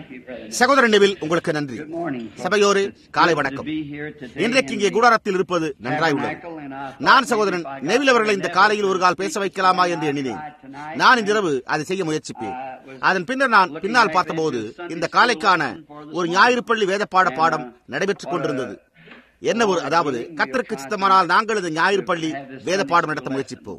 சகோதரன் நெவில் உங்களுக்கு நன்றி சபையோரு காலை வணக்கம் இன்றைக்கு இங்கே கூடாரத்தில் இருப்பது நன்றாய் உள்ளது நான் சகோதரன் நெவில் அவர்களை இந்த காலையில் ஒரு கால் பேச வைக்கலாமா என்று எண்ணினேன் நான் இன்றிரவு அதை செய்ய முயற்சிப்பேன் அதன் பின்னர் நான் பின்னால் பார்த்தபோது இந்த காலைக்கான ஒரு ஞாயிறு பள்ளி வேத பாட பாடம் நடைபெற்றுக் கொண்டிருந்தது என்ன ஒரு அதாவது கத்தருக்கு சித்தமானால் நாங்கள் இந்த ஞாயிறு பள்ளி வேத பாடம் நடத்த முயற்சிப்போம்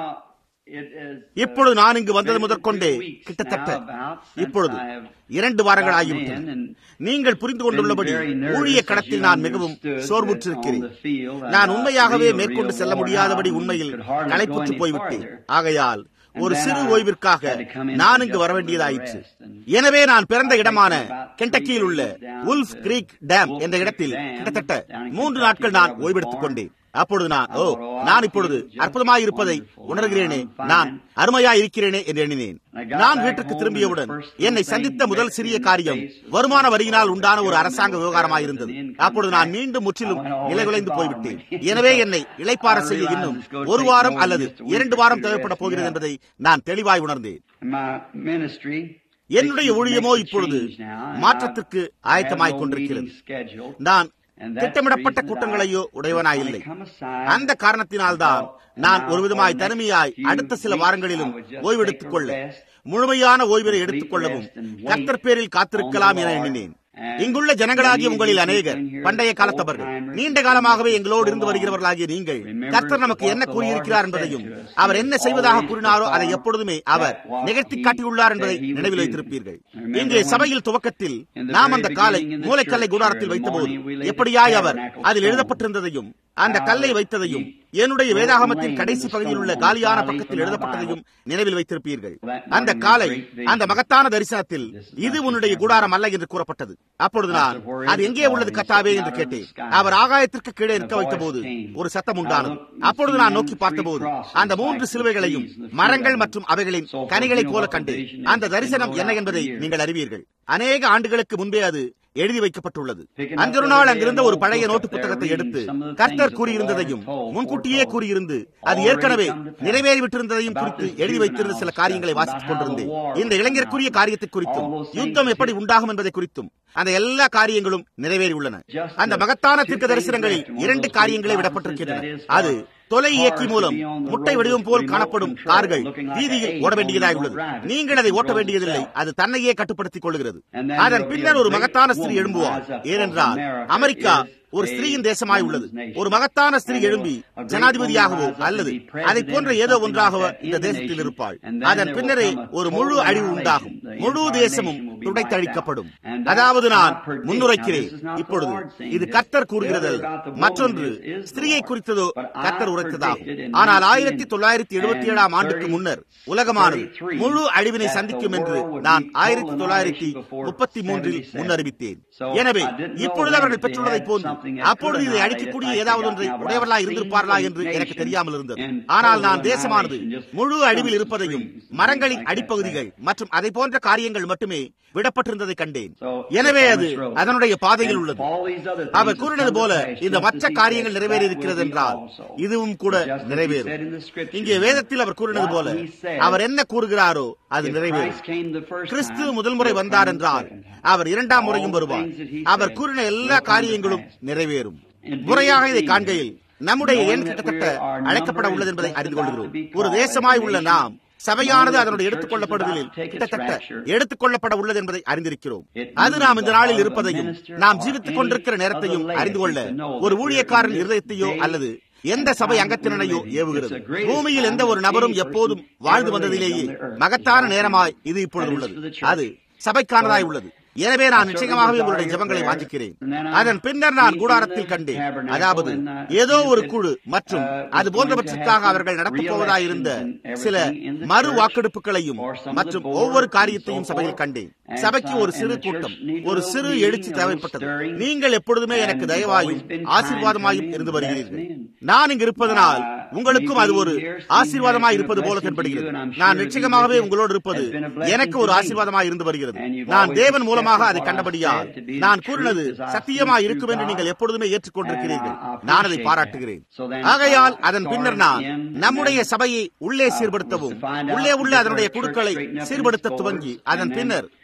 இப்பொழுது நான் இங்கு வந்தது முதற்கொண்டே கிட்டத்தட்ட இப்பொழுது இரண்டு வாரங்கள் ஆகிவிட்டன நீங்கள் புரிந்து கொண்டுள்ளபடி ஊழிய கடத்தில் நான் மிகவும் சோர்வுற்றிருக்கிறேன் நான் உண்மையாகவே மேற்கொண்டு செல்ல முடியாதபடி உண்மையில் களைப்புற்று போய்விட்டேன் ஆகையால் ஒரு சிறு ஓய்விற்காக நான் இங்கு வர வேண்டியதாயிற்று எனவே நான் பிறந்த இடமான கெண்டக்கியில் உள்ள உல்ஃப் கிரீக் டேம் என்ற இடத்தில் கிட்டத்தட்ட மூன்று நாட்கள் நான் ஓய்வெடுத்துக் கொண்டேன் அப்பொழுது நான் ஓ நான் இப்பொழுது அற்புதமாய் இருப்பதை உணர்கிறேனே நான் அருமையாய் இருக்கிறேனே என்று எண்ணினேன் நான் வீட்டுக்கு திரும்பியவுடன் என்னை சந்தித்த முதல் சிறிய காரியம் வருமான வரியினால் உண்டான ஒரு அரசாங்க விவகாரமாக இருந்தது அப்பொழுது நான் மீண்டும் முற்றிலும் நிலைகுலைந்து போய்விட்டேன் எனவே என்னை இளைப்பார செய்ய இன்னும் ஒரு வாரம் அல்லது இரண்டு வாரம் தேவைப்பட போகிறது என்பதை நான் தெளிவாய் உணர்ந்தேன் என்னுடைய ஊழியமோ இப்பொழுது மாற்றத்திற்கு ஆயத்தமாய் கொண்டிருக்கிறது நான் திட்டமிடப்பட்ட கூட்டங்களையோ உடையவனாயில்லை அந்த காரணத்தினால்தான் நான் ஒரு விதமாய் தனிமையாய் அடுத்த சில வாரங்களிலும் ஓய்வெடுத்துக் கொள்ள முழுமையான ஓய்வினை எடுத்துக் கொள்ளவும் கர்த்தர் பேரில் காத்திருக்கலாம் என எண்ணினேன் இங்குள்ள ஜனங்களாகிய உங்களில் அநேகர் பண்டைய காலத்தவர்கள் நீண்ட காலமாகவே எங்களோடு இருந்து வருகிறவர்களாகிய நீங்கள் கர்த்தர் நமக்கு என்ன கூறியிருக்கிறார் என்பதையும் அவர் என்ன செய்வதாக கூறினாரோ அதை எப்பொழுதுமே அவர் நிகழ்த்தி காட்டியுள்ளார் என்பதை நினைவில் வைத்திருப்பீர்கள் இங்கே சபையில் துவக்கத்தில் நாம் அந்த காலை மூளைக்கல்லை கூடாரத்தில் வைத்தபோது எப்படியாய் அவர் அதில் எழுதப்பட்டிருந்ததையும் அந்த கல்லை வைத்ததையும் என்னுடைய வேதாகமத்தின் கடைசி பகுதியில் உள்ள காலியான பக்கத்தில் எழுதப்பட்டதையும் நினைவில் வைத்திருப்பீர்கள் அந்த காலை அந்த மகத்தான தரிசனத்தில் இது உன்னுடைய கூடாரம் அல்ல என்று கூறப்பட்டது அப்பொழுது நான் அது எங்கே உள்ளது கத்தாவே என்று கேட்டேன் அவர் ஆகாயத்திற்கு கீழே இருக்க வைத்த போது ஒரு சத்தம் உண்டானது அப்பொழுது நான் நோக்கி பார்த்தபோது அந்த மூன்று சிலுவைகளையும் மரங்கள் மற்றும் அவைகளின் கனிகளைப் போல கண்டேன் அந்த தரிசனம் என்ன என்பதை நீங்கள் அறிவீர்கள் அநேக ஆண்டுகளுக்கு முன்பே அது எழுதி வைக்கப்பட்டுள்ளது அன்றொரு நாள் அங்கிருந்த ஒரு பழைய நோட்டு புத்தகத்தை எடுத்து கர்த்தர் கூறியிருந்ததையும் முன்கூட்டியே கூறியிருந்து அது ஏற்கனவே நிறைவேறிவிட்டிருந்ததையும் குறித்து எழுதி வைத்திருந்த சில காரியங்களை வாசித்துக் கொண்டிருந்தேன் இந்த இளைஞருக்குரிய காரியத்தை குறித்தும் யுத்தம் எப்படி உண்டாகும் என்பதை குறித்தும் அந்த எல்லா காரியங்களும் நிறைவேறியுள்ளன அந்த மகத்தான தீர்க்க தரிசனங்களில் இரண்டு காரியங்களே விடப்பட்டிருக்கின்றன அது தொலை இயக்கி மூலம் முட்டை வடிவம் போல் காணப்படும் கார்கள் வீதியில் ஓட வேண்டியதாக உள்ளது நீங்கள் அதை ஓட்ட வேண்டியதில்லை அது தன்னையே கட்டுப்படுத்திக் கொள்கிறது அதன் பின்னர் ஒரு மகத்தான ஸ்திரீ எழும்புவார் ஏனென்றால் அமெரிக்கா ஒரு ஸ்திரீயின் தேசமாய் உள்ளது ஒரு மகத்தான ஸ்திரீ எழும்பி ஜனாதிபதியாகவோ அல்லது அதை போன்ற ஏதோ ஒன்றாகவோ இந்த தேசத்தில் இருப்பாள் அதன் பின்னரே ஒரு முழு அழிவு உண்டாகும் முழு தேசமும் துடைத்தழிக்கப்படும் அதாவது நான் முன்னுரைக்கிறேன் இப்பொழுது இது கர்த்தர் கூறுகிறது மற்றொன்று ஸ்திரீயை குறித்ததோ கர்த்தர் உரைத்ததாகும் ஆனால் ஆயிரத்தி தொள்ளாயிரத்தி எழுபத்தி ஏழாம் ஆண்டுக்கு முன்னர் உலகமானது முழு அழிவினை சந்திக்கும் என்று நான் ஆயிரத்தி தொள்ளாயிரத்தி முப்பத்தி மூன்றில் முன்னறிவித்தேன் எனவே இப்பொழுது அவர்கள் பெற்றுள்ளதை போன்று அப்பொழுது இதை அழிக்கக்கூடிய ஏதாவது ஒன்றை உடையவர்களா இருந்திருப்பார்களா என்று எனக்கு தெரியாமல் இருந்தது ஆனால் நான் தேசமானது முழு அழிவில் இருப்பதையும் மரங்களின் அடிப்பகுதிகள் மற்றும் அதை போன்ற காரியங்கள் மட்டுமே விடப்பட்டிருந்ததை கண்டேன் எனவே அது அதனுடைய பாதையில் உள்ளது அவர் கூறினது போல இந்த மற்ற காரியங்கள் நிறைவேறி இருக்கிறது என்றால் இதுவும் கூட நிறைவேறும் இங்கே வேதத்தில் அவர் கூறினது போல அவர் என்ன கூறுகிறாரோ அது நிறைவேறும் கிறிஸ்து முதல் முறை வந்தார் என்றால் அவர் இரண்டாம் முறையும் வருவார் அவர் கூறின எல்லா காரியங்களும் நிறைவேறும் முறையாக இதை காண்கையில் நம்முடைய எண் கிட்டத்தட்ட அழைக்கப்பட உள்ளது என்பதை அறிந்து கொள்கிறோம் ஒரு தேசமாய் உள்ள நாம் சபையானது அதனுடைய எடுத்துக் கொள்ளப்படுவதில் கிட்டத்தட்ட எடுத்துக் கொள்ளப்பட உள்ளது என்பதை அறிந்திருக்கிறோம் அது நாம் இந்த நாளில் இருப்பதையும் நாம் ஜீவித்துக் கொண்டிருக்கிற நேரத்தையும் அறிந்து கொள்ள ஒரு ஊழியக்காரன் இருதயத்தையோ அல்லது எந்த சபை அங்கத்தினரையோ ஏவுகிறது பூமியில் எந்த ஒரு நபரும் எப்போதும் வாழ்ந்து வந்ததிலேயே மகத்தான நேரமாய் இது இப்பொழுது உள்ளது அது சபைக்கானதாய் உள்ளது எனவே நான் நிச்சயமாகவே உங்களுடைய ஜபங்களை வாஞ்சிக்கிறேன் அதன் பின்னர் நான் கூடாரத்தில் கண்டேன் அதாவது ஏதோ ஒரு குழு மற்றும் அது போன்றவற்றுக்காக அவர்கள் நடத்தப் போவதாயிருந்த சில மறு வாக்கெடுப்புகளையும் மற்றும் ஒவ்வொரு காரியத்தையும் சபையில் கண்டேன் சபைக்கு ஒரு சிறு கூட்டம் ஒரு சிறு எழுச்சி தேவைப்பட்டது நீங்கள் எப்பொழுதுமே எனக்கு தயவாயும் ஆசீர்வாதமாயும் இருந்து வருகிறீர்கள் நான் இங்கு இருப்பதனால் உங்களுக்கும் அது ஒரு ஆசீர்வாதமாய் இருப்பது போல தென்படுகிறது நான் நிச்சயமாகவே உங்களோடு இருப்பது எனக்கு ஒரு ஆசீர்வாதமாய் இருந்து வருகிறது நான் தேவன் மூலமாக அதை கண்டபடியால் நான் கூறினது சத்தியமாய் இருக்கும் என்று நீங்கள் எப்பொழுதுமே ஏற்றுக்கொண்டிருக்கிறீர்கள் நான் அதை பாராட்டுகிறேன் ஆகையால் அதன் பின்னர் நான் நம்முடைய சபையை உள்ளே சீர்படுத்தவும் உள்ளே உள்ள அதனுடைய குழுக்களை சீர்படுத்த துவங்கி அதன் பின்னர்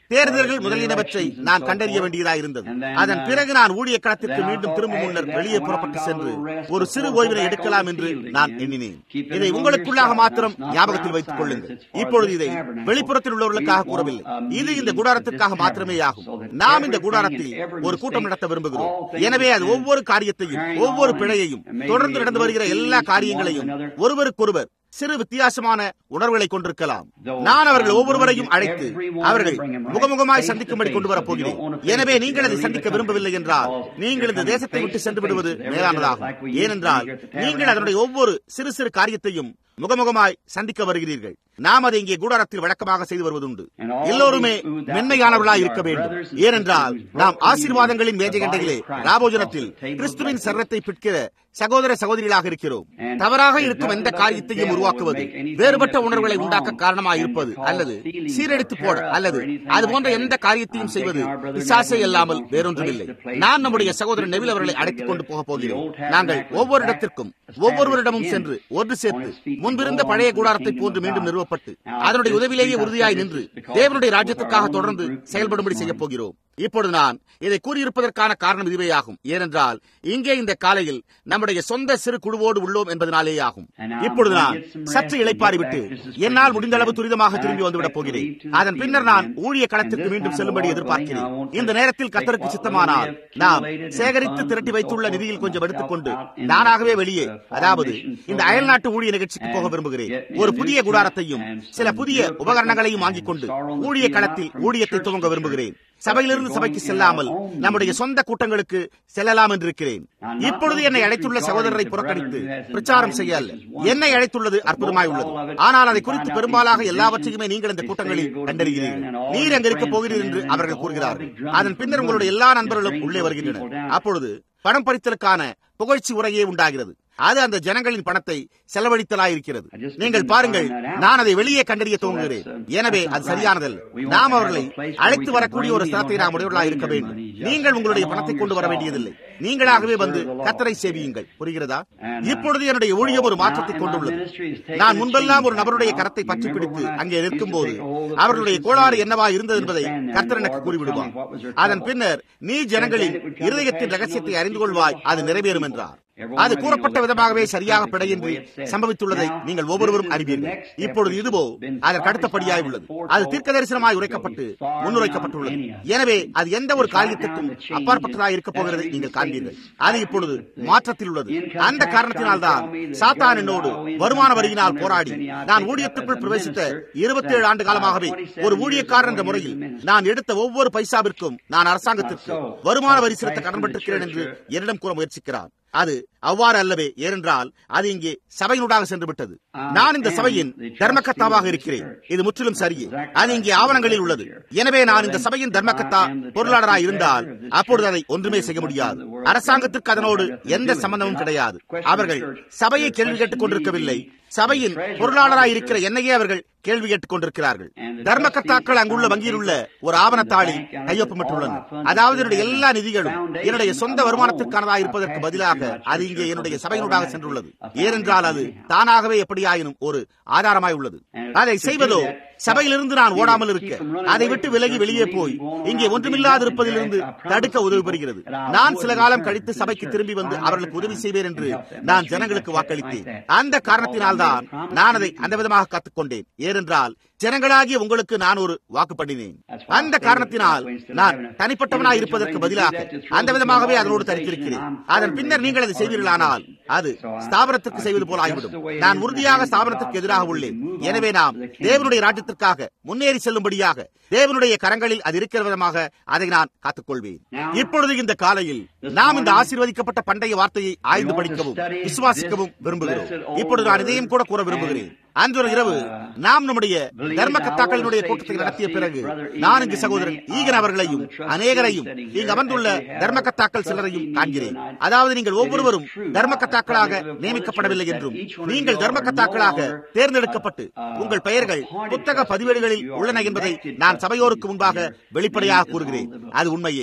தேர்தல்கள் முதலியனவற்றை நான் கண்டறிய வேண்டியதாக இருந்தது அதன் பிறகு நான் ஊழிய களத்திற்கு மீண்டும் திரும்பும் முன்னர் வெளியே புறப்பட்டு சென்று ஒரு சிறு ஓய்வினை எடுக்கலாம் என்று நான் எண்ணினேன் இதை உங்களுக்குள்ளாக மாத்திரம் ஞாபகத்தில் வைத்துக் கொள்ளுங்கள் இப்பொழுது இதை வெளிப்புறத்தில் உள்ளவர்களுக்காக கூறவில்லை இது இந்த கூடாரத்திற்காக மாத்திரமே ஆகும் நாம் இந்த கூடாரத்தில் ஒரு கூட்டம் நடத்த விரும்புகிறோம் எனவே அது ஒவ்வொரு காரியத்தையும் ஒவ்வொரு பிழையையும் தொடர்ந்து நடந்து வருகிற எல்லா காரியங்களையும் ஒருவருக்கொருவர் சிறு வித்தியாசமான உணர்வுகளை கொண்டிருக்கலாம் நான் அவர்கள் ஒவ்வொருவரையும் அழைத்து அவர்கள் முகமுகமாய் சந்திக்கும்படி கொண்டு வரப் போகிறேன் எனவே நீங்கள் அதை சந்திக்க விரும்பவில்லை என்றால் நீங்கள் இந்த தேசத்தை விட்டு சென்று விடுவது மேலானதாகும் ஏனென்றால் நீங்கள் அதனுடைய ஒவ்வொரு சிறு சிறு காரியத்தையும் முகமுகமாய் சந்திக்க வருகிறீர்கள் நாம் அதை இங்கே கூடாரத்தில் வழக்கமாக செய்து வருவதுண்டு எல்லோருமே மென்மையானவர்களாய் இருக்க வேண்டும் ஏனென்றால் நாம் ஆசீர்வாதங்களின் மேஜகண்டையிலே ராபோஜனத்தில் கிறிஸ்துவின் சரத்தை பிற்கிற சகோதர சகோதரிகளாக இருக்கிறோம் தவறாக இருக்கும் எந்த காரியத்தையும் உருவாக்குவது வேறுபட்ட உணர்வுகளை உண்டாக்க காரணமாக இருப்பது அல்லது சீரழித்து போட அல்லது அது போன்ற எந்த காரியத்தையும் செய்வது பிசாசை அல்லாமல் வேறொன்றுமில்லை நான் நம்முடைய சகோதரன் நெவில் அவர்களை அழைத்துக் கொண்டு போக போகிறோம் நாங்கள் ஒவ்வொரு இடத்திற்கும் ஒவ்வொருவரிடமும் சென்று ஒன்று சேர்த்து முன்பிருந்த பழைய கூடாரத்தை போன்று மீண்டும் நிறுவப்பட்டு அதனுடைய உதவியிலேயே உறுதியாய் நின்று தேவனுடைய ராஜ்யத்திற்காக தொடர்ந்து செயல்படும்படி செய்யப் போகிறோம் இப்பொழுது நான் இதை கூறியிருப்பதற்கான காரணம் இதுவேயாகும் ஏனென்றால் இங்கே இந்த காலையில் நம்முடைய சொந்த சிறு குழுவோடு உள்ளோம் என்பதனாலே ஆகும் இப்பொழுது நான் சற்று இழைப்பாரிவிட்டு என்னால் முடிந்த அளவு துரிதமாக திரும்பி வந்துவிடப் போகிறேன் அதன் பின்னர் நான் ஊழிய களத்திற்கு மீண்டும் செல்லும்படி எதிர்பார்க்கிறேன் இந்த நேரத்தில் கத்தருக்கு சித்தமானால் நாம் சேகரித்து திரட்டி வைத்துள்ள நிதியில் கொஞ்சம் எடுத்துக்கொண்டு நானாகவே வெளியே அதாவது இந்த அயல்நாட்டு ஊழிய நிகழ்ச்சிக்கு போக விரும்புகிறேன் ஒரு புதிய குடாரத்தையும் சில புதிய உபகரணங்களையும் வாங்கிக் கொண்டு ஊழிய களத்தில் ஊழியத்தை துவங்க விரும்புகிறேன் சபையிலிருந்து சபைக்கு செல்லாமல் நம்முடைய சொந்த கூட்டங்களுக்கு செல்லலாம் என்று இருக்கிறேன் இப்பொழுது என்னை அழைத்துள்ள சகோதரரை புறக்கணித்து பிரச்சாரம் செய்ய அல்ல என்னை அழைத்துள்ளது அற்புதமாய் உள்ளது ஆனால் அதை குறித்து பெரும்பாலாக எல்லாவற்றையுமே நீங்கள் இந்த கூட்டங்களில் கண்டறிகிறீர்கள் நீர் அங்க இருக்க போகிறீர் என்று அவர்கள் கூறுகிறார்கள் அதன் பின்னர் உங்களுடைய எல்லா நண்பர்களும் உள்ளே வருகின்றனர் அப்பொழுது பணம் பறித்தலுக்கான புகழ்ச்சி உரையே உண்டாகிறது அது அந்த ஜனங்களின் பணத்தை செலவழித்தலாயிருக்கிறது நீங்கள் பாருங்கள் நான் அதை வெளியே கண்டறிய துவங்குகிறேன் எனவே அது சரியானதல்ல நாம் அவர்களை அழைத்து வரக்கூடிய ஒரு ஸ்தலத்தை நாம் உடையவர்களாக இருக்க வேண்டும் நீங்கள் உங்களுடைய பணத்தை கொண்டு வர வேண்டியதில்லை நீங்களாகவே வந்து கத்தரை சேவியுங்கள் புரிகிறதா இப்பொழுது என்னுடைய ஊழியம் ஒரு மாற்றத்தை கொண்டுள்ளது நான் முன்பெல்லாம் ஒரு நபருடைய கரத்தை பற்றி பிடித்து அங்கே நிற்கும் போது அவர்களுடைய கோளாறு என்னவா இருந்தது என்பதை கர்த்தர் எனக்கு கூறிவிடுவார் அதன் பின்னர் நீ ஜனங்களின் இருதயத்தின் ரகசியத்தை அறிந்து கொள்வாய் அது நிறைவேறும் என்றார் அது கூறப்பட்ட விதமாகவே சரியாக பிழையின்றி சம்பவித்துள்ளதை நீங்கள் ஒவ்வொருவரும் அறிவீர்கள் இப்பொழுது இதுவோ அதற்கு அடுத்தபடியாய் உள்ளது அது தீர்க்க தரிசனமாய் உரைக்கப்பட்டு முன்னுரைக்கப்பட்டுள்ளது எனவே அது எந்த ஒரு காரியத்திற்கும் அப்பாற்பட்டதாக இருக்க போகிறதை நீங்கள் காண்பீர்கள் அது இப்பொழுது மாற்றத்தில் உள்ளது அந்த காரணத்தினால்தான் சாத்தான் என்னோடு வருமான வரியினால் போராடி நான் ஊழியத்துக்குள் பிரவேசித்த இருபத்தி ஏழு ஆண்டு காலமாகவே ஒரு ஊழியக்காரர் என்ற முறையில் நான் எடுத்த ஒவ்வொரு பைசாவிற்கும் நான் அரசாங்கத்திற்கு வருமான வரி செலுத்த கடன்பட்டிருக்கிறேன் என்று என்னிடம் கூற முயற்சிக்கிறார் அது அவ்வாறு அல்லவே ஏனென்றால் அது இங்கே சபையினூடாக சென்று விட்டது நான் இந்த சபையின் தர்மகத்தாவாக இருக்கிறேன் இது முற்றிலும் சரியே அது இங்கே ஆவணங்களில் உள்ளது எனவே நான் இந்த சபையின் தர்மகத்தா பொருளாளராக இருந்தால் அப்பொழுது அதை ஒன்றுமே செய்ய முடியாது அரசாங்கத்திற்கு அதனோடு எந்த சம்பந்தமும் கிடையாது அவர்கள் சபையை கேள்வி கேட்டுக் கொண்டிருக்கவில்லை சபையின் பொருளாளராக இருக்கிற என்னையே அவர்கள் கேள்வி கேட்டுக் கொண்டிருக்கிறார்கள் தர்மகத்தாக்கள் அங்குள்ள வங்கியில் உள்ள ஒரு ஆவணத்தாளில் கையொப்பமிட்டுள்ளன அதாவது என்னுடைய எல்லா நிதிகளும் என்னுடைய சொந்த வருமானத்திற்கானதாக இருப்பதற்கு பதிலாக அது இங்கே என்னுடைய சபையினூடாக சென்றுள்ளது ஏனென்றால் அது தானாகவே எப்படியாயினும் ஒரு ஆதாரமாய் உள்ளது அதை செய்வதோ சபையிலிருந்து நான் ஓடாமல் இருக்க அதை விட்டு விலகி வெளியே போய் இங்கே ஒன்றுமில்லாது இருப்பதிலிருந்து தடுக்க உதவி பெறுகிறது நான் சில காலம் கழித்து சபைக்கு திரும்பி வந்து அவர்களுக்கு உதவி செய்வேன் என்று நான் ஜனங்களுக்கு வாக்களித்தேன் அந்த காரணத்தினால்தான் நான் அதை அந்த விதமாக கத்துக்கொண்டேன் ஏனென்றால் ஜனங்களாகிய உங்களுக்கு நான் ஒரு வாக்கு பண்ணினேன் அந்த காரணத்தினால் நான் தனிப்பட்டவனாய் இருப்பதற்கு பதிலாக அந்த விதமாகவே அதனோடு தரித்திருக்கிறேன் அதன் பின்னர் நீங்கள் அதை செய்வீர்களானால் அது ஸ்தாபனத்திற்கு செய்வது போல ஆகிவிடும் நான் உறுதியாக ஸ்தாபனத்திற்கு எதிராக உள்ளேன் எனவே நாம் தேவனுடைய ராஜ்யத்திற்காக முன்னேறி செல்லும்படியாக தேவனுடைய கரங்களில் அது இருக்கிற விதமாக அதை நான் காத்துக்கொள்வேன் இப்பொழுது இந்த காலையில் நாம் இந்த ஆசீர்வதிக்கப்பட்ட பண்டைய வார்த்தையை ஆய்ந்து படிக்கவும் விசுவாசிக்கவும் விரும்புகிறோம் இப்பொழுது நான் இதையும் கூட கூற விரும்புகிறேன் அன்று இரவு நாம் நம்முடைய தர்ம கத்தாக்களினுடைய கூட்டத்தை நடத்திய பிறகு நான் இங்கு சகோதரன் ஈகன் அவர்களையும் அநேகரையும் இங்கு அமர்ந்துள்ள தர்ம கத்தாக்கள் சிலரையும் காண்கிறேன் அதாவது நீங்கள் ஒவ்வொருவரும் தர்ம கத்தாக்களாக நியமிக்கப்படவில்லை என்றும் நீங்கள் தர்ம கத்தாக்களாக தேர்ந்தெடுக்கப்பட்டு உங்கள் பெயர்கள் புத்தக பதிவேடுகளில் உள்ளன என்பதை நான் சபையோருக்கு முன்பாக வெளிப்படையாக கூறுகிறேன் அது உண்மையே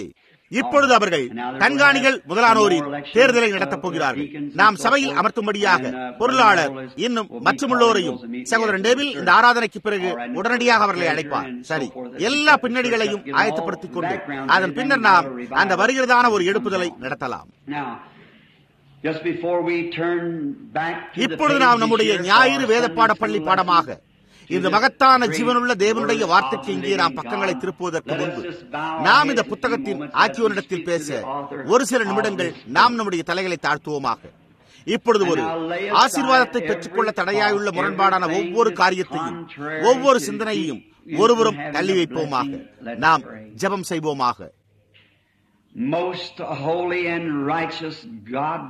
இப்பொழுது அவர்கள் கண்காணிகள் முதலானோரின் தேர்தலை நடத்தப் போகிறார்கள் நாம் சபையில் அமர்த்தும்படியாக பொருளாளர் இன்னும் மற்றுமுள்ளோரையும் சகோதரன் டேவில் இந்த ஆராதனைக்கு பிறகு உடனடியாக அவர்களை அழைப்பார் சரி எல்லா பின்னணிகளையும் ஆயத்தப்படுத்திக் கொண்டு அதன் பின்னர் நாம் அந்த வருகிறதான ஒரு எடுப்புதலை நடத்தலாம் இப்பொழுது நாம் நம்முடைய ஞாயிறு வேத பாடப்பள்ளி பாடமாக இந்த மகத்தான ஜீவனுள்ள தேவனுடைய வார்த்தைக்கு இங்கே நாம் பக்கங்களை திருப்புவதற்கு முன்பு நாம் இந்த புத்தகத்தின் ஆக்கியோரிடத்தில் பேச ஒரு சில நிமிடங்கள் நாம் நம்முடைய தலைகளை தாழ்த்துவோமாக இப்பொழுது ஒரு ஆசீர்வாதத்தை பெற்றுக்கொள்ள தடையாயுள்ள முரண்பாடான ஒவ்வொரு காரியத்தையும் ஒவ்வொரு சிந்தனையையும் ஒருவரும் தள்ளி வைப்போமாக நாம் ஜபம் செய்வோமாக Most holy and righteous God,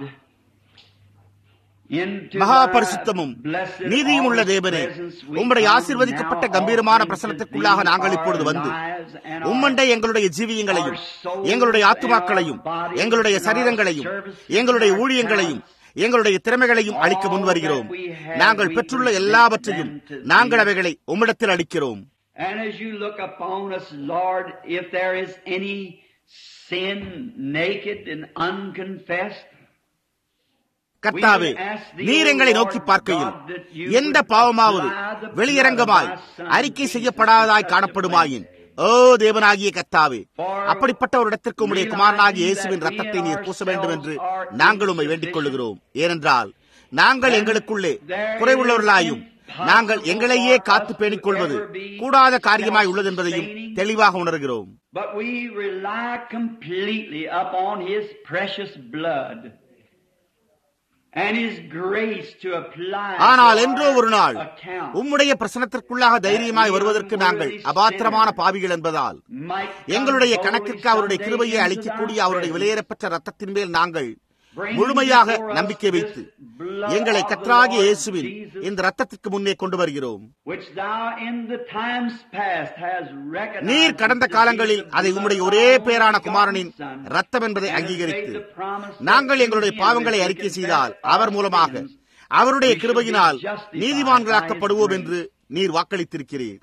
மகா பரிசுத்தமும் நீதியும் உள்ள தேவனே உம்முடைய ஆசீர்வதிக்கப்பட்ட கம்பீரமான பிரசனத்திற்குள்ளாக நாங்கள் இப்பொழுது வந்து உம்மண்டை எங்களுடைய ஜீவியங்களையும் எங்களுடைய ஆத்துமாக்களையும் எங்களுடைய சரீரங்களையும் எங்களுடைய ஊழியங்களையும் எங்களுடைய திறமைகளையும் அளிக்க முன்வருகிறோம் நாங்கள் பெற்றுள்ள எல்லாவற்றையும் நாங்கள் அவைகளை உம்மிடத்தில் அளிக்கிறோம் And as you look upon us, Lord, if there is any sin naked and unconfessed, கர்த்தாவே நீர் எங்களை நோக்கி பார்க்கையில் எந்த பாவமாவது வெளியரங்கமாய் அறிக்கை செய்யப்படாததாய் காணப்படுமாயின் ஓ தேவனாகிய கத்தாவே அப்படிப்பட்ட ஒரு இடத்திற்கு உடைய குமாரனாகிய இயேசுவின் ரத்தத்தை நீர் பூச வேண்டும் என்று நாங்கள் உண்மை வேண்டிக் கொள்ளுகிறோம் ஏனென்றால் நாங்கள் எங்களுக்குள்ளே குறைவுள்ளவர்களாயும் நாங்கள் எங்களையே காத்து பேணிக் கொள்வது கூடாத காரியமாய் உள்ளது என்பதையும் தெளிவாக உணர்கிறோம் but we rely completely upon His precious blood. ஆனால் என்றோ ஒரு நாள் உம்முடைய பிரசனத்திற்குள்ளாக தைரியமாய் வருவதற்கு நாங்கள் அபாத்திரமான பாவிகள் என்பதால் எங்களுடைய கணக்கிற்கு அவருடைய கிருபையை அளிக்கக்கூடிய அவருடைய விலையேறப்பெற்ற ரத்தத்தின் மேல் நாங்கள் முழுமையாக நம்பிக்கை வைத்து எங்களை கத்ராகிய இயேசுவின் இந்த ரத்தத்திற்கு முன்னே கொண்டு வருகிறோம் நீர் கடந்த காலங்களில் அதை உம்முடைய ஒரே பேரான குமாரனின் ரத்தம் என்பதை அங்கீகரித்து நாங்கள் எங்களுடைய பாவங்களை அறிக்கை செய்தால் அவர் மூலமாக அவருடைய கிருபையினால் நீதிமான்களாக்கப்படுவோம் என்று நீர் வாக்களித்திருக்கிறீர்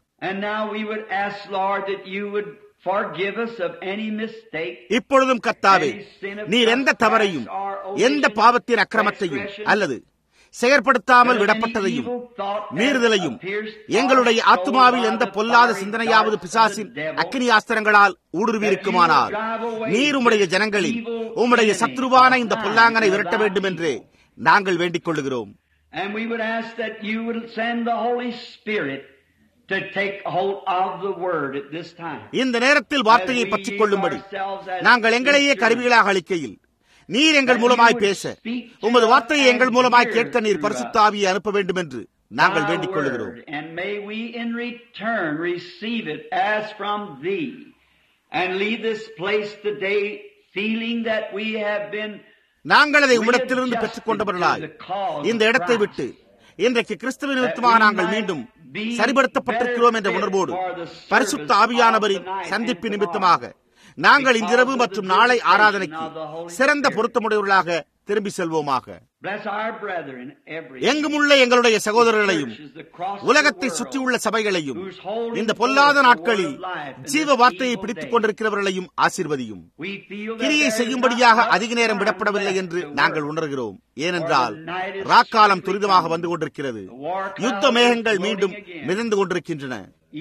இப்பொழுதும் கத்தாவே நீர் எந்த தவறையும் எந்த பாவத்தின் அக்கிரமத்தையும் அல்லது செயற்படுத்தாமல் விடப்பட்டதையும் மீறுதலையும் எங்களுடைய ஆத்மாவில் எந்த பொல்லாத சிந்தனையாவது பிசாசின் அக்னி ஆஸ்திரங்களால் ஊடுருவியிருக்குமானால் நீர் உம்முடைய ஜனங்களில் உம்முடைய சத்ருவான இந்த பொல்லாங்கனை விரட்ட வேண்டும் என்று நாங்கள் வேண்டிக் கொள்ளுகிறோம் And we would ask that you would send the Holy Spirit to take hold of the word at this time. இந்த நேரத்தில் வார்த்தையை பற்றிக் கொள்ளும்படி நாங்கள் எங்களையே கருவிகளாக அளிக்கையில் நீர் எங்கள் மூலமாய் பேச உமது வார்த்தையை எங்கள் மூலமாய் கேட்க நீர் பரிசுத்தாவியை அனுப்ப வேண்டும் என்று நாங்கள் வேண்டிக் கொள்ளுகிறோம் And may we in return receive it as from thee and leave this place today feeling that we have been நாங்கள் அதை உம்மிடத்திலிருந்து பெற்றுக் கொண்டவர்களாய் இந்த இடத்தை விட்டு இன்றைக்கு கிறிஸ்துவ நிமித்தமாக நாங்கள் மீண்டும் சரிபடுத்தப்பட்டிருக்கிறோம் என்ற உணர்வோடு பரிசுத்த ஆவியானவரின் சந்திப்பு நிமித்தமாக நாங்கள் இன்றிரவு மற்றும் நாளை ஆராதனைக்கு சிறந்த பொருத்தமுடையவர்களாக திரும்பி செல்வோமாக எங்குமுள்ள எங்களுடைய சகோதரர்களையும் உலகத்தை சுற்றியுள்ள சபைகளையும் இந்த பொல்லாத நாட்களில் ஜீவ வார்த்தையை பிடித்துக் கொண்டிருக்கிறவர்களையும் ஆசிர்வதியும் கிரியை செய்யும்படியாக அதிக நேரம் விடப்படவில்லை என்று நாங்கள் உணர்கிறோம் ஏனென்றால் ராக்காலம் துரிதமாக வந்து கொண்டிருக்கிறது யுத்த மேகங்கள் மீண்டும் மிதந்து கொண்டிருக்கின்றன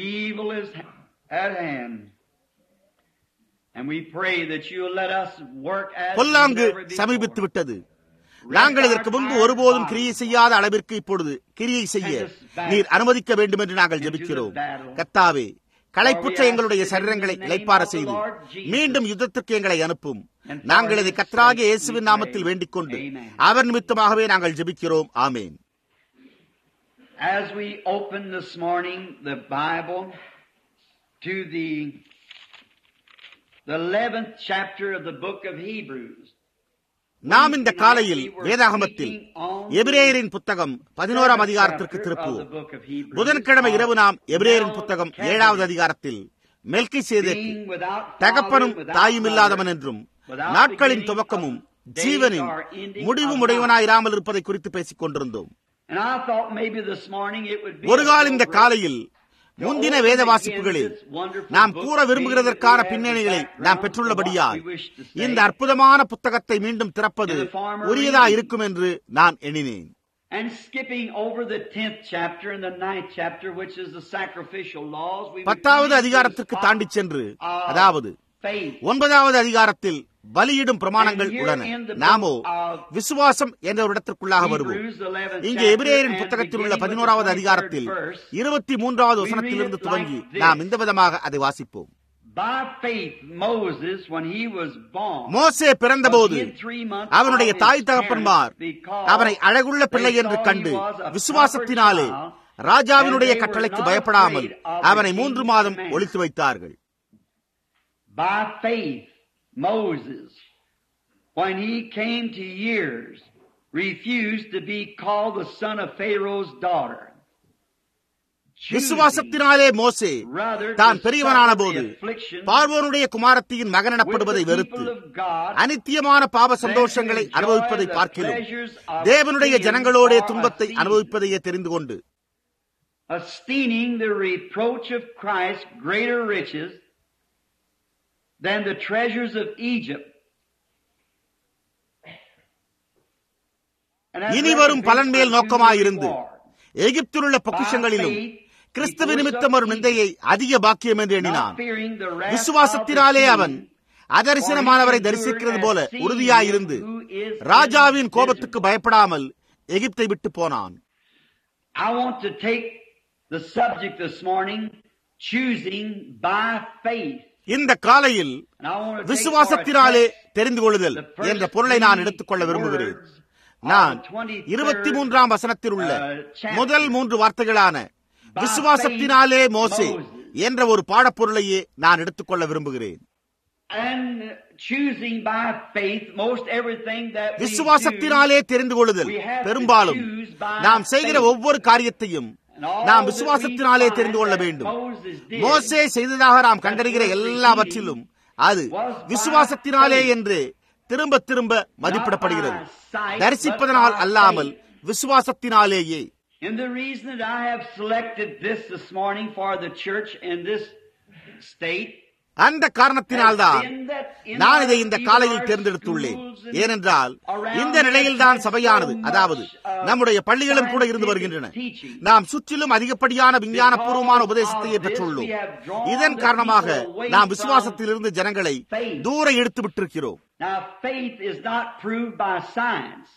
பொல்லாங்கு சமீபித்து விட்டது நாங்கள் இதற்கு முன்பு ஒருபோதும் கிரியை செய்யாத அளவிற்கு இப்பொழுது கிரியை செய்ய நீர் அனுமதிக்க வேண்டும் என்று நாங்கள் ஜெபிக்கிறோம் கத்தாவே களைப்புற்ற எங்களுடைய சரீரங்களை இழைப்பார செய்து மீண்டும் யுத்தத்திற்கு எங்களை அனுப்பும் நாங்கள் இதை கத்ராக இயேசுவின் நாமத்தில் வேண்டிக் கொண்டு அவர் நிமித்தமாகவே நாங்கள் ஜெபிக்கிறோம் ஆமேன் As we open this morning the Bible to the the 11th chapter of the book of Hebrews, நாம் இந்த காலையில் வேதாகமத்தில் எபிரேயரின் புத்தகம் பதினோராம் அதிகாரத்திற்கு திருப்புவோம் புதன்கிழமை இரவு நாம் எபிரேயரின் புத்தகம் ஏழாவது அதிகாரத்தில் மெல்கி சேதேக்கு தகப்பனும் தாயும் இல்லாதவன் என்றும் நாட்களின் துவக்கமும் ஜீவனின் முடிவும் உடையவனாயிராமல் இருப்பதை குறித்து பேசிக் கொண்டிருந்தோம் ஒரு கால் இந்த காலையில் முந்தின வேத வாசிப்புகளில் நாம் கூற விரும்புகிறதற்கான பின்னணிகளை நாம் பெற்றுள்ளபடியால் இந்த அற்புதமான புத்தகத்தை மீண்டும் திறப்பது உரியதா இருக்கும் என்று நான் எண்ணினேன் And skipping over the tenth chapter and the ninth chapter, which is the sacrificial laws, we would பத்தாவது come to அதிகாரத்திற்கு the தாண்டி spot சென்று of அதாவது faith. ஒன்பதாவது அதிகாரத்தில் பலியிடும் பிரமாணங்கள் உள்ளன நாமோ விசுவாசம் என்ற ஒரு இடத்திற்குள்ளாக வருவோம் Hebrews 11th இங்கே chapter எபிரேயரின் and புத்தகத்தில் உள்ள beginning with the பதினோராவது 23rd அதிகாரத்தில் verse, இருபத்தி மூன்றாவது வசனத்திலிருந்து துவங்கி நாம் இந்த விதமாக அதை வாசிப்போம் By faith, Moses, when he was born, மோசே பிறந்தபோது was hid three months அவனுடைய of his தாய் தகப்பன்மார் parents because அவனை அழகுள்ள பிள்ளை they என்று saw கண்டு he was a விசுவாசத்தினாலே proper child, ராஜாவினுடைய and they were கட்டளைக்கு not பயப்படாமல் afraid of the அவனை மூன்று king's மாதம் command. ஒழித்து வைத்தார்கள் By faith, Moses, when he came to years, refused to be called the son of Pharaoh's daughter. Choosing விசுவாசத்தினாலே மோசே rather to தான் பெரியவனான suffer போது the affliction பார்வோனுடைய குமாரத்தியின் மகன் with எனப்படுவதை the வெறுத்து people of God, அனித்தியமான பாவ சந்தோஷங்களை அனுபவிப்பதை பார்க்கிலும் தேவனுடைய ஜனங்களோடைய துன்பத்தை அனுபவிப்பதையே தெரிந்து கொண்டு esteeming the reproach of Christ greater riches than the treasures of Egypt. And as இனி வரும் recompense பலன் மேல் unto நோக்கமாயிருந்து the reward. எகிப்திலுள்ள பொக்கிஷங்களிலும் கிறிஸ்துவ நிமித்தம் வரும் நிந்தையை அதிக பாக்கியம் என்று எண்ணினான் Not fearing the wrath விசுவாசத்தினாலே of the அவன் king, அதரிசனமானவரை தரிசிக்கிறது போல உறுதியாயிருந்து ராஜாவின் கோபத்துக்கு பயப்படாமல் எகிப்தை விட்டு போனான் I want to take the subject this morning, choosing by faith. இந்த காலையில் And I want to take விசுவாசத்தினாலே for a text தெரிந்து கொள்ளுதல் the first என்ற பொருளை நான் three எடுத்துக்கொள்ள விரும்புகிறேன் words நான் of the 23rd, இருபத்தி மூன்றாம் வசனத்தில் உள்ள uh, chapter. முதல் மூன்று வார்த்தைகளான விசுவாசத்தினாலே மோசே என்ற ஒரு பாடப்பொருளையே நான் எடுத்துக்கொள்ள விரும்புகிறேன் And choosing by faith most everything that we do, விசுவாசத்தினாலே தெரிந்து கொள்ளுதல் we have to பெரும்பாலும் choose by நாம் செய்கிற faith. ஒவ்வொரு காரியத்தையும் And all நாம் that விசுவாசத்தினாலே we find தெரிந்து கொள்ள that வேண்டும் Moses did மோசே செய்ததாக நாம் கண்டறிகிற எல்லாவற்றிலும் அது விசுவாசத்தினாலே என்று திரும்ப திரும்ப மதிப்பிடப்படுகிறது தரிசிப்பதனால் அல்லாமல் விசுவாசத்தினாலேயே And the reason that I have selected this this morning for the church in this state அந்த காரணத்தினால்தான் நான் இதை இந்த காலையில் தேர்ந்தெடுத்துள்ளேன் ஏனென்றால் இந்த நிலையில்தான் சபையானது அதாவது நம்முடைய பள்ளிகளும் கூட இருந்து வருகின்றன நாம் சுற்றிலும் அதிகப்படியான விஞ்ஞானபூர்வமான உபதேசத்தையே பெற்றுள்ளோம் இதன் காரணமாக நாம் விசுவாசத்திலிருந்து ஜனங்களை தூர இழுத்து விட்டிருக்கிறோம் Now, faith is not proved by science.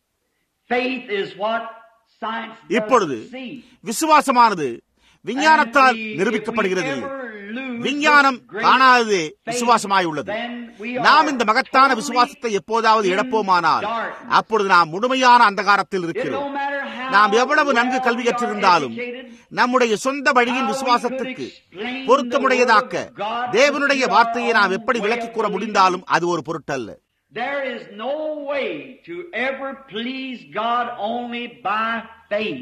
Faith is what science இப்பொழுது doesn't see. விசுவாசமானது விஞ்ஞானத்தால் And we- நிரூபிக்கப்படுகிறது if we ever lose விஞ்ஞானம் this great காணாததே faith, விசுவாசமாய் உள்ளது then we நாம் are இந்த மகத்தான totally விசுவாசத்தை எப்போதாவது in இழப்போமானால் darkness. அப்பொழுது நாம் முழுமையான அந்தகாரத்தில் It இருக்கிறோம் don't matter how நாம் எவ்வளவு நன்கு well கல்வி we are கற்றிருந்தாலும் educated, நம்முடைய சொந்த வழியின் how we விசுவாசத்துக்கு could explain பொருத்தமுடையதாக்க the word of God தேவனுடைய to வார்த்தையை our நாம் own எப்படி way விளக்கிக் of கூற believing. முடிந்தாலும் அது ஒரு பொருட்டல்ல There is no way to ever please God only by faith.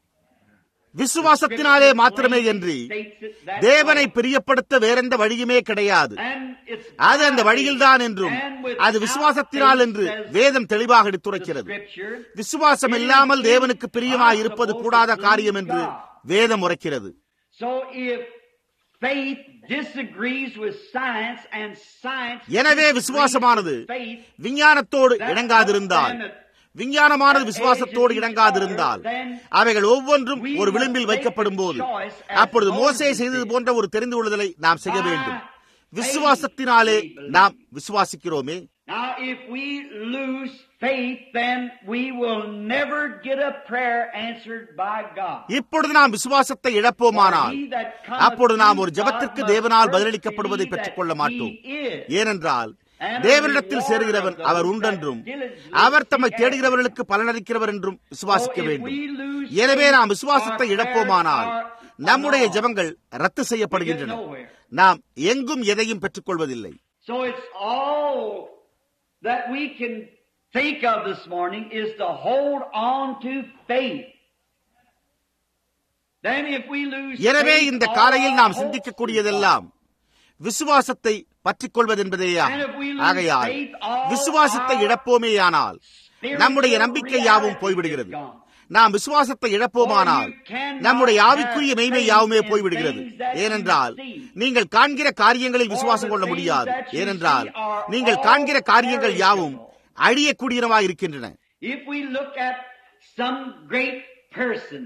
விசுவாசத்தினாலே மாத்திரமே என்று தேவனை பிரியப்படுத்த வேறெந்த வழியுமே கிடையாது அது அந்த வழியில்தான் என்றும் அது விசுவாசத்தினால் என்று வேதம் தெளிவாக எடுத்துரைக்கிறது விசுவாசம் இல்லாமல் தேவனுக்கு பிரியமாய் இருப்பது கூடாத காரியம் என்று வேதம் உரைக்கிறது So if faith disagrees with science and science எனவே disagrees விசுவாசமானது with faith, விஞ்ஞானத்தோடு இணங்காதிருந்தால் விஞ்ஞானமானது விசுவாசத்தோடு இணங்காதிருந்தால் அவைகள் ஒவ்வொன்றும் ஒரு விளிம்பில் வைக்கப்படும் போது அப்பொழுது மோசே செய்தது போன்ற ஒரு தெரிந்து கொள்ளுதலை நாம் செய்ய வேண்டும் விசுவாசத்தினாலே நாம் விசுவாசிக்கிறோமே Now, if we lose faith, then we will never get a prayer answered by God. இப்பொழுது நாம் விசுவாசத்தை இழப்போமானால் அப்பொழுது நாம் ஒரு ஜபத்திற்கு தேவனால் பதிலளிக்கப்படுவதை பெற்றுக்கொள்ள மாட்டோம் ஏனென்றால் தேவனிடத்தில் சேருகிறவன் அவர் உண்டென்றும் அவர் தம்மை தேடுகிறவர்களுக்கு பலனளிக்கிறவர் என்றும் விசுவாசிக்க வேண்டும் எனவே நாம் விசுவாசத்தை இழப்போமானால் நம்முடைய ஜபங்கள் ரத்து செய்யப்படுகின்றன நாம் எங்கும் எதையும் பெற்றுக்கொள்வதில்லை So it's all that we can think of this morning is to hold on to faith. Then if we lose எனவே faith, இந்த all காலையில் our நாம் hopes சிந்திக்கக்கூடியதெல்லாம் விசுவாசத்தை பற்றிக் கொள்வதென்பதேயா ஆகையால் விசுவாசத்தை இழப்போமேயானால் நம்முடைய நம்பிக்கை யாவும் போய்விடுகிறது நாம் விசுவாசத்தை இழப்போமானால் நம்முடைய ஆவிக்குரிய மெய்மை யாவுமே போய்விடுகிறது ஏனென்றால் நீங்கள் காண்கிற காரியங்களில் விசுவாசம் கொள்ள முடியாது ஏனென்றால் நீங்கள் காண்கிற காரியங்கள் யாவும் அழியக்கூடியனவாய் இருக்கின்றன If we look at some great person,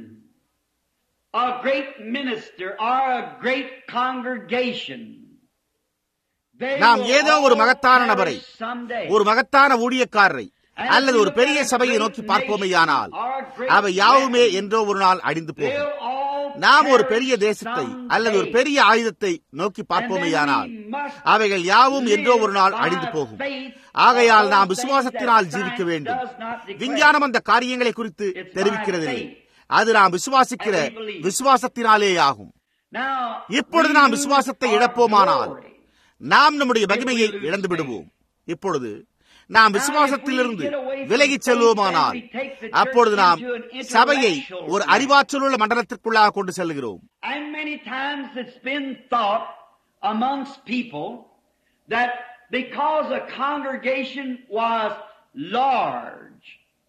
a great minister, or a great congregation, they நாம் will ஏதோ ஒரு all மகத்தான நபரை perish someday. ஒரு மகத்தான ஊழியக்காரரை அல்லது ஒரு பெரிய சபையை நோக்கி பார்ப்போமேயானால் அவை யாவுமே என்றோ ஒரு நாள் அழிந்து போகும் They'll all நாம் ஒரு perish பெரிய தேசத்தை someday. அல்லது ஒரு பெரிய ஆயுதத்தை நோக்கி பார்ப்போமேயானால் And then we must அவைகள் யாவும் என்றோ ஒரு நாள் live அழிந்து by போகும் faith ஆகையால் of நாம் those விசுவாசத்தினால் things that ஜீவிக்க science வேண்டும் does not declare. விஞ்ஞானம் அந்த காரியங்களை குறித்து It's தெரிவிக்கிறதில்லை by faith. அது நாம் விசுவாசிக்கிற And we believe. விசுவாசத்தினாலே ஆகும் Now, இப்பொழுது we நாம் lose விசுவாசத்தை our இழப்போமானால் glory. நாம் நம்முடைய மகிமையை இழந்து விடுவோம் இப்பொழுது நாம் விசுவாசத்திலிருந்து விலகிச் செல்வோமானால் அப்பொழுது நாம் சபையை ஒரு அறிவாற்றலுள்ள மண்டலத்திற்குள்ளாக கொண்டு செல்கிறோம் And many times it's been thought amongst people that because a congregation was large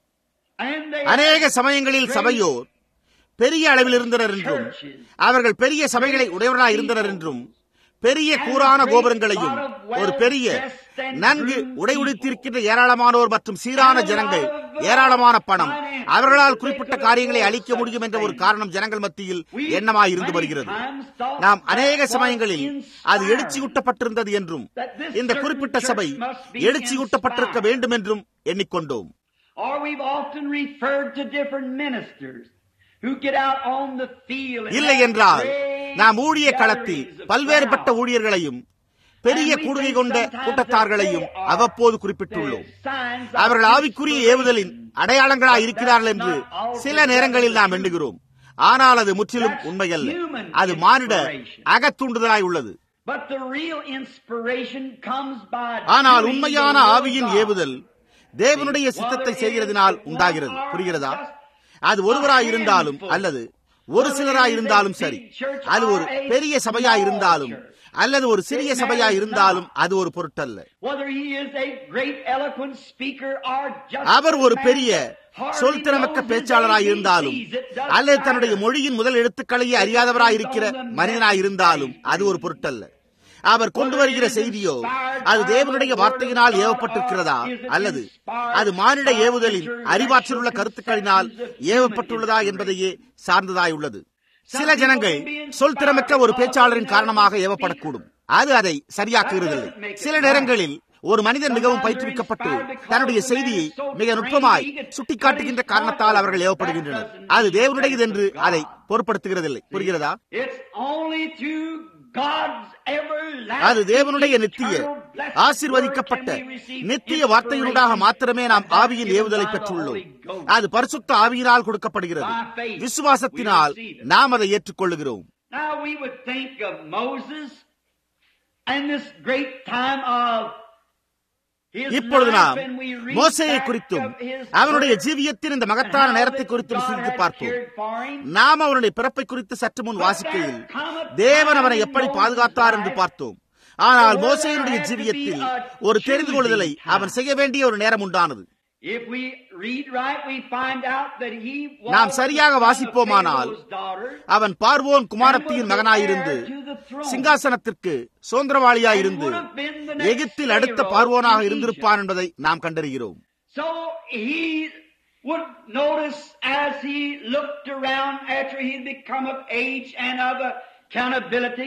and they அநேக சமயங்களில் சபையோர் பெரிய அளவில் இருந்தனர் என்றும் அவர்கள் பெரிய சபைகளை உடையவர்களாக இருந்தனர் என்றும் பெரிய கூரான கோபுரங்களையும் ஒரு பெரிய நன்கு உடை உடுத்திருக்கின்ற ஏராளமானோர் மற்றும் சீரான ஜனங்கள் ஏராளமான பணம் அவர்களால் குறிப்பிட்ட காரியங்களை அளிக்க முடியும் என்ற ஒரு காரணம் ஜனங்கள் மத்தியில் எண்ணமாய் இருந்து வருகிறது நாம் அநேக சமயங்களில் அது எழுச்சியூட்டப்பட்டிருந்தது என்றும் இந்த குறிப்பிட்ட சபை எழுச்சியூட்டப்பட்டிருக்க வேண்டும் என்றும் எண்ணிக்கொண்டோம் Or we've often referred to different ministers who get out on the field and இல்லை have என்றால் great நாம் ஊழிய களத்தில் gatherings of பல்வேறுபட்ட crowds. ஊழியர்களையும் பெரிய கூடுகை கொண்ட கூட்டத்தார்களையும் அவ்வப்போது குறிப்பிட்டுள்ளோம் அவர்கள் ஆவிக்குரிய ஏவுதலின் அடையாளங்களாய் இருக்கிறார்கள் என்று சில நேரங்களில் நாம் எண்ணுகிறோம் ஆனால் அது முற்றிலும் உண்மையல்ல அது மானிட அகத்தூண்டுதலாய் உள்ளது But the real inspiration comes by ஆனால் doing உண்மையான the will of ஆவியின் God. ஏவுதல் தேவனுடைய சித்தத்தை செய்கிறதினால் உண்டாகிறது புரிகிறதா அது ஒருவராய் இருந்தாலும் அல்லது ஒரு சிலராய் இருந்தாலும் சரி அது ஒரு பெரிய சபையாய் இருந்தாலும் அல்லது ஒரு சிறிய சபையாய் இருந்தாலும் அது ஒரு பொருட்டல்ல Whether he is a great eloquent speaker or just அவர் ஒரு a பெரிய man hardly சொல் திறமக்க knows his பேச்சாளராய் ABCs, இருந்தாலும் it doesn't அல்லது தன்னுடைய matter. மொழியின் முதல் எழுத்துக்களையே அறியாதவராய் இருக்கிற மனிதனாய் இருந்தாலும் அது ஒரு பொருட்டல்ல அவர் கொண்டு வருகிற செய்தியோ அது தேவனுடைய வார்த்தையினால் ஏவப்பட்டிருக்கிறதா அல்லது அது மானிட ஏவுதலின் அறிவாற்றலுள்ள கருத்துக்களினால் ஏவப்பட்டுள்ளதா என்பதையே சார்ந்ததாய் உள்ளது சில ஜனங்கள் சொல் திறமிக்க ஒரு பேச்சாளரின் காரணமாக ஏவப்படக்கூடும் அது அதை சரியாக்குகிறதில்லை சில நேரங்களில் ஒரு மனிதன் மிகவும் பயிற்றுவிக்கப்பட்டு தன்னுடைய செய்தியை மிக நுட்பமாய் சுட்டிக்காட்டுகின்ற காரணத்தால் அவர்கள் ஏவப்படுகின்றனர் அது தேவனுடையது என்று அதை பொருட்படுத்துகிறதில்லை புரிகிறதா It's only through God's everlasting அது தேவனுடைய நித்திய eternal blessed ஆசீர்வதிக்கப்பட்ட word can we receive நித்திய வார்த்தையினூடாக inspiration மாத்திரமே நாம் and that's ஆவியின் given ஏவுதலை by the பெற்றுள்ளோம் Holy Ghost. அது பரிசுத்த ஆவியினால் கொடுக்கப்படுகிறது By faith, விசுவாசத்தினால் we receive it. நாம் அதை ஏற்றுக்கொள்ளுகிறோம் Now we would think of Moses and this great time of his இப்பொழுது life நாம் and we read மோசையை back குறித்தும் of his அவனுடைய birth ஜீவியத்தின் இந்த and மகத்தான how நேரத்தை that குறித்தும் God சிந்தித்து had பார்ப்போம் cared for him. நாம் அவனுடைய பிறப்பை குறித்து சற்று முன் வாசிக்கையில் தேவன் அவனை எப்படி பாதுகாத்தார் என்று பார்த்தோம் ஆனால் மோசையினுடைய ஜீவியத்தில் ஒரு தெரிந்து கொள்ளுதலை அவன் செய்ய வேண்டிய ஒரு நேரம் உண்டானது If we read right, we find out that he was நாம் சரியாக the son of வாசிப்போமானால் Pharaoh's daughter, அவன் பார்வோன் குமாரத்தியின் மகனாயிருந்து சிங்காசனத்திற்கு சுதந்திரவாளியாயிருந்து எகிப்தில் அடுத்த பார்வோனாக இருந்திருப்பான் என்பதை நாம் கண்டறிகிறோம் So he would notice as he looked around after he'd become of age and of accountability,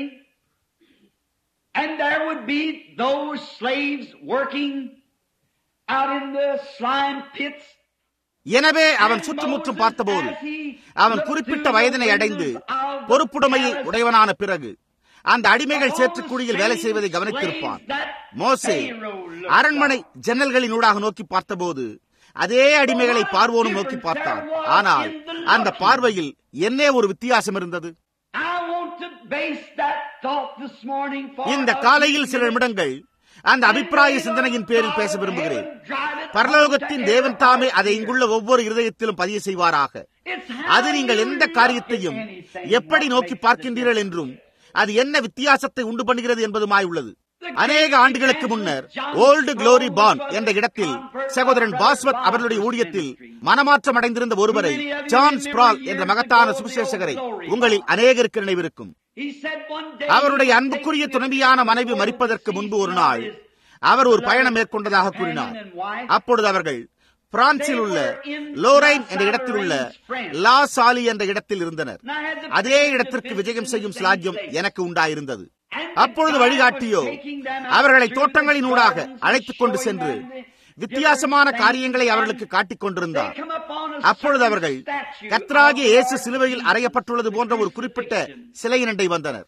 and there would be those slaves working out in the slime pits. எனவே அவன் சுற்றுமுற்றும் பார்த்தபோது அவன் குறிப்பிட்ட வயதினை அடைந்து பொறுப்புடைமையை உடையவனான பிறகு அந்த அடிமைகள் சேற்றுக்குழியில் வேலை செய்வதை கவனித்திருப்பான் மோசே அரண்மனை ஜன்னல்களினூடாக நோக்கி பார்த்தபோது அதே அடிமைகளை பார்வோனும் நோக்கி பார்த்தான் ஆனால் அந்த பார்வையில் என்ன ஒரு வித்தியாசம் இருந்தது I want to base that thought this morning for இந்த us காலையில் சில நிமிடங்கள் அந்த அபிப்பிராய சிந்தனையின் பேரில் பேச விரும்புகிறேன் பரலோகத்தின் தேவன் தாமே அதை இங்குள்ள ஒவ்வொரு இருதயத்திலும் பதிய செய்வாராக அது நீங்கள் எந்த காரியத்தையும் எப்படி நோக்கி பார்க்கின்றீர்கள் என்றும் அது என்ன வித்தியாசத்தை உண்டு பண்ணுகிறது என்பதுமாய் உள்ளது அநேக ஆண்டுகளுக்கு முன்னர் ஓல்டு குளோரி பான் என்ற இடத்தில் சகோதரன் பாஸ்வத் அவர்களுடைய ஊழியத்தில் மனமாற்றம் அடைந்திருந்த ஒருவரை ஜான் ஸ்பிரால் என்ற மகத்தான சுவிசேஷகரை உங்களில் அநேகருக்கு நினைவிருக்கும் அவருடைய அன்புக்குரிய துணைவியான மனைவி மறிப்பதற்கு முன்பு ஒரு நாள் அவர் ஒரு பயணம் மேற்கொண்டதாக கூறினார் அப்பொழுது அவர்கள் பிரான்சில் உள்ள லோரைன் என்ற இடத்தில் உள்ள லா சாலி என்ற இடத்தில் இருந்தனர் அதே இடத்திற்கு விஜயம் செய்யும் ஸ்லாக்கியம் எனக்கு உண்டாயிருந்தது அப்பொழுது வழிகாட்டியோ அவர்களை தோட்டங்களினூடாக அழைத்துக் கொண்டு சென்று வித்தியாசமான காரியங்களை அவர்களுக்கு காட்டிக் கொண்டிருந்தார் அப்பொழுது அவர்கள் கத்ராகிய இயேசு சிலுவையில் அறையப்பட்டுள்ளது போன்ற ஒரு குறிப்பிட்ட சிலையினண்டை வந்தனர்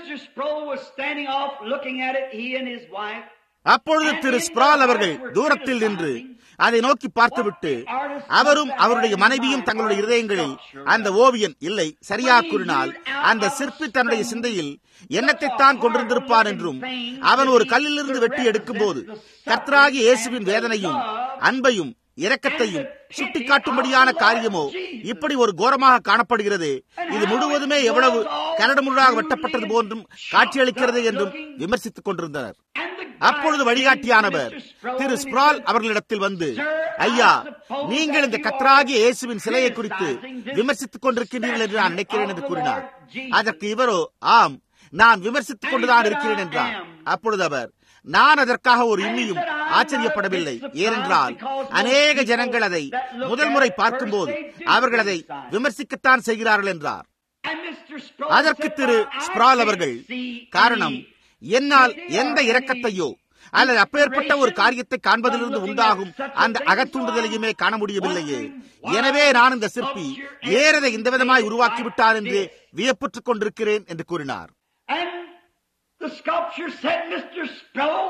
அப்பொழுது திரு ஸ்பிரால் அவர்கள் தூரத்தில் நின்று அதை நோக்கி பார்த்துவிட்டு அவரும் அவருடைய மனைவியும் தங்களுடைய இருதயங்களில் அந்த ஓவியன் இல்லை சரியா கூறினால் அந்த சிற்பி தன்னுடைய சிந்தையில் எண்ணத்தைத்தான் கொண்டிருந்திருப்பான் என்றும் அவன் ஒரு கல்லிலிருந்து வெட்டி எடுக்கும் போது கர்த்தராகி இயேசுவின் வேதனையும் அன்பையும் இரக்கத்தையும் சுட்டிக்காட்டும்படியான காரியமோ இப்படி ஒரு கோரமாக காணப்படுகிறது இது முழுவதுமே எவ்வளவு கரடுமுரடாக வெட்டப்பட்டது போன்றும் காட்சியளிக்கிறது என்றும் விமர்சித்துக் கொண்டிருந்தனர் அப்பொழுது வழிகாட்டியானவர் திரு ஸ்பிரால் அவர்களிடத்தில் வந்து ஐயா நீங்கள் இந்த கத்ராகிய இயேசுவின் சிலையை குறித்து விமர்சித்துக் கொண்டிருக்கின்றீர்கள் என்று நான் நினைக்கிறேன் என்று கூறினார் அதற்கு இவரோ ஆம் நான் விமர்சித்துக் கொண்டுதான் இருக்கிறேன் என்றார் அப்பொழுது அவர் நான் அதற்காக ஒரு இன்னியும் ஆச்சரியப்படவில்லை ஏனென்றால் அநேக ஜனங்கள் அதை முதல் முறை பார்க்கும்போது அவர்கள் அதை விமர்சிக்கத்தான் செய்கிறார்கள் என்றார் அதற்கு திரு ஸ்பிரால் அவர்கள் காரணம் என்னால் எந்த இரக்கத்தையோ அல்லது அப்பேற்பட்ட ஒரு காரியத்தை காண்பதிலிருந்து உண்டாகும் அந்த அகத்தூண்டுதலையுமே காண முடியவில்லையே எனவே நான் இந்த சிற்பி ஏறதை இந்த விதமாய் உருவாக்கிவிட்டார் என்று வியப்புற்றுக் கொண்டிருக்கிறேன் என்று கூறினார் The sculpture said, Mr. Sproul,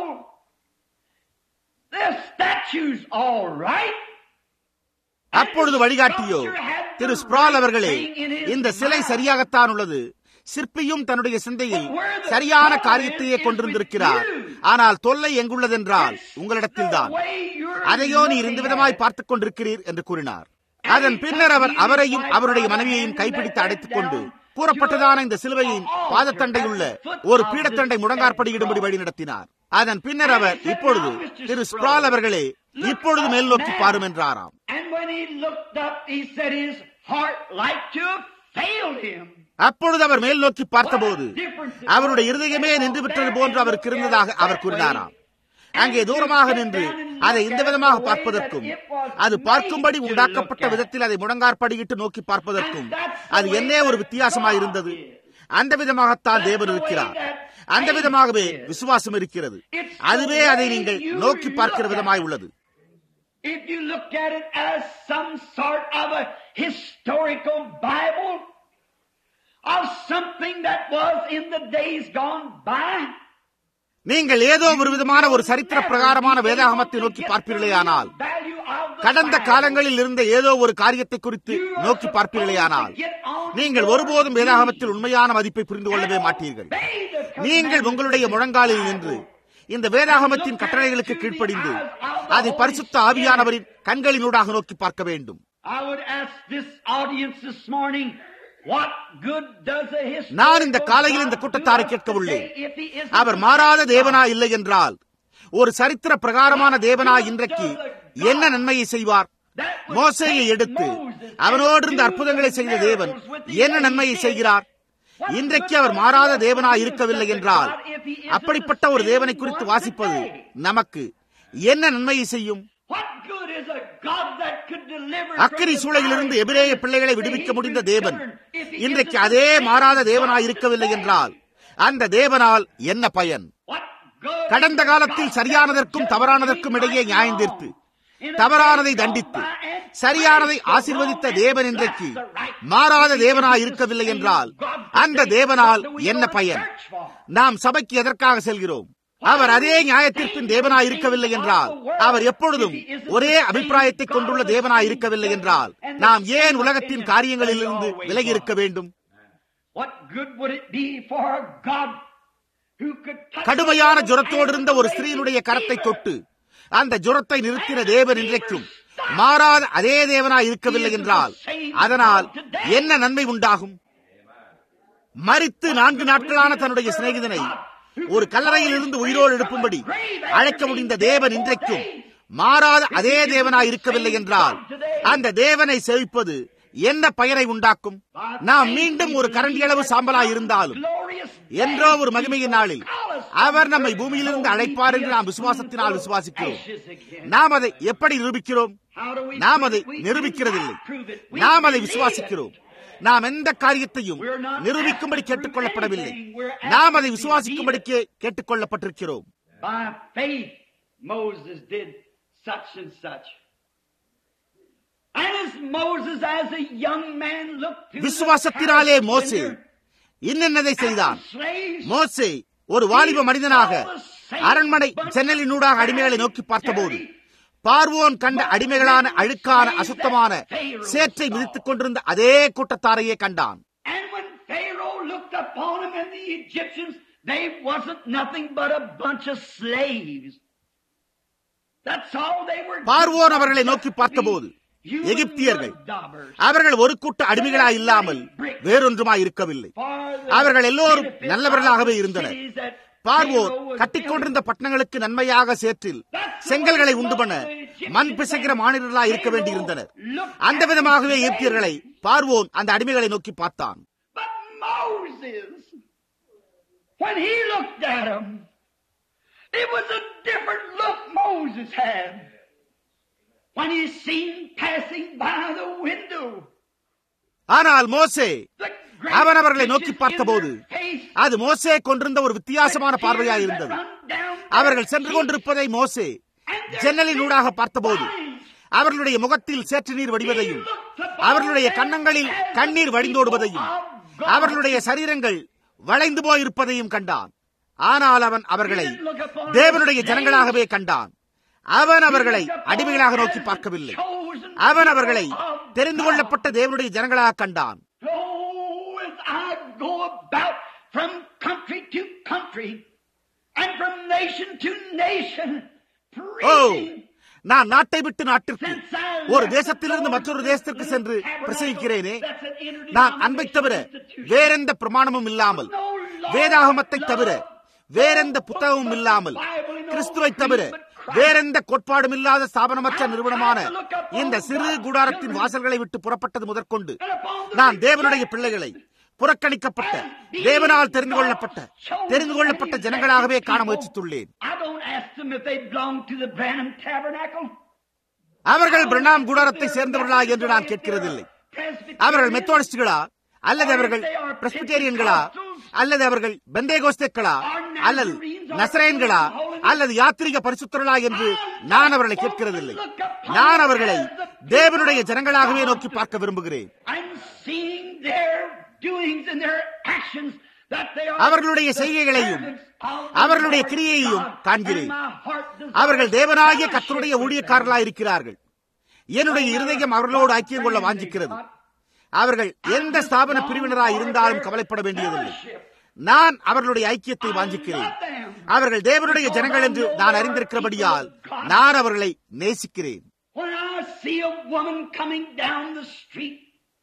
the statue's all right. அப்பொழுது வழிகாட்டியோ திரு ஸ்பிரால் அவர்களே இந்த சிலை சரியாகத்தான் உள்ளது சிற்பியும் தன்னுடைய சிந்தையில் சரியான காரியத்தையே கொண்டிருந்திருக்கிறார் ஆனால் தொல்லை எங்குள்ளதென்றால் உங்களிடத்தில்தான் அதையோ நீர் இந்த விதமாய் பார்த்துக் கொண்டிருக்கிறீர் என்று கூறினார் அதன் பின்னர் அவர் அவரையும் அவருடைய மனைவியையும் கைப்பிடித்து அடைத்துக் கொண்டு கூறப்பட்டதான இந்த சிலுவையின் பாதத்தண்டையுள்ள ஒரு பீடத்தண்டை முடங்காற்படியிடும்படி வழி நடத்தினார் அதன் பின்னர் அவர் இப்பொழுது திரு ஸ்பிரால் அவர்களே இப்பொழுது மேல் நோக்கி பாரும் என்றாராம் அப்பொழுது அவர் மேல் நோக்கி பார்த்தபோது அவருடைய இருதயமே நின்று விட்டது போன்று அவருக்கு இருந்ததாக அவர் கூறினாராம் அங்கே தூரமாக நின்று அதை இந்த விதமாக பார்ப்பதற்கும் அது பார்க்கும்படி உண்டாக்கப்பட்ட விதத்தில் அதை முடங்காற்படியிட்டு நோக்கி பார்ப்பதற்கும் அது என்னே ஒரு வித்தியாசமாக இருந்தது அந்த விதமாகத்தான் தேவன் இருக்கிறார் அந்த விதமாகவே விசுவாசம் இருக்கிறது அதுவே அதை நீங்கள் நோக்கி பார்க்கிற விதமாய் உள்ளது If you look at it as some sort of a historical Bible of something that was in the days gone by, நீங்கள் ஏதோ ஒரு விதமான ஒரு சரித்திர பிரகாரமான வேதாகமத்தை நோக்கி பார்ப்பீர்களேயானால் கடந்த காலங்களில் இருந்த ஏதோ ஒரு காரியத்தை குறித்து நோக்கி பார்ப்பீர்களேயானால் நீங்கள் ஒருபோதும் வேதாகமத்தில் உண்மையான மதிப்பை புரிந்து கொள்ளவே மாட்டீர்கள் நீங்கள் உங்களுடைய முழங்காலில் நின்று இந்த வேதாகமத்தின் கட்டளைகளுக்கு கீழ்ப்படிந்து அதை பரிசுத்த ஆவியானவரின் கண்களினூடாக நோக்கி பார்க்க வேண்டும் நான் இந்த காலையில் இந்த கூட்டத்தாரை கேட்க உள்ளேன் அவர் மாறாத தேவனா இல்லை என்றால் ஒரு சரித்திர பிரகாரமான தேவனா இன்றைக்கு என்ன நன்மையை செய்வார் மோசையை எடுத்து அவனோடு இருந்த அற்புதங்களை செய்த தேவன் என்ன நன்மையை செய்கிறார் இன்றைக்கு அவர் மாறாத தேவனா இருக்கவில்லை என்றால் அப்படிப்பட்ட ஒரு தேவனை குறித்து வாசிப்பது நமக்கு என்ன நன்மையை செய்யும் அக்கரி சூழலிலிருந்து எபிரேய பிள்ளைகளை விடுவிக்க முடிந்த தேவன் இன்றைக்கு அதே மாறாத தேவனாய் இருக்கவில்லை என்றால் அந்த தேவனால் என்ன பயன் கடந்த காலத்தில் சரியானதற்கும் தவறானதற்கும் இடையே நியாயம் தீர்த்து தவறானதை தண்டித்து சரியானதை ஆசிர்வதித்த தேவன் இன்றைக்கு மாறாத தேவனாய் இருக்கவில்லை என்றால் அந்த தேவனால் என்ன பயன் நாம் சபைக்கு எதற்காக செல்கிறோம் அவர் அதே நியாயத்திற்பின் தேவனாய் இருக்கவில்லை என்றால் அவர் எப்பொழுதும் ஒரே அபிப்பிராயத்தை கொண்டுள்ள தேவனாய் இருக்கவில்லை என்றால் நாம் ஏன் உலகத்தின் காரியங்களிலிருந்து விலகி இருக்க வேண்டும் கடுமையான ஜுரத்தோடு இருந்த ஒரு ஸ்திரீனுடைய கரத்தை தொட்டு அந்த ஜுரத்தை நிறுத்தின தேவன் இன்றைக்கும் மாறாத அதே தேவனாய் இருக்கவில்லை என்றால் அதனால் என்ன நன்மை உண்டாகும் மறித்து நான்கு நாட்களான தன்னுடைய சிநேகிதனை ஒரு கல்லறையில் இருந்து உயிரோடு எழுப்பும்படி அழைக்க முடிந்த தேவன் இன்றைக்கும் மாறாத அதே தேவனாய் இருக்கவில்லை என்றால் அந்த தேவனை செவிப்பது என்ன பயனை உண்டாக்கும் நாம் மீண்டும் ஒரு கரண்டியளவு சாம்பலாய் இருந்தாலும் என்றோ ஒரு மகிமையின் நாளில் அவர் நம்மை பூமியிலிருந்து அழைப்பார் என்று நாம் விசுவாசத்தினால் விசுவாசிக்கிறோம் நாம் அதை எப்படி நிரூபிக்கிறோம் நாம் அதை நிரூபிக்கிறதில்லை நாம் அதை விசுவாசிக்கிறோம் நாம் எந்த காரியத்தையும் நிரூபிக்கும்படி கேட்டுக் கொள்ளப்படவில்லை நாம் அதை விசுவாசிக்கும்படிக்கே கேட்டுக் கொள்ளப்பட்டிருக்கிறோம் By faith, Moses did such and such. And as Moses, as a young man, looked through விசுவாசத்தினாலே the மோசே window இன்னென்னதை at செய்தான் the slaves, மோசே ஒரு வாலிப மனிதனாக அரண்மனை ஜன்னலினூடாக அடிமைகளை நோக்கி பார்த்தபோது பார்வோன் கண்ட அடிமைகளான அழுக்கான அசுத்தமான சேற்றை மிதித்துக் கொண்டிருந்த அதே கூட்டத்தாரையே கண்டான் And when Pharaoh looked upon him and the Egyptians, they wasn't nothing but a bunch of slaves. That's all they were. பார்வோன் அவர்களை நோக்கி பார்த்தபோது எகிப்தியர்கள் அவர்கள் ஒரு கூட்ட அடிமைகளாய் இல்லாமல் வேறொன்றுமாய் இருக்கவில்லை அவர்கள் எல்லோரும் நல்லவர்களாகவே இருந்தனர் பார்வோர் கட்டிக்கொண்டிருந்த பட்டணங்களுக்கு நன்மையாக சேற்றில் செங்கல்களை உண்டு பண்ண மண் பிசைக்கிற மாநிலர்களாய் இருக்க வேண்டியிருந்தனர் அந்த விதமாகவே எகிப்தியர்களை பார்வோன் அந்த அடிமைகளை நோக்கி பார்த்தான் But Moses, when he looked at them, it was a different look Moses had. When he seen passing by the window, ஆனால் மோசே the அவன் அவர்களை நோக்கி great பார்த்தபோது in their face, அது மோசே கொண்டிருந்த ஒரு வித்தியாசமான the பார்வையாய் tears இருந்தது that run down அவர்கள் their சென்று cheeks, கொண்டிருப்பதை மோசே and their ஜன்னலினூடாக big பார்த்தபோது bodies. அவர்களுடைய முகத்தில் சேற்று நீர் வடிவதையும் அவர்களுடைய கன்னங்களில் கண்ணீர் வடிந்தோடுவதையும் அவர்களுடைய சரீரங்கள் வளைந்து போயிருப்பதையும் கண்டான் ஆனால் அவன் அவர்களை தேவனுடைய ஜனங்களாகவே கண்டான் அவன் அவர்களை அடிமைகளாக நோக்கி பார்க்கவில்லை அவன் அவர்களை தெரிந்து கொள்ளப்பட்ட தேவனுடைய ஜனங்களாக கண்டான் Oh, as I go about from country to country and from nation to nation, O preaching நான் நாட்டை விட்டு நாட்டிற்கு since I ஒரு left தேசத்திலிருந்து the மற்றொரு தேசத்திற்கு சென்று tabernacle, பிரசங்கிக்கிறேனே that's an interdenominational நான் அன்பை தவிர institution. வேறெந்த பிரமாணமும் இல்லாமல் No law, வேதாகமத்தை no தவிர வேறெந்த புத்தகமும் இல்லாமல் கிறிஸ்துவை தவிர வேறெந்த கோட்பாடும் இல்லாத ஸ்தாபனமற்ற நிறுவனமான இந்த சிறு கூடாரத்தின் வாசல்களை விட்டு புறப்பட்டது முதற்கொண்டு And upon the நான் தேவனுடைய பிள்ளைகளை புறக்கணிக்கப்பட்ட தேவனால் தெரிந்து கொள்ளப்பட்ட தெரிந்து கொள்ளப்பட்ட ஜனங்களாகவே காண முயற்சித்துள்ளேன் I don't ask them if they belong to the Branham Tabernacle. அவர்கள் பிரணாம் கூடாரத்தை சேர்ந்தவர்களா என்று நான் கேட்கிறதில்லை அவர்கள் மெத்தோடிஸ்டுகளா அல்லது அவர்கள் பிரஸ்பிட்டேரியன்களா அல்லது அவர்கள் பெந்தேகோஸ்தேக்களா அல்லது நசரேன்களா அல்லது யாத்திரிக பரிசுத்தர்களா என்று நான் அவர்களை கேட்கிறதில்லை நான் அவர்களை தேவனுடைய ஜனங்களாகவே நோக்கி பார்க்க விரும்புகிறேன் I'm seeing their doings and their actions that they are அவர்களுடைய செய்கைகளையும் அவர்களுடைய கிரியையையும் காண்கிறேன் அவர்கள் அவர்கள் தேவனாகிய கர்த்தருடைய ஊழியக்காரர்களாய் இருக்கிறார்கள் என்னுடைய இருதயம் அவர்களோடு ஐக்கியம் கொள்ள வாஞ்சிக்கிறது அவர்கள் எந்த ஸ்தாபன பிரிவினராய் இருந்தாலும் கவலைப்பட வேண்டியதில்லை நான் அவர்களுடைய ஐக்கியத்தை வாஞ்சிக்கிறேன் அவர்கள் தேவனுடைய ஜனங்கள் என்று நான் அறிந்திருக்கிறபடியால் நான் அவர்களை நேசிக்கிறேன் When I see a woman coming down the street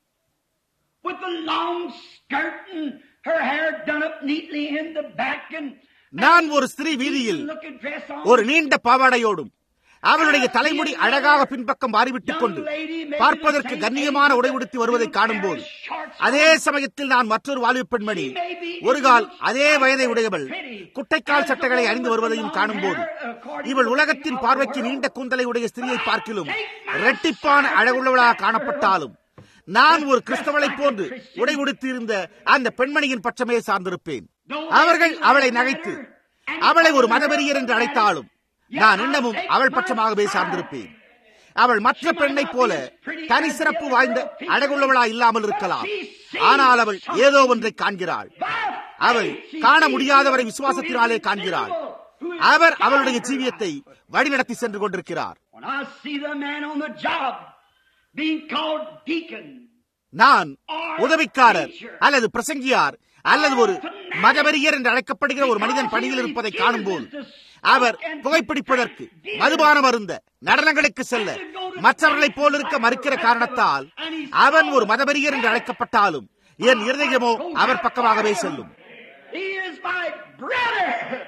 with a long skirt and her hair done up neatly in the back and நான் ஒரு ஸ்திரீ வீதியில் looking dress on ஒரு நீண்ட பாவாடையோடும் அவளுடைய தலைமுடி அழகாக பின்பக்கம் மாறிவிட்டுக் கொண்டு பார்ப்பதற்கு கண்ணியமான உடை உடுத்தி வருவதை காணும்போது அதே சமயத்தில் நான் மற்றொரு வாலிப பெண்மணி ஒரு கால் அதே வயதை உடையவள் குட்டைக்கால் சட்டைகளை அணிந்து வருவதையும் காணும்போது இவள் உலகத்தின் பார்வைக்கு நீண்ட கூந்தலை உடைய ஸ்திரியை பார்க்கிலும் இரட்டிப்பான அழகுள்ளவளாக காணப்பட்டாலும் நான் ஒரு கிறிஸ்தவளைப் போன்று உடை உடுத்தியிருந்த அந்த பெண்மணியின் பட்சமே சார்ந்திருப்பேன் அவர்கள் அவளை நகைத்து அவளை ஒரு மதவெறியர் என்று அழைத்தாலும் நான் இன்னமும் அவள் பட்சமாகவே சார்ந்திருப்பேன் அவள் மற்ற பெண்ணைப் போல தனி சிறப்பு வாய்ந்த அழகுள்ளவளா இல்லாமல் இருக்கலாம் ஆனால் அவள் ஏதோ ஒன்றை காண்கிறாள் அவள் காண முடியாதவரை விசுவாசத்தினாலே காண்கிறாள் அவர் அவளுடைய ஜீவியத்தை வழிநடத்தி சென்று கொண்டிருக்கிறார் When I see the man on the job being called deacon, நான் உதவிக்காரர் அல்லது பிரசங்கியார் அல்லது ஒரு மதவெறியர் என்று அழைக்கப்படுகிற ஒரு மனிதன் பணியில் இருப்பதை காணும்போது அவர் புகைப்பிடிப்பதற்கு மதுபானம் அருந்த நடனங்களுக்கு செல்ல மற்றவர்களைப் போல் இருக்க மறுக்கிற காரணத்தால் அவன் ஒரு மதவெறியர் என்று அழைக்கப்பட்டாலும் என் இருதயமோ அவர் பக்கமாகவே செல்லும் He is my brother.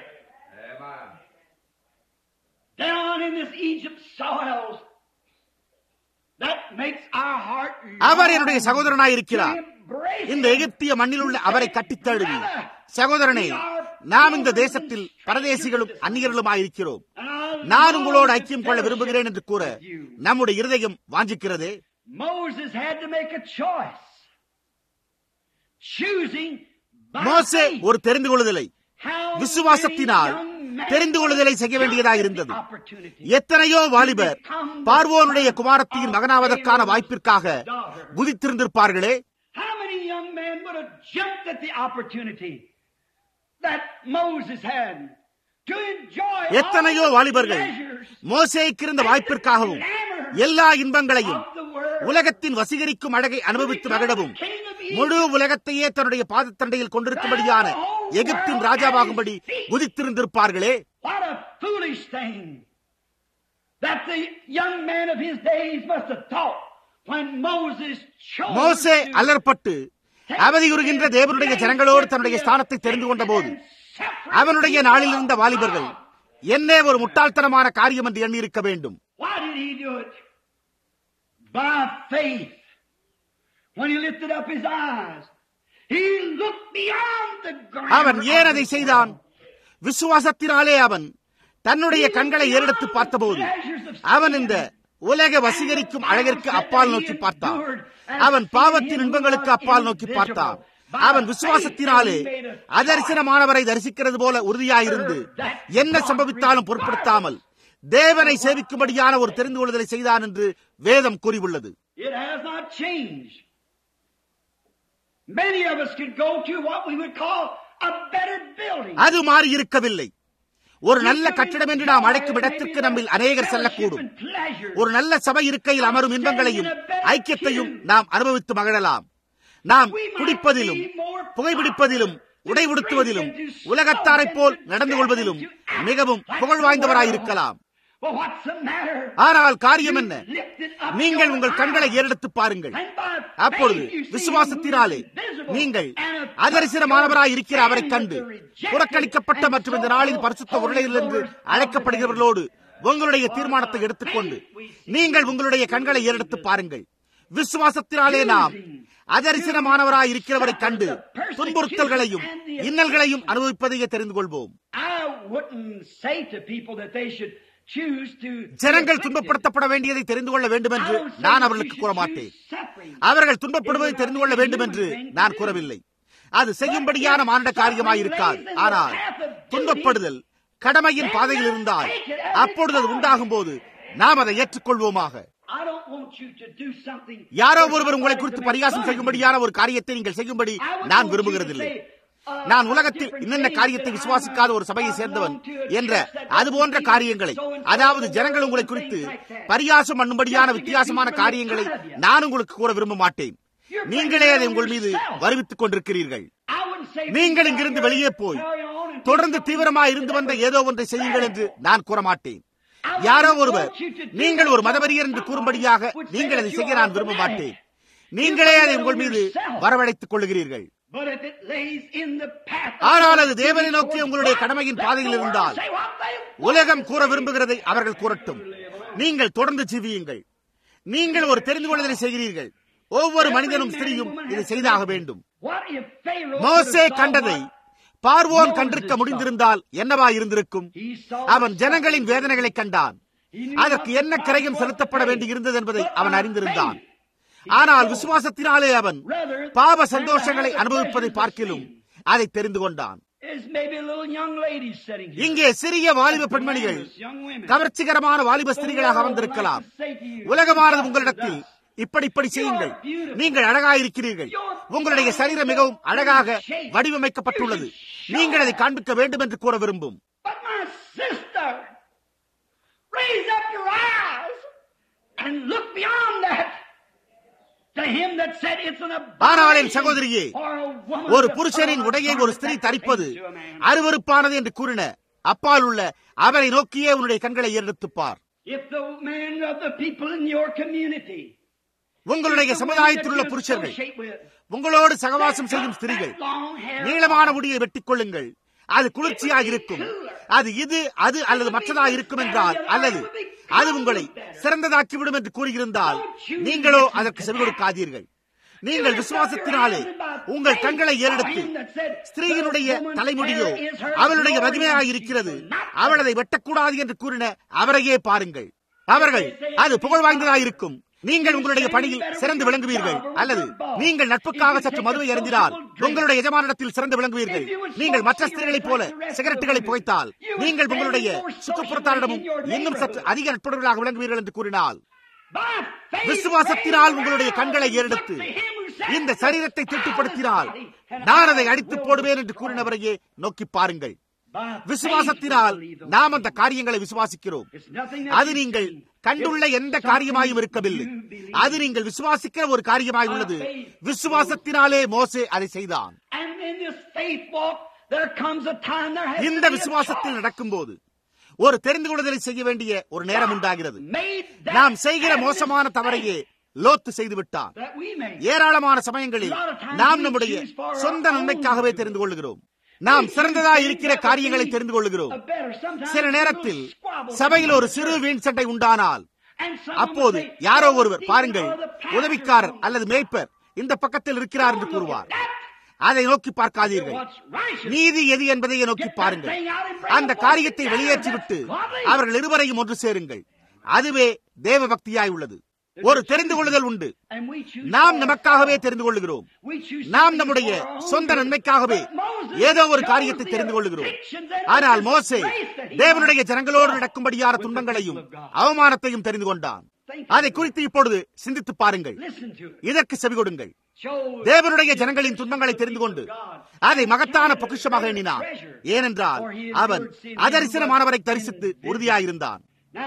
Down in this Egypt soils. That makes our heart அவர் என்னுடைய சகோதரனாய் இருக்கிறார் embrace இந்த எகிப்திய மண்ணில் உள்ள அவரை கட்டித் தழுவி சகோதரனே நாம் இந்த தேசத்தில் பரதேசிகளும் அந்நியர்களுமாயிருக்கிறோம் நான் உங்களோடு ஐக்கியம் கொள்ள விரும்புகிறேன் என்று கூற நம்முடைய இருதயம் வாஞ்சிக்கிறதே Moses had to make a choice. Choosing by மோசே faith. ஒரு தெரிந்து கொள்ளுதலை How விசுவாசத்தினால் many young men தெரிந்து கொள்ளுதலை செய்ய வேண்டியதாக இருந்தது jumped at the opportunity. எத்தனையோ வாலிபர் பார்வோனுடைய குமாரத்தியின் மகனாவதற்கான வாய்ப்பிற்காக குதித்திருந்திருப்பார்களே How many young men would have jumped at the opportunity that Moses had to enjoy எத்தனையோ all the வாலிபர்கள் pleasures மோசேக்கு இருந்த வாய்ப்பிற்காகவும் எல்லா இன்பங்களையும் of the world? உலகத்தின் வசீகரிக்கும் அழகை அனுபவித்து மகிழவும் முழு உலகத்தையே தன்னுடைய பாதத்தண்டையில் கொண்டிருக்கும்படியான எகிப்தின் ராஜாவாகும்படி குதித்திருந்திருப்பார்களே What a foolish thing that the young man of his days must have thought when Moses chose மோசே to அலர்பட்டு அவதியுறுகின்ற தேவனுடைய ஜனங்களோடு தன்னுடைய ஸ்தானத்தை தெரிந்து கொண்ட போது அவனுடைய நாளில் இருந்த வாலிபர்கள் என்னே ஒரு முட்டாள்தனமான காரியம் என்று எண்ணியிருக்க வேண்டும் Why did he do it? By faith. When he lifted up his eyes, he looked beyond the ground. அவன் ஏன் அதை செய்தான் விசுவாசத்தினாலே அவன் தன்னுடைய கண்களை ஏறெடுத்து பார்த்தபோது அவன் இந்த உலக வசீகரிக்கும் அழகிற்கு அப்பால் நோக்கி பார்த்தான் அவன் பாவத்தின் இன்பங்களுக்கு அப்பால் நோக்கி பார்த்தான் அவன் விசுவாசத்தினாலே அதரிசனமானவரை தரிசிக்கிறது போல உறுதியாயிருந்து என்ன சம்பவித்தாலும் பொருட்படுத்தாமல் தேவனை சேவிக்கும்படியான ஒரு தெரிந்து கொள்ளுதலை செய்தான் என்று வேதம் கூறியுள்ளது It has not changed. Many of us could go to what we would call a better building. அது மாறி இருக்கவில்லை ஒரு நல்ல கட்டிடம் என்று நாம் அழைக்கும் இடத்திற்கு நம்மில் அநேகர் செல்லக்கூடும் ஒரு நல்ல சபை இருக்கையில் அமரும் இன்பங்களையும் ஐக்கியத்தையும் நாம் அனுபவித்து மகிழலாம் நாம் குடிப்பதிலும் புகைப்பிடிப்பதிலும் உடை உடுத்துவதிலும் உலகத்தாரைப் போல் நடந்து கொள்வதிலும் மிகவும் புகழ் வாய்ந்தவராயிருக்கலாம் Well, what's the matter? ஆனால் காரியம் என்ன Lifted up நீங்கள் your உங்கள் கண்களை ஏறெடுத்து பாருங்கள் And by அப்பொழுது faith you see விசுவாசத்தினாலே who is visible நீங்கள் and a- அதரிசனமானவராய் இருக்கிற அவரை stand கண்டு with the rejected புறக்கணிக்கப்பட்ட and மற்றும் இந்த so நாளின் called பரிசுத்த holy உருளையில் என்று rollers of the அழைக்கப்படுகிறவர்களோடு உங்களுடைய தீர்மானத்தை எடுத்துக்கொண்டு நீங்கள் உங்களுடைய கண்களை ஏறெடுத்து பாருங்கள் விசுவாசத்தினாலே நாம் அதரிசனமானவராய் இருக்கிறவரை கண்டு துன்புறுத்தல்களையும் இன்னல்களையும் அனுபவிப்பதையே தெரிந்து கொள்வோம் I wouldn't say to people that they should choose to ஜனங்கள் துன்பப்படுத்தப்பட வேண்டியதை தெரிந்து கொள்ள வேண்டும் என்று நான் அவர்களுக்கு கூற மாட்டேன் அவர்கள் துன்பப்படுவதை தெரிந்து கொள்ள வேண்டும் என்று நான் கூறவில்லை அது செய்யும்படியான மாண்ட காரியமாயிருக்காது ஆனால் துன்பப்படுதல் கடமையின் பாதையில் இருந்தால் அப்பொழுது அது உண்டாகும் போது நாம் அதை ஏற்றுக்கொள்வோமாக யாரோ ஒருவர் உங்களை குறித்து பரிகாசம் செய்யும்படியான ஒரு காரியத்தை நீங்கள் செய்யும்படி நான் விரும்புகிறதில்லை நான் உலகத்தில் இன்னென்ன காரியத்தை விசுவாசிக்காத ஒரு சபையை சேர்ந்தவன் என்ற அது போன்ற காரியங்களை அதாவது ஜனங்கள் உங்களை குறித்து பரியாசம் பண்ணும்படியான வித்தியாசமான காரியங்களை நான் உங்களுக்கு கூற விரும்ப மாட்டேன் நீங்களே அதை உங்கள் மீது வருவித்துக் கொண்டிருக்கிறீர்கள் நீங்கள் இங்கிருந்து வெளியே போய் தொடர்ந்து தீவிரமாக இருந்து வந்த ஏதோ ஒன்றை செய்யுங்கள் என்று நான் கூற மாட்டேன் யாரோ ஒருவர் நீங்கள் ஒரு மதவரியர் என்று கூறும்படியாக நீங்கள் அதை செய்ய நான் விரும்ப மாட்டேன் நீங்களே அதை உங்கள் மீது வரவழைத்துக் கொள்ளுகிறீர்கள் ஆனால் அது தேவனை நோக்கி உங்களுடைய கடமையின் பாதையில் இருந்தால் உலகம் கூற விரும்புகிறதை அவர்கள் கூறட்டும் நீங்கள் தொடர்ந்து ஜீவியுங்கள் நீங்கள் ஒரு தெரிந்து கொள்வதை செய்கிறீர்கள் ஒவ்வொரு மனிதனும் ஸ்திரியும் இதை செய்தாக வேண்டும் மோசே கண்டதை பார்வோன் கண்டிருக்க முடிந்திருந்தால் என்னவா இருந்திருக்கும் அவன் ஜனங்களின் வேதனைகளை கண்டான் அதற்கு என்ன கிரயம் செலுத்தப்பட வேண்டி இருந்தது என்பதை அவன் அறிந்திருந்தான் ஆனால் விசுவாசத்தினாலே அவன் பாவ சந்தோஷங்களை அனுபவிப்பதை பார்க்கிலும் அதை தெரிந்து கொண்டான் இங்கே சிறிய வாலிப பெண்மணிகள் கவர்ச்சிகரமான வாலிப ஸ்திரீகளாக அமர்ந்திருக்கலாம் உலகமானது உங்களிடத்தில் இப்படி இப்படி செய்யுங்கள் நீங்கள் அழகாயிருக்கிறீர்கள் உங்களுடைய சரீரம் மிகவும் அழகாக வடிவமைக்கப்பட்டுள்ளது நீங்கள் அதை காண்பிக்க வேண்டும் என்று கூற விரும்பும் ஆனால் என் சகோதரியே ஒரு புருஷனின் உடையை ஒரு ஸ்திரீ தரிப்பது அருவறுப்பானது என்று கூறின அப்பால் உள்ள அவரை நோக்கியே உன்னுடைய கண்களை எடுத்துப்பார் உங்களுடைய சமுதாயத்தில் உள்ள புருஷர்கள் உங்களோடு சகவாசம் செய்யும் ஸ்திரீகள் நீளமான முடியை வெட்டிக் கொள்ளுங்கள் அது குளிர்ச்சியாக இருக்கும் அது இது அது அல்லது மற்றதாக இருக்கும் என்றால் அல்லது அது உங்களை சிறந்ததாக்கிவிடும் என்று கூறியிருந்தால் நீங்களோ அதற்கு செவி கொடுக்காதீர்கள் நீங்கள் விசுவாசத்தினாலே உங்கள் கண்களை ஏறெடுத்து ஸ்திரீயினுடைய தலைமுடியோ அவளுடைய மகிமையாக இருக்கிறது அவள் அதை வெட்டக்கூடாது என்று கூறின அவரையே பாருங்கள் அவர்கள் அது புகழ் வாய்ந்ததாயிருக்கும் நீங்கள் உங்களுடைய பணியில் சிறந்து விளங்குவீர்கள் அல்லது நீங்கள் நட்புக்காக சற்று மதுவை அறிந்தினால் உங்களுடைய எஜமானிடத்தில் சிறந்து விளங்குவீர்கள் நீங்கள் மற்ற ஸ்திரீகளைப் போல சிகரெட்டுகளை புகைத்தால் நீங்கள் உங்களுடைய சுற்றுப்புறத்தாரிடமும் இன்னும் சற்று அதிக நட்புறவர்களாக விளங்குவீர்கள் என்று கூறினால் விசுவாசத்தினால் உங்களுடைய கண்களை ஏறெடுத்து இந்த சரீரத்தை திட்டுப்படுத்தினால் நான் அதை அடித்து போடுவேன் என்று கூறினவரையே நோக்கி பாருங்கள் விசுவாசத்தினால் நாம் அந்த காரியங்களை விசுவாசிக்கிறோம் அது நீங்கள் கண்டுள்ள எந்த காரியமாயும் இருக்கவில்லை அது நீங்கள் விசுவாசிக்கிற ஒரு காரியமாய் உள்ளது விசுவாசத்தினாலே மோசே அதை செய்தான் இந்த விசுவாசத்தில் நடக்கும்போது ஒரு தெரிந்து கொள்ளுதலை செய்ய வேண்டிய ஒரு நேரம் உண்டாகிறது நாம் செய்கிற மோசமான தவறையே லோத்து செய்து விட்டான் ஏராளமான சமயங்களில் நாம் நம்முடைய சொந்த நன்மைக்காகவே தெரிந்து கொள்கிறோம் நாம் சிறந்ததா இருக்கிற காரியங்களை தெரிந்து கொள்கிறோம் சில நேரத்தில் சபையில் ஒரு சிறு வீண் சட்டை உண்டானால் அப்போது யாரோ ஒருவர் பாருங்கள் உதவிக்காரர் அல்லது மேய்ப்பர் இந்த பக்கத்தில் இருக்கிறார் என்று கூறுவார் அதை நோக்கி பார்க்காதீர்கள் நீதி எது என்பதையே நோக்கி பாருங்கள் அந்த காரியத்தை வெளியேற்றிவிட்டு அவர்கள் இருவரையும் ஒன்று சேருங்கள் அதுவே தேவ பக்தியாய் உள்ளது ஒரு தெரிந்து கொள்ளுதல் உண்டு நாம் நமக்காகவே தெரிந்து கொள்ளுகிறோம் நாம் நம்முடைய சொந்த நன்மைக்காகவே ஏதோ ஒரு காரியத்தை தெரிந்து கொள்ளுகிறோம் ஆனால் மோசே தேவனுடைய ஜனங்களோடு நடக்கும்படியான துன்பங்களையும் அவமானத்தையும் தெரிந்து கொண்டான் அதை குறித்து இப்பொழுது சிந்தித்து பாருங்கள் இதற்கு செவி கொடுங்கள் தேவனுடைய ஜனங்களின் துன்பங்களை தெரிந்து கொண்டு அதை மகத்தான பொக்கிஷமாக எண்ணினான் ஏனென்றால் அவன் அதரிசனமானவரை தரிசித்து உறுதியாயிருந்தான்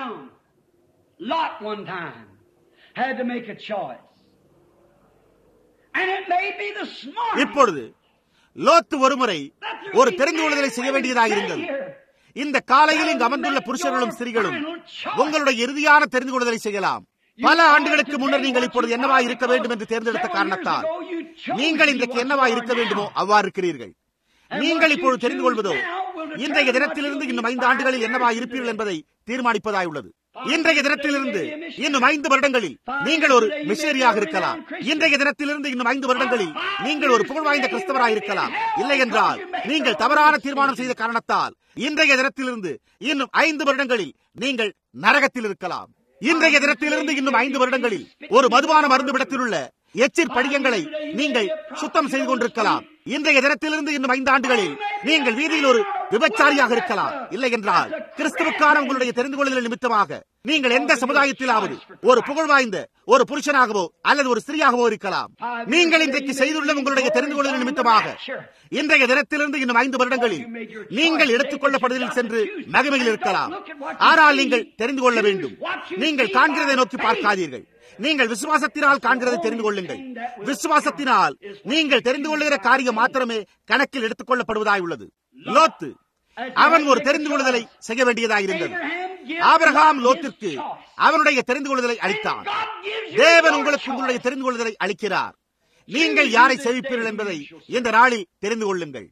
had to make a choice. And it may be this morning. இப்பொழுது லோத்து ஒருமுறை ஒரு தெரிந்து கொள்ளுதலை செய்ய வேண்டியதாக இருந்தது இந்த காலையில் இங்கு அமர்ந்துள்ள புருஷர்களும் ஸ்திரீகளும் உங்களுடைய இறுதியான தெரிந்து கொள்ளுதலை செய்யலாம் பல ஆண்டுகளுக்கு முன்னர் நீங்கள் இப்பொழுது என்னவா இருக்க வேண்டும் என்று தேர்ந்தெடுத்த காரணத்தால் நீங்கள் இன்றைக்கு என்னவா இருக்க வேண்டுமோ அவ்வாறு இருக்கிறீர்கள் நீங்கள் இப்பொழுது தெரிந்து கொள்வதோ இன்றைய தினத்திலிருந்து இன்னும் ஐந்து ஆண்டுகளில் என்னவா இருப்பீர்கள் என்பதை தீர்மானிப்பதாய் உள்ளது இன்றைய தினத்திலிருந்து இன்னும் ஐந்து வருடங்களில் நீங்கள் ஒரு மிஷேரியாக இருக்கலாம் இன்றைய தினத்திலிருந்து இன்னும் ஐந்து வருடங்களில் நீங்கள் ஒரு புகழ் வாய்ந்த கிறிஸ்தவராக இருக்கலாம் இல்லை என்றால் நீங்கள் தவறான தீர்மானம் செய்த காரணத்தால் இன்றைய தினத்திலிருந்து இன்னும் ஐந்து வருடங்களில் நீங்கள் நரகத்தில் இருக்கலாம் இன்றைய தினத்திலிருந்து இன்னும் ஐந்து வருடங்களில் ஒரு மதுபான மருந்து விடத்தில் உள்ள எச்சிற் படியங்களை நீங்கள் சுத்தம் செய்து கொண்டிருக்கலாம் இன்றைய தினத்திலிருந்து இன்னும் ஐந்து ஆண்டுகளில் நீங்கள் வீதியில் ஒரு விபச்சாரியாக இருக்கலாம் இல்லை என்றால் கிறிஸ்துவுக்கான உங்களுடைய தெரிந்து கொள்ளுதல் நிமித்தமாக நீங்கள் எந்த சமுதாயத்திலாவது ஒரு புகழ் வாய்ந்த ஒரு புருஷனாகவோ அல்லது ஒரு ஸ்திரீயாகவோ இருக்கலாம் நீங்கள் இன்றைக்கு செய்துள்ள உங்களுடைய தெரிந்து கொள்ளுதல் நிமித்தமாக இன்றைய தினத்திலிருந்து இன்னும் ஐந்து வருடங்களில் நீங்கள் எடுத்துக் கொள்ளப்படுவதில் சென்று மகிமையில் இருக்கலாம் ஆனால் நீங்கள் தெரிந்து கொள்ள வேண்டும் நீங்கள் காண்கிறதை நோக்கி பார்க்காதீர்கள் நீங்கள் விசுவாசத்தினால் காண்கிறதை தெரிந்து கொள்ளுங்கள் விசுவாசத்தினால் நீங்கள் தெரிந்து கொள்ளுகிற காரியம் மாத்திரமே கணக்கில் எடுத்துக் கொள்ளப்படுவதாய் உள்ளது லோத்து அவன் ஒரு தெரிந்து கொள்ளுதலை செய்ய வேண்டியதாக இருந்தது ஆபிரகாம் லோத்திற்கு அவனுடைய தெரிந்து கொள்ளுதலை அளித்தான் தேவன் உங்களுக்கு உங்களுடைய தெரிந்து கொள்ளுதலை அளிக்கிறார் நீங்கள் யாரை செவிப்பீர்கள் என்பதை இந்த நாளில் தெரிந்து கொள்ளுங்கள்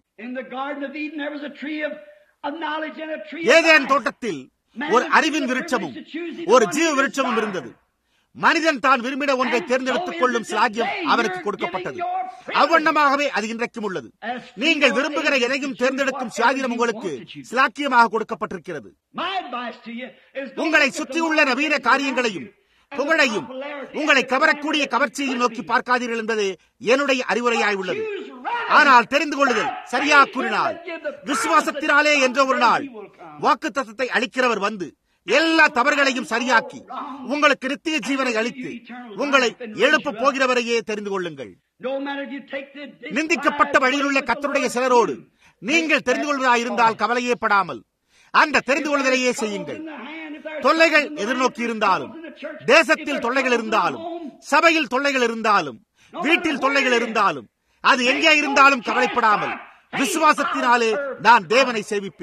ஏதேன் தோட்டத்தில் ஒரு அறிவின் விருட்சமும் ஒரு ஜீவ விருட்சமும் இருந்தது மனிதன் தான் விரும்பிட ஒன்றை தேர்ந்தெடுத்துக் கொள்ளும் சாத்தியம் அவனுக்கு கொடுக்கப்பட்டது அவ்வண்ணமாகவே அது இன்றைக்கும் உள்ளது நீங்கள் விரும்புகிற எதையும் தேர்ந்தெடுக்கும் சாதியம் உங்களுக்கு சிலாக்கியமாக கொடுக்கப்பட்டிருக்கிறது உங்களை சுற்றியுள்ள நவீன காரியங்களையும் புகழையும் உங்களை கவரக்கூடிய கவர்ச்சியையும் நோக்கி பார்க்காதீர்கள் என்பது என்னுடைய அறிவுரையாய் உள்ளது ஆனால் தெரிந்து கொள்ளுதல் சரியா கூறினால் விசுவாசத்தினாலே என்ற ஒரு நாள் வாக்கு தத்துவத்தை அளிக்கிறவர் வந்து எல்லா தவறுகளையும் சரியாக்கி உங்களுக்கு நித்திய ஜீவனை அளித்து உங்களை எழுப்ப போகிறவரையே தெரிந்து கொள்ளுங்கள் நிந்திக்கப்பட்ட வழியில் உள்ள கத்தருடைய சிலரோடு நீங்கள் தெரிந்து கொள்வதாயிருந்தால் கவலையே படாமல் அந்த தெரிந்து கொள்வதையே செய்யுங்கள் தொல்லைகள் எதிர்நோக்கி இருந்தாலும் தேசத்தில் தொல்லைகள் இருந்தாலும் சபையில் தொல்லைகள் இருந்தாலும் வீட்டில் தொல்லைகள் இருந்தாலும் அது எங்கே இருந்தாலும் கவலைப்படாமல் விசுவாசத்தினாலே நான் தேவனை சேவிப்பேன்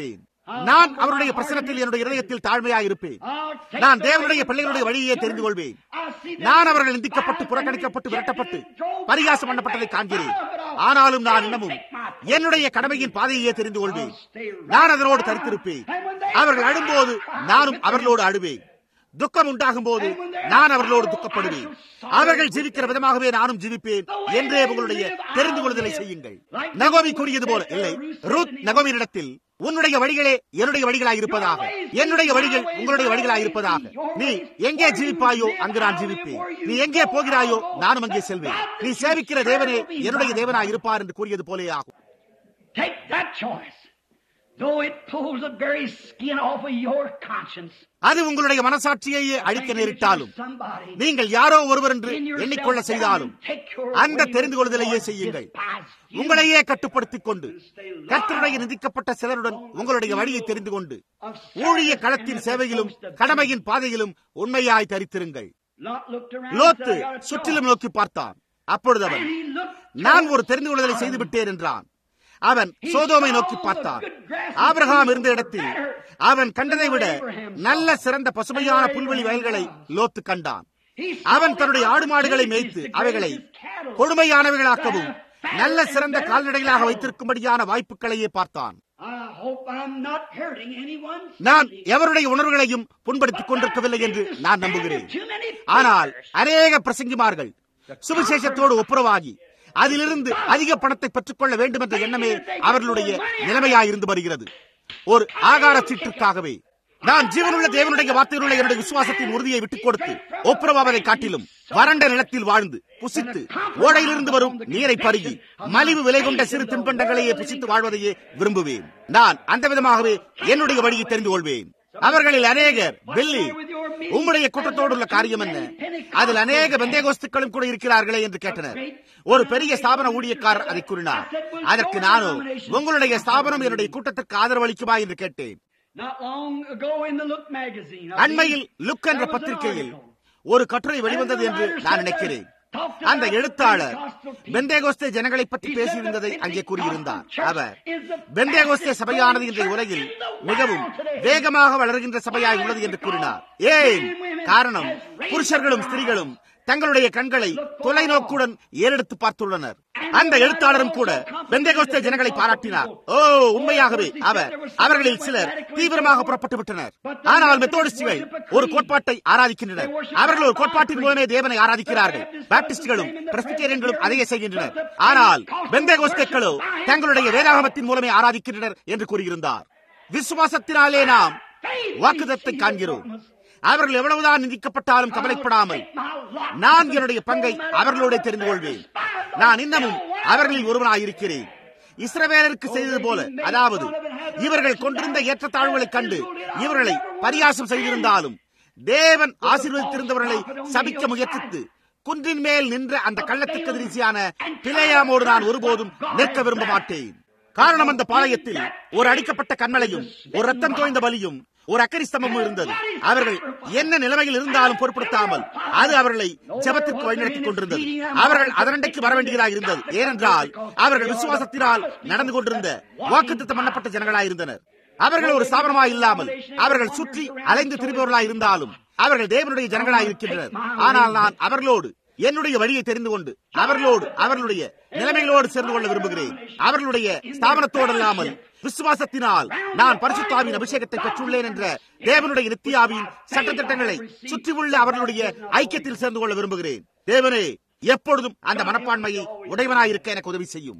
நான் அவருடைய பிரசனத்தில் என்னுடைய இதயத்தில் தாழ்மையாக இருப்பேன் நான் தேவனுடைய பிள்ளைகளுடைய வழியே தெரிந்து கொள்வேன் நான் அவர்கள் நிந்திக்கப்பட்டு புறக்கணிக்கப்பட்டு விரட்டப்பட்டு பரிகாசம் பண்ணப்பட்டதை காண்கிறேன் ஆனாலும் நான் இன்னமும் என்னுடைய கடமையின் பாதையே தெரிந்து கொள்வேன் நான் அதனோடு தரித்திருப்பேன் அவர்கள் அழும்போது நானும் அவர்களோடு அழுவேன் துக்கம் உண்டாகும் போது நான் அவர்களோடு துக்கப்படுவேன் அவர்கள் ஜீவிக்கிற விதமாகவே நானும் ஜீவிப்பேன் என்றே உங்களுடைய தெரிந்து கொள்ளுதலை செய்யுங்கள் நகோமி கூறியது போல இல்லை ரூத் நகோமியிடத்தில் உன்னுடைய வழிகளே என்னுடைய வழிகளாய் இருப்பதாக என்னுடைய வழிகள் உங்களுடைய வழிகளாய் இருப்பதாக நீ எங்கே ஜீவிப்பாயோ அங்கு நான் ஜீவிப்பேன் நீ எங்கே போகிறாயோ நானும் அங்கே செல்வேன் நீ சேவிக்கிற தேவனே என்னுடைய தேவனாய் இருப்பார் என்று கூறியது போலே ஆகும் Take that choice. Though it pulls the very skin off of your conscience. அது உங்களுடைய மனசாட்சியையே அழிக்க நேரிட்டாலும் Somebody நீங்கள் யாரோ ஒருவர் என்று in yourself எண்ணிக்கொள்ள down செய்தாலும் and take your அந்த way தெரிந்து கொள்ளுதலையே Lord செய்யுங்கள் despise you. உங்களையே கட்டுப்படுத்திக் கொண்டு கர்த்தருடைய நிதிக்கப்பட்ட சிலருடன் உங்களுடைய வழியை தெரிந்து கொண்டு ஊழிய களத்தின் சேவையிலும் கடமையின் பாதையிலும் உண்மையாய் தரித்திருங்கள் Lot looked around Lot and said, "I got a சுற்றிலும் choice." நோக்கி பார்த்தான் அப்பொழுது அவன் And he looked நான் ஒரு தெரிந்து கொள்ளுதலை செய்து விட்டேன் என்றான் அவன் சோதோமை நோக்கி பார்த்தான் ஆபிரகாம் இருந்த இடத்தில் அவன் கண்டதை விட நல்ல சிறந்த பசுமையான புல்வெளி வயல்களை லோத்து கண்டான் He அவன் saw தன்னுடைய the ஆடு மாடுகளை opportunities மேய்த்து to அவைகளை graze his cattle. கொடுமையானவைகளாக்கவும் நல்ல சிறந்த கால்நடைகளாக வைத்திருக்கும்படியான வாய்ப்புகளையே பார்த்தான் I hope I'm not hurting anyone. நான் எவருடைய உணர்வுகளையும் புண்படுத்திக் கொண்டிருக்கவில்லை என்று நான் நம்புகிறேன் ஆனால் அநேக பிரசங்கிமார்கள் சுவிசேஷத்தோடு ஒப்புரவாகி அதிலிருந்து அதிக பணத்தை பெற்றுக்கொள்ள வேண்டும் என்ற எண்ணமே அவர்களுடைய நிலைமையாயிருந்து வருகிறது ஒரு ஆகார சீட்டிற்காகவே நான் ஜீவனுள்ள தேவனுடைய வார்த்தையிலுள்ள என்னுடைய விசுவாசத்தின் உறுதியை விட்டுக் கொடுத்து ஒப்புரவாவதை காட்டிலும் வறண்ட நிலத்தில் வாழ்ந்து புசித்து ஓடையிலிருந்து வரும் நீரை பருகி மலிவு விலை கொண்ட சிறு தின்பண்டங்களையே புசித்து வாழ்வதையே விரும்புவேன் நான் அந்த விதமாகவே என்னுடைய வழியை தெரிந்து கொள்வேன் அவர்களில் அநேகர் வெள்ளி உம்முடைய கூட்டத்தோடு உள்ள காரியம் என்ன அதில் அநேக பெந்தேகோஸ்துக்களும் கூட இருக்கிறார்களே என்று கேட்டனர் ஒரு பெரிய ஸ்தாபன ஊழியக்காரர் அதை கூறினார் அதற்கு நானும் உங்களுடைய ஸ்தாபனம் என்னுடைய கூட்டத்திற்கு ஆதரவளிக்குமா என்று கேட்டேன் Not long ago in the Look magazine. I அண்மையில் believe, லுக் என்ற there was an பத்திரிகையில் article. ஒரு கட்டுரை வெளிவந்தது என்று நான் நினைக்கிறேன் அந்த எழுத்தாளர் பெந்தேகோஸ்தே ஜனங்களை பற்றி பேசியிருந்ததை அங்கே கூறியிருந்தார் அவர் பெந்தேகோஸ்தே சபையானது இன்றைய உலகில் மிகவும் வேகமாக வளர்கின்ற சபையாய் உள்ளது என்று கூறினார் ஏன் காரணம் புருஷர்களும் ஸ்திரீகளும் தங்களுடைய கண்களை தொலைநோக்குடன் ஏறெடுத்து பார்த்துள்ளனர் அந்த எழுத்தாளரும் கூட பெந்தேகோஸ்தே ஜனங்களை பாராட்டினார் ஓ உண்மையாகவே அவர் அவர்களில் சிலர் தீவிரமாக புறப்பட்டு விட்டனர் ஆனால் மெத்தோடிஸ்டுகள் ஒரு கோட்பாட்டை ஆராதிக்கின்றனர் அவர்கள் ஒரு கோட்பாட்டின் மூலமே தேவனை ஆராதிக்கிறார்கள் பாப்டிஸ்டுகளும் பிரஸ்பிட்டேரியன்களும் அதையே செய்கின்றனர் ஆனால் பெந்தேகோஸ்தேக்களோ தங்களுடைய வேதாகமத்தின் மூலமே ஆராதிக்கின்றனர் என்று கூறியிருந்தார் விசுவாசத்தினாலே நாம் வாக்குதத்தை காண்கிறோம் அவர்கள் எவ்வளவுதான் நிந்திக்கப்பட்டாலும் கவலைப்படாமல் நான் என்னுடைய பங்கை அவர்களோட தெரிந்து கொள்வேன் நான் இன்னமும் அவர்களில் ஒருவனாயிருக்கிறேன் இஸ்ரவேலருக்கு செய்தது போல அதாவது இவர்கள் கொண்டிருந்த ஏற்றத்தாழ்வுகளைக் கண்டு இவர்களை பரியாசம் செய்திருந்தாலும் தேவன் ஆசீர்வதித்திருந்தவர்களை சபிக்க முயற்சித்து குன்றின் மேல் நின்ற அந்த கள்ளத்துக்கு திருச்சியான பிழையாமோடு நான் ஒருபோதும் நிற்க விரும்ப மாட்டேன் காரணம் அந்த பாளையத்தில் ஒரு அடிக்கப்பட்ட கண்மலையும் ஒரு ரத்தம் தோய்ந்த பலியும் ஒரு அக்கரி ஸ்தம்பமும் இருந்தது அவர்கள் என்ன நிலைமையில் இருந்தாலும் பொருட்படுத்தாமல் அது அவர்களை ஜபத்திற்கு வழிநடத்திக் கொண்டிருந்தது அவர்கள் அதனண்டைக்கு வர வேண்டியதாக இருந்தது ஏனென்றால் அவர்கள் விசுவாசத்தினால் நடந்து கொண்டிருந்த வாக்குத்தம் பண்ணப்பட்ட ஜனங்களாய் இருந்தனர் அவர்கள் ஒரு ஸ்தாபனமாய் இல்லாமல் அவர்கள் சுற்றி அலைந்து திரிபவர்களாய் இருந்தாலும் அவர்கள் தேவனுடைய ஜனங்களாய் இருக்கின்றனர் ஆனால் நான் அவர்களோடு என்னுடைய வழியை தெரிந்து கொண்டு அவர்களோடு அவர்களுடைய நிலைமைகளோடு சேர்ந்து கொள்ள விரும்புகிறேன் அவர்களுடைய ஸ்தாபனத்தோடு இல்லாமல் விசுவாசத்தினால் நான் பரிசுத்தாவின் அபிஷேகத்தை பெற்றுள்ளேன் என்ற தேவனுடைய நித்தியாவின் சட்டத்திட்டங்களை சுற்றியுள்ள அவர்களுடைய ஐக்கியத்தில் சேர்ந்து கொள்ள விரும்புகிறேன் தேவனே எப்பொழுதும் அந்த மனப்பான்மையை உடையவனாயிருக்க எனக்கு உதவி செய்யும்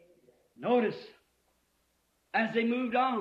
Notice, as they moved on,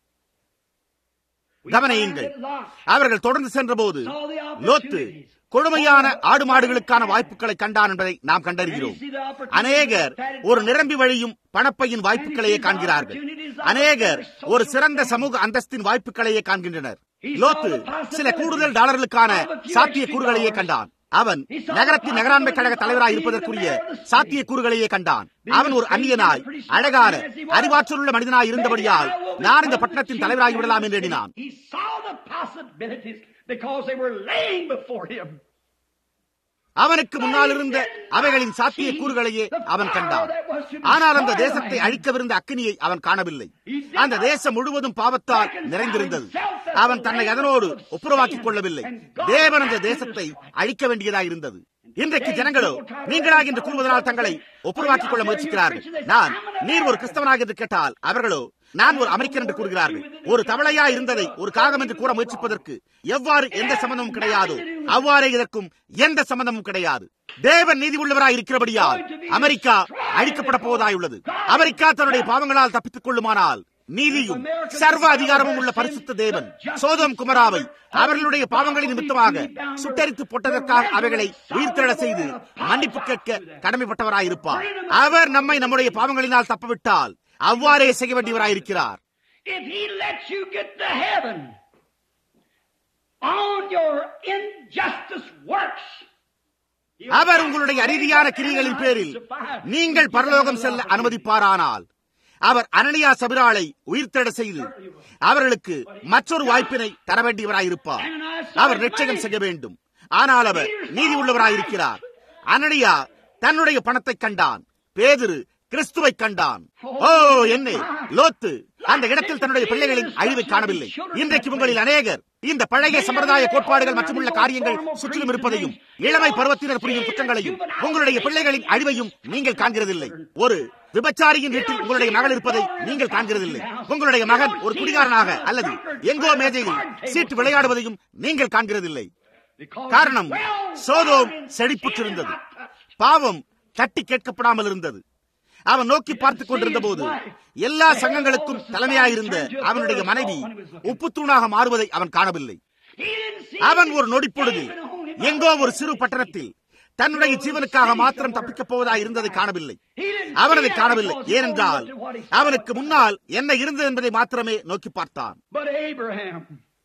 we கவனியுங்கள் find that Lot அவர்கள் தொடர்ந்து சென்றபோது லோத்து கொடுமையான ஆடு மாடுகளுக்கான வாய்ப்புகளை கண்டான் என்பதை நாம் கண்டறிகிறோம் அநேகர் ஒரு நிரம்பி வழியும் பணப்பையின் வாய்ப்புகளையே காண்கிறார்கள் அநேகர் ஒரு சிறந்த சமூக அந்தஸ்தின் வாய்ப்புகளையே காண்கின்றனர் லோத்து சில கூடுதல் டாலர்களுக்கான சாத்திய கூறுகளையே கண்டான் அவன் நகரத்தின் நகராண்மை கழக தலைவராய் இருப்பதற்குரிய சாத்திய கூறுகளையே கண்டான் அவன் ஒரு அந்நியனாய் அழகான அறிவாற்றலுள்ள மனிதனாய் இருந்தபடியால் நான் இந்த பட்டணத்தின் தலைவராகி விடலாம் என்று எண்ணினான் He saw the possibilities because they were laying before him. அவனுக்கு முன்னால் இருந்த அவைகளின் சாத்திய கூறுகளையே அவன் கண்டான் ஆனால் அந்த தேசத்தை அழிக்கவிருந்த அக்கினியை அவன் காணவில்லை அந்த தேசம் முழுவதும் பாவத்தால் நிறைந்திருந்தது அவன் தன்னை அதனோடு ஒப்புரவாக்கிக் கொள்ளவில்லை தேவன் அந்த தேசத்தை அழிக்க வேண்டியதாயிருந்தது இன்றைக்கு ஜனங்களோ நீங்களாக என்று கூறுவதனால் தங்களை ஒப்புரவாக்கிக் கொள்ள முயற்சிக்கிறார்கள் நான் நீர் ஒரு கிறிஸ்தவனாக என்று கேட்டால் அவர்களோ நான் ஒரு அமெரிக்கன் என்று கூறுகிறார்கள் ஒரு தவளையா இருந்ததை ஒரு காகம் என்று கூற முயற்சிப்பதற்கு எவ்வாறு எந்த சம்பந்தமும் கிடையாதோ அவ்வாறே இதற்கும் எந்த சம்பந்தமும் கிடையாது தேவன் நீதி உள்ளவராய் இருக்கிறபடியால் அமெரிக்கா அழிக்கப்பட போவதாய் உள்ளது அமெரிக்கா தன்னுடைய பாவங்களால் தப்பித்துக் கொள்ளுமானால் நீதியும் சர்வ அதிகாரமும் உள்ள பரிசுத்த தேவன் சோதம் குமராவை அவர்களுடைய பாவங்களின் நிமித்தமாக சுட்டரித்து போட்டதற்காக அவைகளை உயிர்த்தெழ செய்து மன்னிப்பு கேட்க கடமைப்பட்டவராயிருப்பார் அவர் நம்மை நம்முடைய பாவங்களினால் தப்பவிட்டால் அவ்வாறே செய்ய வேண்டியவராயிருக்கிறார் If he lets you get to heaven on your injustice works, அவர் உங்களுடைய அநீதியான கிரிகளின் பேரில் நீங்கள் பரலோகம் செல்ல அனுமதிப்பாரானால் அவர் அனனியா சபிராளை உயிர்த்தெட செய்து அவர்களுக்கு மற்றொரு வாய்ப்பினை தர வேண்டியவராயிருப்பார் அவர் நிச்சயம் செய்ய வேண்டும் ஆனால் அவர் நீதி உள்ளவராயிருக்கிறார் அனனியா தன்னுடைய பணத்தை கண்டான் பேதிரு கிறிஸ்துவை கண்டான் ஓ என்ன லோத்து அந்த இடத்தில் தன்னுடைய பிள்ளைகளின் அழிவை காணவில்லை இன்றைக்கு உங்களில் அநேகர் இந்த பழைய சம்பிரதாய கோட்பாடுகள் மற்றும் உள்ள காரியங்கள் சுற்றிலும் இருப்பதையும் இளமை பருவத்தினர் புரியும் குற்றங்களையும் உங்களுடைய பிள்ளைகளின் அழிவையும் நீங்கள் காண்கிறதில்லை ஒரு விபச்சாரியின் வீட்டில் உங்களுடைய மகள் இருப்பதை நீங்கள் காண்கிறதில்லை உங்களுடைய மகன் ஒரு குடிகாரனாக அல்லது எங்கோ மேஜையில் சீட்டு விளையாடுவதையும் நீங்கள் காண்கிறதில்லை காரணம் சோதோம் செழிப்புற்றிருந்தது பாவம் தட்டி கேட்கப்படாமல் இருந்தது அவன் நோக்கி பார்த்துக் கொண்டிருந்த போது எல்லா சங்கங்களுக்கும் தலைமையாயிருந்த அவனுடைய மனைவி உப்புத்தூணாக மாறுவதை அவன் காணவில்லை அவன் ஒரு நொடிப்பொழுதில் எங்கோ ஒரு சிறு பட்டணத்தில் தன்னுடைய ஜீவனுக்காக மாத்திரம் தப்பிக்கப் போவதாக இருந்ததை காணவில்லை அவன் அதை காணவில்லை ஏனென்றால் அவனுக்கு முன்னால் என்ன இருந்தது என்பதை மாத்திரமே நோக்கி பார்த்தான் But Abraham,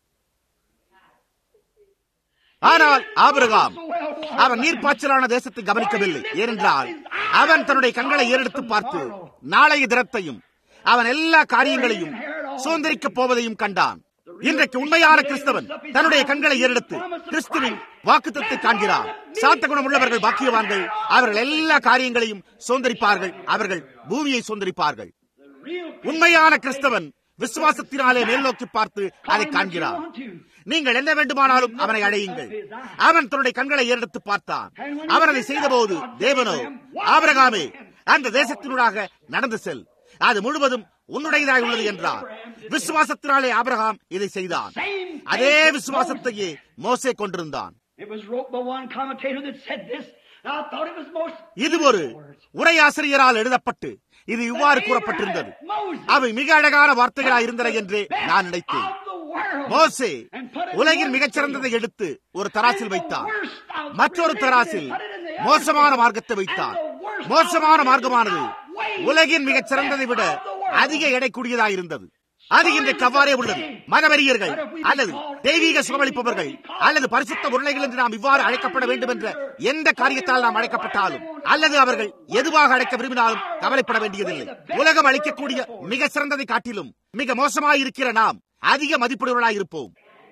ஆனால் ஆபிரகாம் அவன் நீர்ப்பாய்ச்சலான தேசத்தை கவனிக்கவில்லை ஏனென்றால் அவன் தன்னுடைய கண்களை ஏறெடுத்து பார்த்து நாளைய தினத்தையும் அவன் எல்லா காரியங்களையும் சுதந்திரிக்கப் போவதையும் கண்டான் இன்றைக்கு உண்மையான கிறிஸ்தவன் தன்னுடைய கண்களை ஏறெடுத்து கிறிஸ்துவின் வாக்குத்தத்தை காண்கிறார் சாத்த குணம் உள்ளவர்கள் பாக்கியவான்கள் அவர்கள் எல்லா காரியங்களையும் சுதந்திரிப்பார்கள் அவர்கள் பூமியை சுதந்திரிப்பார்கள் உண்மையான கிறிஸ்தவன் விசுவாசத்தினாலே மேல் நோக்கி பார்த்து அதை காண்கிறார் நீங்கள் என்ன வேண்டுமானாலும் அவனை அழையுங்கள் அவன் தன்னுடைய கண்களை ஏறெடுத்து பார்த்தான் அவன் அதை செய்தபோது தேவனோ ஆபிரகாமே அந்த தேசத்தினூடாக நடந்து செல் அது முழுவதும் உன்னுடையதாக உள்ளது என்றார் விசுவாசத்தினாலே ஆபிரகாம் இதை செய்தான் அதே விசுவாசத்தையே மோசே கொண்டிருந்தான் it was wrote by one commentator that said this. and I thought it was most. இது ஒரு உரையாசிரியரால் எழுதப்பட்டு இது இவ்வாறு கூறப்பட்டிருந்தது அவை மிக அழகான வார்த்தைகளாக இருந்தன என்று நான் நினைத்தேன் மோசே உலகின் மிகச்சிறந்ததை எடுத்து ஒரு தராசில் வைத்தார் மற்றொரு தராசில் மோசமான மார்க்கத்தை வைத்தார் மோசமான மார்க்கமானது உலகின் மிகச் சிறந்ததை விட அதிக எடை கூடியதாயிருந்தது அது இன்றைக்கு அவ்வாறே உள்ளது மதவெறியர்கள் அல்லது தெய்வீக சுகமளிப்பவர்கள் அல்லது பரிசுத்த உருளைகள் என்று நாம் இவ்வாறு அழைக்கப்பட வேண்டும் என்ற எந்த காரியத்தால் நாம் அழைக்கப்பட்டாலும் அல்லது அவர்கள் எதுவாக அழைக்க விரும்பினாலும் கவலைப்பட வேண்டியதில்லை உலகம் அளிக்கக்கூடிய மிக சிறந்ததை காட்டிலும் மிக மோசமாயிருக்கிற நாம் அதிக மதிப்புடையவர்களாயிருப்போம்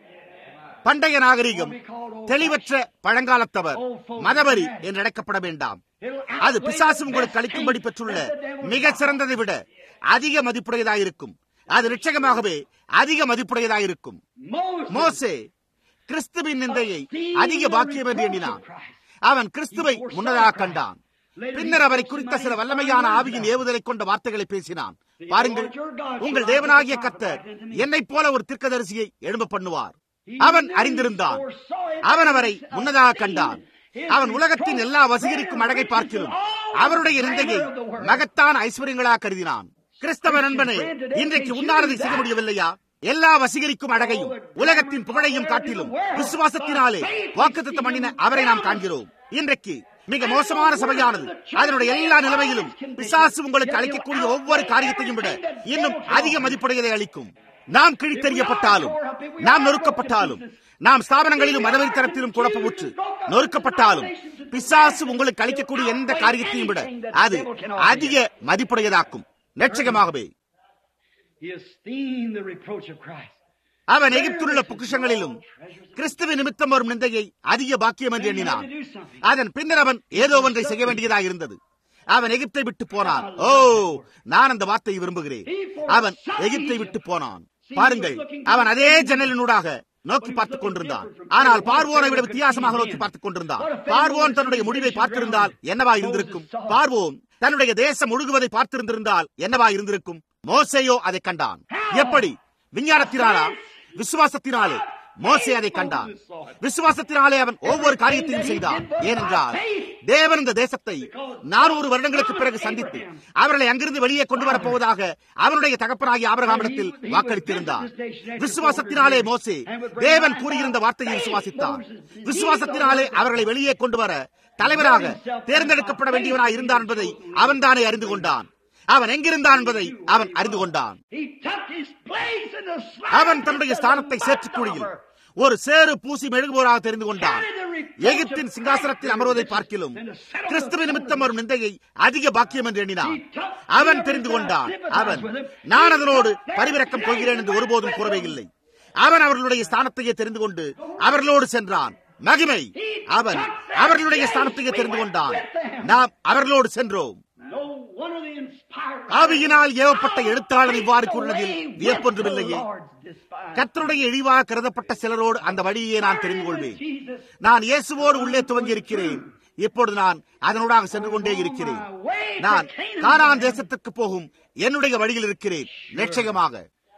பண்டைய நாகரிகம் தெளிவற்ற பழங்காலத்தவர் மதவரி என்று அழைக்கப்பட வேண்டாம் அது பிசாசு உங்களுக்கு அளிக்கும்படி பெற்றுள்ள மிக சிறந்ததை விட அதிக மதிப்புடையதாயிருக்கும் அது நிச்சயமாகவே அதிக மதிப்புடையதாயிருக்கும் மோசே கிறிஸ்துவின் நிந்தையை அதிக பாக்கியம் என்று எண்ணினான் அவன் கிறிஸ்துவை முன்னதாக கண்டான் பின்னர் அவரை குறித்த சில வல்லமையான ஆவியின் ஏவுதலை கொண்ட வார்த்தைகளை பேசினான் பாருங்கள் உங்கள் தேவனாகிய கத்தர் என்னைப் போல ஒரு தீர்க்கதரிசியை எழும்ப பண்ணுவார் அவன் அறிந்திருந்தான் அவன் அவரை முன்னதாக கண்டான் அவன் உலகத்தின் எல்லா வசீகரிக்கும் அழகை பார்க்கிறோம் அவருடைய நிந்தையை மகத்தான ஐஸ்வர்யங்களாக கருதினான் கிறிஸ்தவ நண்பனே இன்றைக்கு உன்னாரதை செய்ய முடியவில்லையா எல்லா வசீகரிக்கும் அழகையும் உலகத்தின் புகழையும் காட்டிலும் விசுவாசத்தினாலே வாக்குத்தத்தம் பண்ணின அவரை நாம் காண்கிறோம் இன்றைக்கு மிக மோசமான சபையானது அதனுடைய எல்லா நிலைமையிலும் பிசாசு உங்களுக்கு அளிக்கக்கூடிய ஒவ்வொரு காரியத்தையும் விட இன்னும் அதிக மதிப்புடையதை அளிக்கும் நாம் கிழித்தெறியப்பட்டாலும் நாம் நொறுக்கப்பட்டாலும் நாம் ஸ்தாபனங்களிலும் மதவெறித்தனத்திலும் குழப்பமுற்று நொறுக்கப்பட்டாலும் பிசாசு உங்களுக்கு அளிக்கக்கூடிய எந்த காரியத்தையும் விட அது அதிக மதிப்புடையதாக்கும் நிச்சயமாகவே He esteemed the reproach of Christ. அவன் எகிப்துள்ள பொக்கிஷங்களிலும் கிறிஸ்துவ நிமித்தம் வரும் நிந்தையை அதிக பாக்கியம் என்று எண்ணினான் அதன் பின்னர் அவன் ஏதோ ஒன்றை செய்ய வேண்டியதாக இருந்தது அவன் எகிப்தை விட்டு போனான் ஓ நான் அந்த வார்த்தையை விரும்புகிறேன் அவன் எகிப்தை விட்டு போனான் பாருங்கள் அவன் அதே ஜன்னலினூடாக நோக்கி பார்த்துக் கொண்டிருந்தான் ஆனால் பார்வோனை விட வித்தியாசமாக நோக்கி பார்த்துக் கொண்டிருந்தான் பார்வோன் தன்னுடைய முடிவை பார்த்திருந்தால் என்னவா இருந்திருக்கும் பார்வோன் தன்னுடைய தேசம் முழுகுவதை பார்த்திருந்திருந்தால் என்னவா இருந்திருக்கும் மோசையோ அதை கண்டான் எப்படி விஞ்ஞானத்தினாலா விசுவாசத்தினாலே மோசே அதை கண்டான் விசுவாசத்தினாலே அவன் ஒவ்வொரு காரியத்தையும் செய்தான் ஏனென்றால் தேவன் இந்த தேசத்தை நானூறு வருடங்களுக்கு பிறகு சந்தித்து அவர்களை அங்கிருந்து வெளியே கொண்டு வரப்போவதாக அவருடைய தகப்பனாகிய ஆபரகாமிடத்தில் வாக்களித்திருந்தார் விசுவாசத்தினாலே மோசே தேவன் கூறியிருந்த வார்த்தையை விசுவாசித்தார் விசுவாசத்தினாலே அவர்களை வெளியே கொண்டு வர தலைவராக தேர்ந்தெடுக்கப்பட வேண்டியவனாய் இருந்தான் என்பதை அவன் தானே அறிந்து கொண்டான் அவன் எங்கிருந்தான் என்பதை அவன் அறிந்து கொண்டான் அவன் தன்னுடைய ஸ்தானத்தை சேற்றுக்குழியில் ஒரு சேறு பூசி மெழுகுவோராக தெரிந்து கொண்டான் எகிப்தின் சிங்காசனத்தில் அமர்வதை பார்க்கிலும் கிறிஸ்துவ நிமித்தம் வரும் நிந்தையை அதிக பாக்கியம் என்று எண்ணினான் அவன் தெரிந்து கொண்டான் அவன் நான் அதனோடு பரிவிறக்கம் கொள்கிறேன் என்று ஒருபோதும் கூறவே இல்லை அவன் அவர்களுடைய ஸ்தானத்தையே தெரிந்து கொண்டு அவர்களோடு சென்றான் மகிமை அவன் அவர்களுடைய ஸ்தானத்தையே தெரிந்து கொண்டான் நாம் அவர்களோடு சென்றோம் ஆவியினால் ஏவப்பட்ட எழுத்தாளர் இவ்வாறு கூறினதில் வியப்பொன்றுமில்லையே கத்தருடைய இழிவாக கருதப்பட்ட சிலரோடு அந்த வழியே நான் தெரிந்து கொள்வேன் நான் இயேசுவோடு உள்ளே துவங்கி இருக்கிறேன் இப்பொழுது நான் அதனூடாக சென்று கொண்டே இருக்கிறேன் நான் கானான் தேசத்திற்கு போகும் என்னுடைய வழியில் இருக்கிறேன் நிச்சயமாக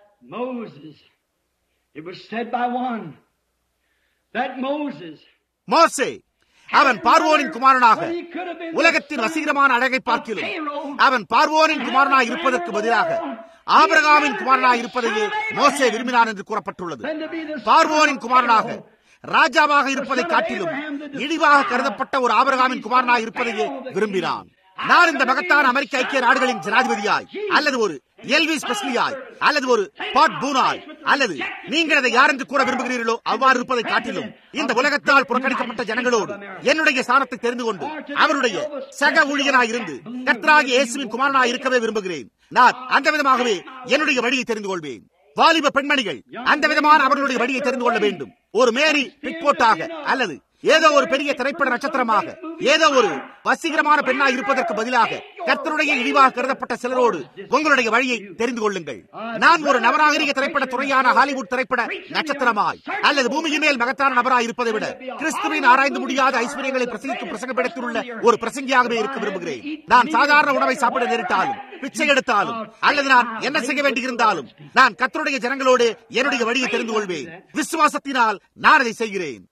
மோசே அவன் பார்வோனின் குமாரனாக உலகத்தின் வசீகரமான அழகை பார்க்கிலும் அவன் பார்வோனின் குமாரனாக இருப்பதற்கு பதிலாக ஆபரகாமின் குமாரனாக இருப்பதையே மோசே விரும்பினான் என்று கூறப்பட்டுள்ளது பார்வோனின் குமாரனாக ராஜாவாக இருப்பதை காட்டிலும் இழிவாக கருதப்பட்ட ஒரு ஆபரகாமின் குமாரனாக இருப்பதையே விரும்பினான் நான் இந்த மகத்தான அமெரிக்க ஐக்கிய நாடுகளின் ஜனாதிபதியாய் அல்லது ஒரு எல்விஸ் பெஸ்லியாய் அல்லது ஒரு பாட் பூனாய் அல்லது நீங்கள் அதை யார் என்று கூற விரும்புகிறீர்களோ அவ்வாறு இருப்பதை காட்டிலும் இந்த உலகத்தால் புறக்கணிக்கப்பட்ட ஜனங்களோடு என்னுடைய ஸ்தானத்தை தெரிந்து கொண்டு அவருடைய சக ஊழியனாய் இருந்து கர்த்தராகிய இயேசுவின் குமாரனாய் இருக்கவே விரும்புகிறேன் நான் அந்த விதமாகவே என்னுடைய வழியை தெரிந்து கொள்வேன் வாலிப பெண்மணிகள் அந்த விதமான அவர்களுடைய வழியை தெரிந்து கொள்ள வேண்டும் ஒரு மேரி பிக்போட்டாக அல்லது ஏதோ ஒரு பெரிய திரைப்பட நட்சத்திரமாக ஏதோ ஒரு வசீகரமான பெண்ணாக இருப்பதற்கு பதிலாக கர்த்தருடைய இழிவாக கருதப்பட்ட சிலரோடு உங்களுடைய வழியை தெரிந்து கொள்ளுங்கள் நான் ஒரு நவநாகரிக திரைப்பட துறையான ஹாலிவுட் திரைப்பட நட்சத்திரமாய் அல்லது பூமியின் மேல் மகத்தான நபராய் இருப்பதை விட கிறிஸ்துவின் ஆராய்ந்து முடியாத ஐஸ்வர்யங்களை பிரசங்கிக்கும் பிரசங்கப்படத்தில் உள்ள ஒரு பிரசங்கியாகவே இருக்க விரும்புகிறேன் நான் சாதாரண உணவை சாப்பிட நேரிட்டாலும் பிச்சை எடுத்தாலும் அல்லது நான் என்ன செய்ய வேண்டியிருந்தாலும் நான் கத்தருடைய ஜனங்களோடு என்னுடைய வழியை தெரிந்து கொள்வேன் விசுவாசத்தினால் நான் அதை செய்கிறேன்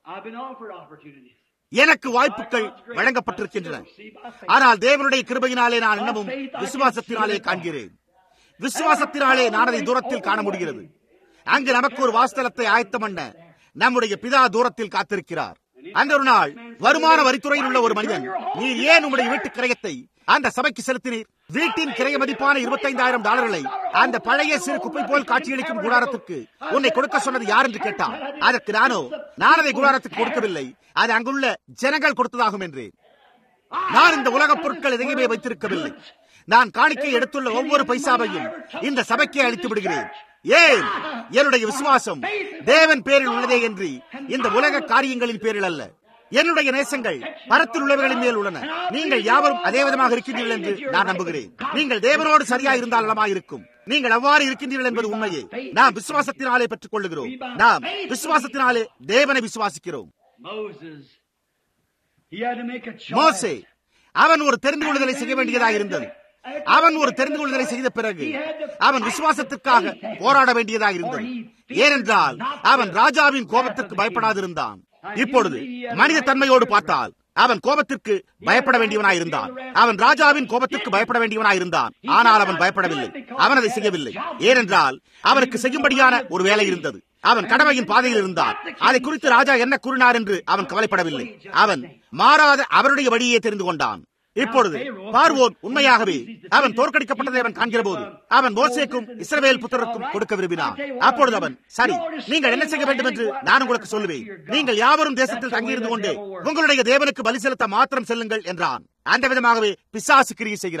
எனக்கு வாய்ப்புகள் வழங்கப்பட்டிருக்கின்றன ஆனால் தேவனுடைய கிருபையினாலே நான் இன்னமும் விசுவாசத்தினாலே காண்கிறேன் விசுவாசத்தினாலே நான் அதை தூரத்தில் காண முடிகிறது அங்கு நமக்கு ஒரு வாஸ்தலத்தை ஆயத்தம் பண்ண நம்முடைய பிதா தூரத்தில் காத்திருக்கிறார் அந்த ஒரு நாள் வருமான வரித்துறையில் உள்ள ஒரு மனிதன் நீ ஏன் உங்களுடைய வீட்டு கிரயத்தை அந்த சபைக்கு செலுத்தினீர் வீட்டின் கிரைய மதிப்பான இருபத்தைந்தாயிரம் டாலர்களை அந்த பழைய சிறு குப்பை போல் காட்சியளிக்கும் கூடாரத்துக்கு உன்னை கொடுக்க சொன்னது யார் என்று கேட்டான் அதற்கு நானோ நான் அதை கூடாரத்துக்கு கொடுக்கவில்லை அது அங்குள்ள ஜனங்கள் கொடுத்ததாகும் என்றேன் நான் இந்த உலகப் பொருட்கள் எதையுமே வைத்திருக்கவில்லை நான் காணிக்கை எடுத்துள்ள ஒவ்வொரு பைசாவையும் இந்த சபைக்கே அளித்து விடுகிறேன் ஏன் என்னுடைய விசுவாசம் தேவன் பேரில் உள்ளதே என்று இந்த உலக காரியங்களின் பேரில் அல்ல என்னுடைய நேசங்கள் பரத்தில் உள்ளவர்களின் மேல் உள்ளன நீங்கள் யாவரும் அதே விதமாக இருக்கின்றீர்கள் என்று நான் நம்புகிறேன் நீங்கள் தேவனோடு சரியா இருந்தால் நலமாக இருக்கும் நீங்கள் அவ்வாறு இருக்கின்றீர்கள் என்பது உண்மையே நாம் விசுவாசத்தினாலே பெற்றுக் கொள்ளுகிறோம் நாம் விசுவாசத்தினாலே தேவனை விசுவாசிக்கிறோம் மோசே அவன் ஒரு தெரிந்து கொள்ளுதலை செய்ய வேண்டியதாக இருந்தது அவன் ஒரு தெரிந்து கொள்ளுதலை செய்த பிறகு அவன் விசுவாசத்திற்காக போராட வேண்டியதாக இருந்தது ஏனென்றால் அவன் ராஜாவின் கோபத்திற்கு பயப்படாதிருந்தான் இப்பொழுது மனித தன்மையோடு பார்த்தால் அவன் கோபத்திற்கு பயப்பட வேண்டியவனாயிருந்தான் அவன் ராஜாவின் கோபத்திற்கு பயப்பட வேண்டியவனாயிருந்தான் ஆனால் அவன் பயப்படவில்லை அவன் அதை செய்யவில்லை ஏனென்றால் அவனுக்கு செய்யும்படியான ஒரு வேலை இருந்தது அவன் கடமையின் பாதையில் இருந்தான் அதை குறித்து ராஜா என்ன கூறினார் என்று அவன் கவலைப்படவில்லை அவன் மாறாத அவருடைய வழியே தெரிந்து கொண்டான் இப்பொழுது பார்வோன் உண்மையாகவே அவன் தோற்கடிக்கப்பட்டதை அவன் காண்கிற போது அவன் மோசேக்கும் இஸ்ரவேல் புத்தருக்கும் கொடுக்க விரும்பினான் அப்பொழுது அவன் சரி நீங்கள் என்ன செய்ய வேண்டும் என்று நான் உங்களுக்கு சொல்லுவேன் நீங்கள் யாவரும் தேசத்தில் தங்கியிருந்து கொண்டு உங்களுடைய தேவனுக்கு பலி செலுத்த மாத்திரம் செல்லுங்கள் என்றான் அந்த விதமாகவே பிசாசு கிரியை செய்கிறான்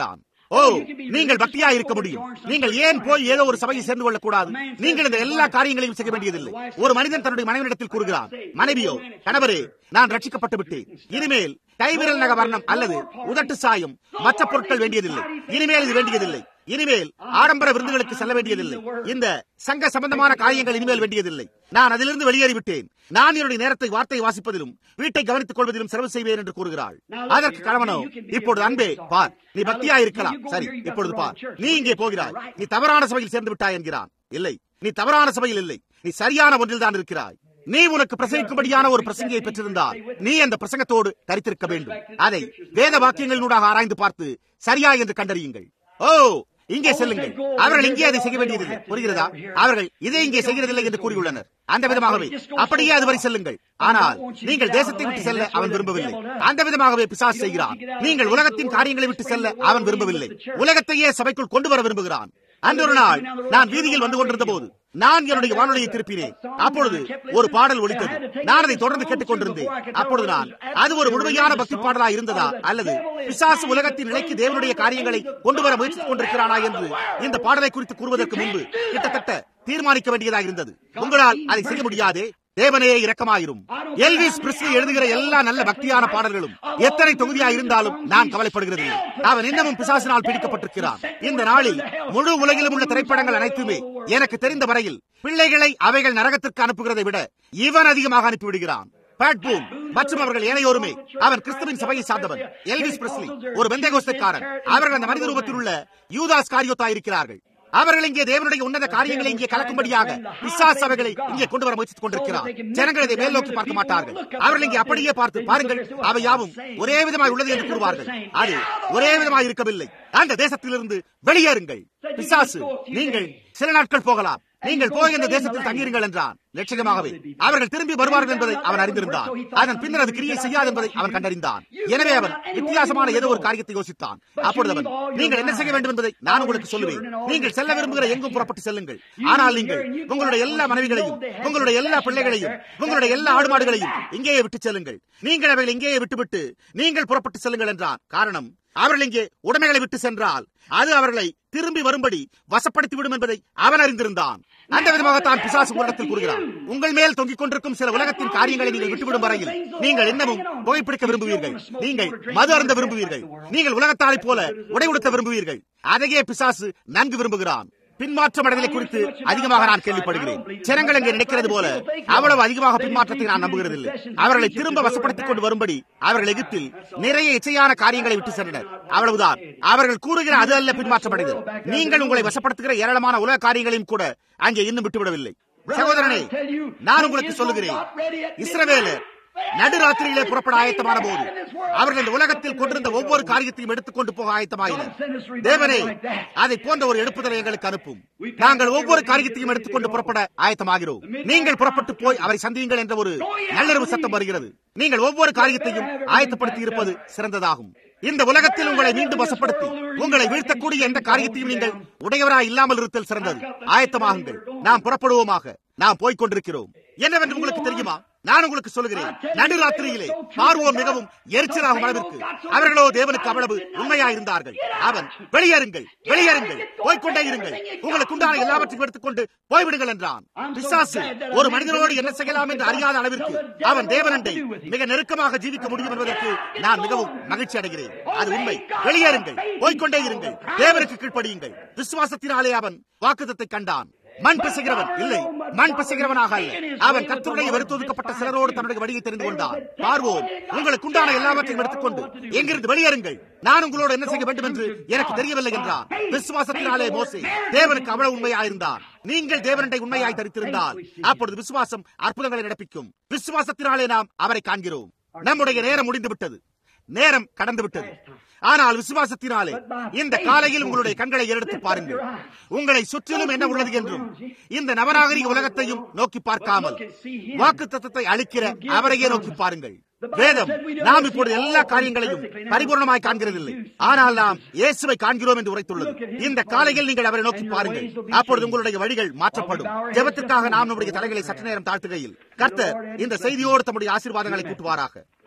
ஓ நீங்கள் பக்தியா இருக்க முடியும் நீங்கள் ஏன் போய் ஏதோ ஒரு சபையை சேர்ந்து கொள்ளக்கூடாது நீங்கள் இந்த எல்லா காரியங்களையும் செய்ய வேண்டியதில்லை ஒரு மனிதன் தன்னுடைய மனைவியிடத்தில் கூறுகிறான் மனைவியோ கணவரே நான் ரட்சிக்கப்பட்டு விட்டேன் இனிமேல் கைவிரல் நக வர்ணம் அல்லது உதட்டு சாயம் மற்ற பொருட்கள் வேண்டியதில்லை இனிமேல் இது வேண்டியதில்லை இனிமேல் ஆடம்பர விருந்துகளுக்கு செல்ல வேண்டியதில்லை இந்த சங்க சம்பந்தமான காரியங்கள் இனிமேல் வேண்டியதில்லை நான் அதிலிருந்து வெளியேறிவிட்டேன் நான் என்னுடைய நேரத்தை வார்த்தை வாசிப்பதிலும் வீட்டை கவனித்துக் கொள்வதிலும் செலவு செய்வேன் என்று கூறுகிறாள் அதற்கு கணவனோ இப்பொழுது அன்பே பார் நீ பக்தியா இருக்கலாம் சரி இப்பொழுது பார் நீ இங்கே போகிறாய் நீ தவறான சபையில் சேர்ந்து விட்டாய் என்கிறான் இல்லை நீ தவறான சபையில் இல்லை நீ சரியான ஒன்றில் தான் இருக்கிறாய் நீ உனக்கு பிரசங்கிக்கும்படியான ஒரு பிரசங்கியை பெற்றிருந்தால் நீ அந்த பிரசங்கத்தோடு தரித்திருக்க வேண்டும் அதை வேத வாக்கியங்களினூடாக ஆராய்ந்து பார்த்து சரியா என்று கண்டறியுங்கள் ஓ இங்கே செல்லுங்கள் அவர்கள் இங்கே அதை செய்ய வேண்டியதில்லை புரிகிறதா அவர்கள் இதை இங்கே செய்கிறதில்லை என்று கூறியுள்ளனர் அந்த விதமாகவே அப்படியே அதுவரை செல்லுங்கள் ஆனால் நீங்கள் தேசத்தை விட்டு செல்ல அவன் விரும்பவில்லை அந்த விதமாகவே பிசாஸ் செய்கிறான் நீங்கள் உலகத்தின் காரியங்களை விட்டு செல்ல அவன் விரும்பவில்லை உலகத்தையே சபைக்குள் கொண்டு வர விரும்புகிறான் அன்று ஒரு நாள் நான் வீதியில் வந்து கொண்டிருந்த போது நான் என்னுடைய வானொலியை திருப்பினேன் அப்பொழுது ஒரு பாடல் ஒலித்தது நான் அதை தொடர்ந்து கேட்டுக் கொண்டிருந்தேன் அப்பொழுது நான் அது ஒரு முழுமையான பக்தி பாடலா இருந்ததா அல்லது பிசாசு உலகத்தின் நிலைக்கு தேவனுடைய காரியங்களை கொண்டு வர முயற்சித்துக் கொண்டிருக்கிறானா என்று இந்த பாடலை குறித்து கூறுவதற்கு முன்பு கிட்டத்தட்ட தீர்மானிக்க வேண்டியதாக இருந்தது உங்களால் அதை செய்ய முடியாதே தேவனே இரக்கமாயிரும் எல்விஸ் பிரிஸ்லி எழுதுகிற எல்லா நல்ல பக்தியான பாடல்களும் எத்தனை தொகுதியா இருந்தாலும் நான் கவலைப்படுகிறது அவன் இன்னமும் பிசாசினால் பிடிக்கப்பட்டிருக்கிறான் இந்த நாளில் முழு உலகிலும் உள்ள திரைப்படங்கள் அனைத்துமே எனக்கு தெரிந்த வரையில் பிள்ளைகளை அவைகள் நரகத்திற்கு அனுப்புகிறதை விட இவன் அதிகமாக அனுப்பிவிடுகிறான் பேட்பூன் மற்றும் அவர்கள் ஏனையோருமே அவன் கிறிஸ்துவின் சபையை சார்ந்தவன் எல்விஸ் பிரிஸ்லி ஒரு வெந்தேகோஸ்தக்காரன் அவர்கள் அந்த மனித ரூபத்தில் உள்ள யூதாஸ் காரியோத்தா இருக்கிறார்கள் அவர்கள் இங்கே தேவனுடைய உன்னத காரியங்களை இங்கே கலக்கும்படியாக பிசாஸ் சபைகளை இங்கே கொண்டு வர முயற்சித்துக் கொண்டிருக்கிறார் ஜனங்கள் இதை மேல் நோக்கி பார்க்க மாட்டார்கள் அவர்கள் இங்கே அப்படியே பார்த்து பாருங்கள் அவை யாவும் ஒரே விதமாய் உள்ளது என்று கூறுவார்கள் அது ஒரே விதமாய் இருக்கவில்லை அந்த தேசத்திலிருந்து வெளியேறுங்கள் பிசாசு நீங்கள் சில நாட்கள் போகலாம் நீங்கள் போய் இந்த தேசத்தில் தங்கியிருங்கள் என்றான் லட்சியமாகவே அவர்கள் திரும்பி வருவார்கள் என்பதை அவன் அறிந்திருந்தான் அதன் பின்னர் அது கிரியை செய்யாது என்பதை அவன் கண்டறிந்தான் எனவே அவன் வித்தியாசமான ஏதோ ஒரு காரியத்தை யோசித்தான் அப்பொழுது அவன் நீங்கள் என்ன செய்ய வேண்டும் என்பதை நான் உங்களுக்கு சொல்லுவேன் நீங்கள் செல்ல விரும்புகிற எங்கும் புறப்பட்டு செல்லுங்கள் ஆனால் நீங்கள் உங்களுடைய எல்லா மனைவிகளையும் உங்களுடைய எல்லா பிள்ளைகளையும் உங்களுடைய எல்லா ஆடு மாடுகளையும் இங்கேயே விட்டு செல்லுங்கள் நீங்கள் அவைகள் இங்கேயே விட்டுவிட்டு நீங்கள் புறப்பட்டு செல்லுங்கள் என்றான் காரணம் அவர்கள் இங்கே உடைமைகளை விட்டு சென்றால் அது அவர்களை திரும்பி வரும்படி வசப்படுத்தி விடும் என்பதை அவன் அறிந்திருந்தான் அந்த விதமாகத்தான் பிசாசு உங்களிடத்தில் கூறுகிறான் உங்கள் மேல் தொங்கிக் கொண்டிருக்கும் சில உலகத்தின் காரியங்களை நீங்கள் விட்டுவிடும் வரையில் நீங்கள் இன்னமும் புகைப்பிடிக்க விரும்புவீர்கள் நீங்கள் மது அருந்த விரும்புவீர்கள் நீங்கள் உலகத்தாரை போல உடை உடுத்த விரும்புவீர்கள் அதையே பிசாசு நன்கு விரும்புகிறான் பின்மாற்றம் அடைதலை குறித்து அதிகமாக நான் கேள்விப்படுகிறேன் ஜனங்கள் இங்கே நினைக்கிறது போல அவ்வளவு அதிகமாக பின்மாற்றத்தை நான் நம்புகிறதில்லை அவர்களை திரும்ப வசப்படுத்திக் கொண்டு வரும்படி அவர்கள் எகிப்தில் நிறைய இச்சையான காரியங்களை விட்டு சென்றனர் அவ்வளவுதான் அவர்கள் கூறுகிற அது அல்ல பின்மாற்றம் அடைதல் நீங்கள் உங்களை வசப்படுத்துகிற ஏராளமான உலக காரியங்களையும் கூட அங்கே இன்னும் விட்டுவிடவில்லை சகோதரனே நான் உங்களுக்கு சொல்லுகிறேன் இஸ்ரவேலர் நடுராத்திரியிலே புறப்பட ஆயத்தமான போது அவர்கள் இந்த உலகத்தில் கொண்டிருந்த ஒவ்வொரு காரியத்தையும் எடுத்துக்கொண்டு போக ஆயத்தமாயினர் தேவனே அதை போன்ற ஒரு எடுப்புதலை எங்களுக்கு அனுப்பும் நாங்கள் ஒவ்வொரு காரியத்தையும் எடுத்துக்கொண்டு புறப்பட ஆயத்தமாகிறோம் நீங்கள் புறப்பட்டு போய் அவரை சந்தியுங்கள் என்ற ஒரு நள்ளிரவு சத்தம் வருகிறது நீங்கள் ஒவ்வொரு காரியத்தையும் ஆயத்தப்படுத்தி இருப்பது சிறந்ததாகும் இந்த உலகத்தில் உங்களை மீண்டும் வசப்படுத்தி உங்களை வீழ்த்தக்கூடிய எந்த காரியத்தையும் நீங்கள் உடையவராய் இல்லாமல் இருத்தல் சிறந்தது ஆயத்தமாகுங்கள் நாம் புறப்படுவோமாக நாம் போய்க் கொண்டிருக்கிறோம் என்னவென்று உங்களுக்கு தெரியுமா நான் உங்களுக்கு சொல்லுகிறேன் நடுராத்திரியிலே பார்வோம் மிகவும் எரிச்சலாகும் அளவிற்கு அவர்களோ தேவனுக்கு அவ்வளவு உண்மையா இருந்தார்கள் அவன் வெளியேறுங்கள் வெளியேறுங்கள் போய்கொண்டே இருங்கள் உங்களுக்கு உண்டான எல்லாவற்றையும் எடுத்துக்கொண்டு போய்விடுங்கள் என்றான் பிசாசு ஒரு மனிதனோடு என்ன செய்யலாம் என்று அறியாத அளவிற்கு அவன் தேவனண்டை மிக நெருக்கமாக ஜீவிக்க முடியும் என்பதற்கு நான் மிகவும் மகிழ்ச்சி அடைகிறேன் அது உண்மை வெளியேறுங்கள் போய்கொண்டே இருங்கள் தேவனுக்கு கீழ்ப்படியுங்கள் விசுவாசத்தினாலே அவன் வாக்குத்தத்தை கண்டான் மண் பிசைகிறவன் இல்லை மண் பிசைகிறவனாக அல்ல அவன் கத்தருடைய வெறுத்தொதுக்கப்பட்ட சிலரோடு தன்னுடைய வழியை தெரிந்து கொண்டான் பார்வோம் உங்களுக்கு உண்டான எல்லாவற்றையும் எடுத்துக்கொண்டு எங்கிருந்து வெளியேறுங்கள் நான் உங்களோடு என்ன செய்ய வேண்டும் என்று எனக்கு தெரியவில்லை என்றார் விசுவாசத்தினாலே மோசே தேவனுக்கு அவ்வளவு உண்மையாயிருந்தார் நீங்கள் தேவனண்டை உண்மையாய் தரித்திருந்தால் அப்பொழுது விசுவாசம் அற்புதங்களை நடப்பிக்கும் விசுவாசத்தினாலே நாம் அவரை காண்கிறோம் நம்முடைய நேரம் முடிந்து விட்டது நேரம் கடந்து விட்டது ஆனால் விசுவாசத்தினாலே இந்த காலையில் உங்களுடைய கண்களை எடுத்து பாருங்கள் உங்களை சுற்றிலும் என்ன உள்ளது என்றும் இந்த நவநாகரிக உலகத்தையும் நோக்கி பார்க்காமல் வாக்கு தத்துவத்தை அளிக்கிற அவரையே நோக்கி பாருங்கள் வேதம் நாம் இப்பொழுது எல்லா காரியங்களையும் பரிபூர்ணமாய் காண்கிறதில்லை ஆனால் நாம் இயேசுவை காண்கிறோம் என்று உரைத்துள்ளது இந்த காலையில் நீங்கள் அவரை நோக்கி பாருங்கள் அப்பொழுது உங்களுடைய வழிகள் மாற்றப்படும் ஜெபத்திற்காக நாம் நம்முடைய தலைகளை சற்று நேரம் தாழ்த்துகையில் கர்த்தர் இந்த செய்தியோடு தம்முடைய ஆசீர்வாதங்களை கூட்டுவாராக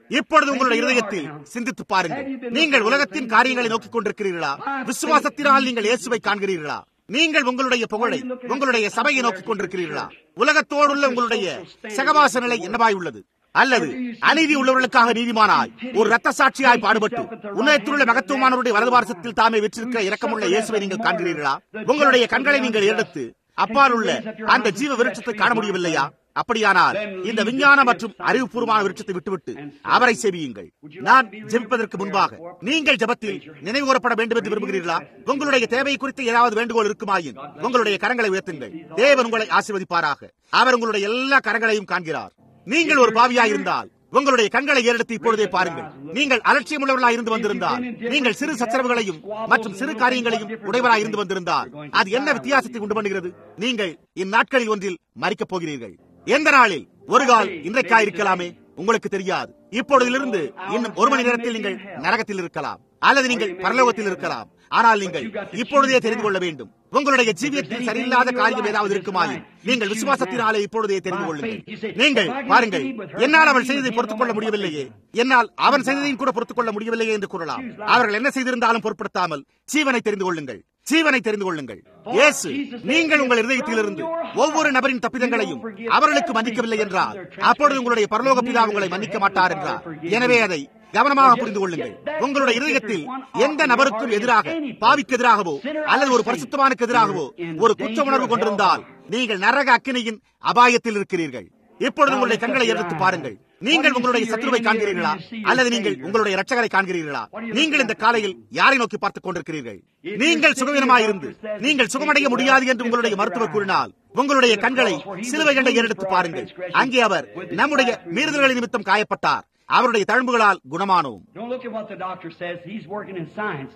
இப்பொழுது உங்களுடைய இருதயத்தில் சிந்தித்து பாருங்கள் நீங்கள் உலகத்தின் காரியங்களை நோக்கிக் கொண்டிருக்கிறீர்களா விசுவாசத்தினால் நீங்கள் இயேசுவை காண்கிறீர்களா நீங்கள் உங்களுடைய புகழை உங்களுடைய சபையை நோக்கிக் கொண்டிருக்கிறீர்களா உலகத்தோடு உள்ள உங்களுடைய சகவாச நிலை என்னவாய் உள்ளது அல்லது அநீதி உள்ளவர்களுக்காக நீதிமானாய் ஒரு ரத்த சாட்சியாய் பாடுபட்டு உன்னதத்திலுள்ள மகத்துவமானவருடைய வலதுபாரசத்தில் தாமே வெற்றிருக்கிற இரக்கமுள்ள இயேசுவை நீங்கள் காண்கிறீர்களா உங்களுடைய கண்களை நீங்கள் எடுத்து அப்பால் உள்ள அந்த ஜீவ விருட்சத்தை காண முடியவில்லையா அப்படியானால் இந்த விஞ்ஞான மற்றும் அறிவுபூர்வமான விருட்சத்தை விட்டுவிட்டு அவரை செவியுங்கள் நான் ஜெபிப்பதற்கு முன்பாக நீங்கள் ஜபத்தில் நினைவு கூறப்பட வேண்டும் என்று விரும்புகிறீர்களா உங்களுடைய தேவை குறித்து ஏதாவது வேண்டுகோள் இருக்குமாயின் உங்களுடைய கரங்களை உயர்த்துங்கள் தேவன் உங்களை ஆசீர்வதிப்பாராக அவர் உங்களுடைய எல்லா கரங்களையும் காண்கிறார் நீங்கள் ஒரு பாவியாய் இருந்தால் உங்களுடைய கண்களை ஏறெடுத்து இப்பொழுதே பாருங்கள் நீங்கள் அலட்சியம் உள்ளவர்களாக இருந்து வந்திருந்தால் நீங்கள் சிறு சச்சரவுகளையும் மற்றும் சிறு காரியங்களையும் உடையவராக இருந்து வந்திருந்தால் அது என்ன வித்தியாசத்தை உண்டு பண்ணுகிறது நீங்கள் இந்நாட்களில் ஒன்றில் மறிக்கப் போகிறீர்கள் எந்த நாளில் ஒரு கால் இன்றைக்கா இருக்கலாமே உங்களுக்கு தெரியாது இப்பொழுதிலிருந்து இன்னும் ஒரு மணி நேரத்தில் நீங்கள் நரகத்தில் இருக்கலாம் அல்லது நீங்கள் பரலோகத்தில் இருக்கலாம் ஆனால் நீங்கள் இப்பொழுதே தெரிந்து கொள்ள வேண்டும் உங்களுடைய ஜீவியத்தில் சரியில்லாத காரியம் ஏதாவது இருக்குமாயின் நீங்கள் விசுவாசத்தினாலே இப்பொழுதே தெரிந்து கொள்ளுங்கள் நீங்கள் பாருங்கள் என்னால் அவள் செய்ததை பொறுத்துக் கொள்ள முடியவில்லையே என்னால் அவன் செய்ததையும் கூட பொறுத்துக் கொள்ள முடியவில்லையே என்று கூறலாம் அவர்கள் என்ன செய்திருந்தாலும் பொருட்படுத்தாமல் ஜீவனை தெரிந்து கொள்ளுங்கள் ஜீவனை தெரிந்து கொள்ளுங்கள் இயேசு நீங்கள் உங்கள் இருதயத்திலிருந்து ஒவ்வொரு நபரின் தப்பிதங்களையும் அவர்களுக்கு மன்னிக்கவில்லை என்றால் அப்பொழுது உங்களுடைய பரலோக பிதா உங்களை மன்னிக்க மாட்டார் என்றார் எனவே அதை கவனமாக புரிந்து கொள்ளுங்கள் உங்களுடைய இருதயத்தில் எந்த நபருக்கும் எதிராக பாவிக்கு எதிராகவோ அல்லது ஒரு பரிசுத்தமானுக்கு எதிராகவோ ஒரு குற்ற உணர்வு கொண்டிருந்தால் நீங்கள் நரக அக்கினியின் அபாயத்தில் இருக்கிறீர்கள் இப்பொழுது உங்களுடைய கண்களை எடுத்து பாருங்கள் நீங்கள் உங்களுடைய சத்துருவை காண்கிறீர்களா அல்லது நீங்கள் உங்களுடைய ரட்சகரை காண்கிறீர்களா நீங்கள் இந்த காலையில் யாரை நோக்கி பார்த்துக் கொண்டிருக்கிறீர்கள் நீங்கள் சுகவீனமாயிருந்து நீங்கள் சுகமடைய முடியாது என்று உங்களுடைய மருத்துவர் கூறினால் உங்களுடைய கண்களை சிலுவை கண்டை ஏறெடுத்து பாருங்கள் அங்கே அவர் நம்முடைய மீறுதல்களின் நிமித்தம் காயப்பட்டார் அவருடைய தழும்புகளால் குணமானோம் Don't look at what the doctor says. He's working in science.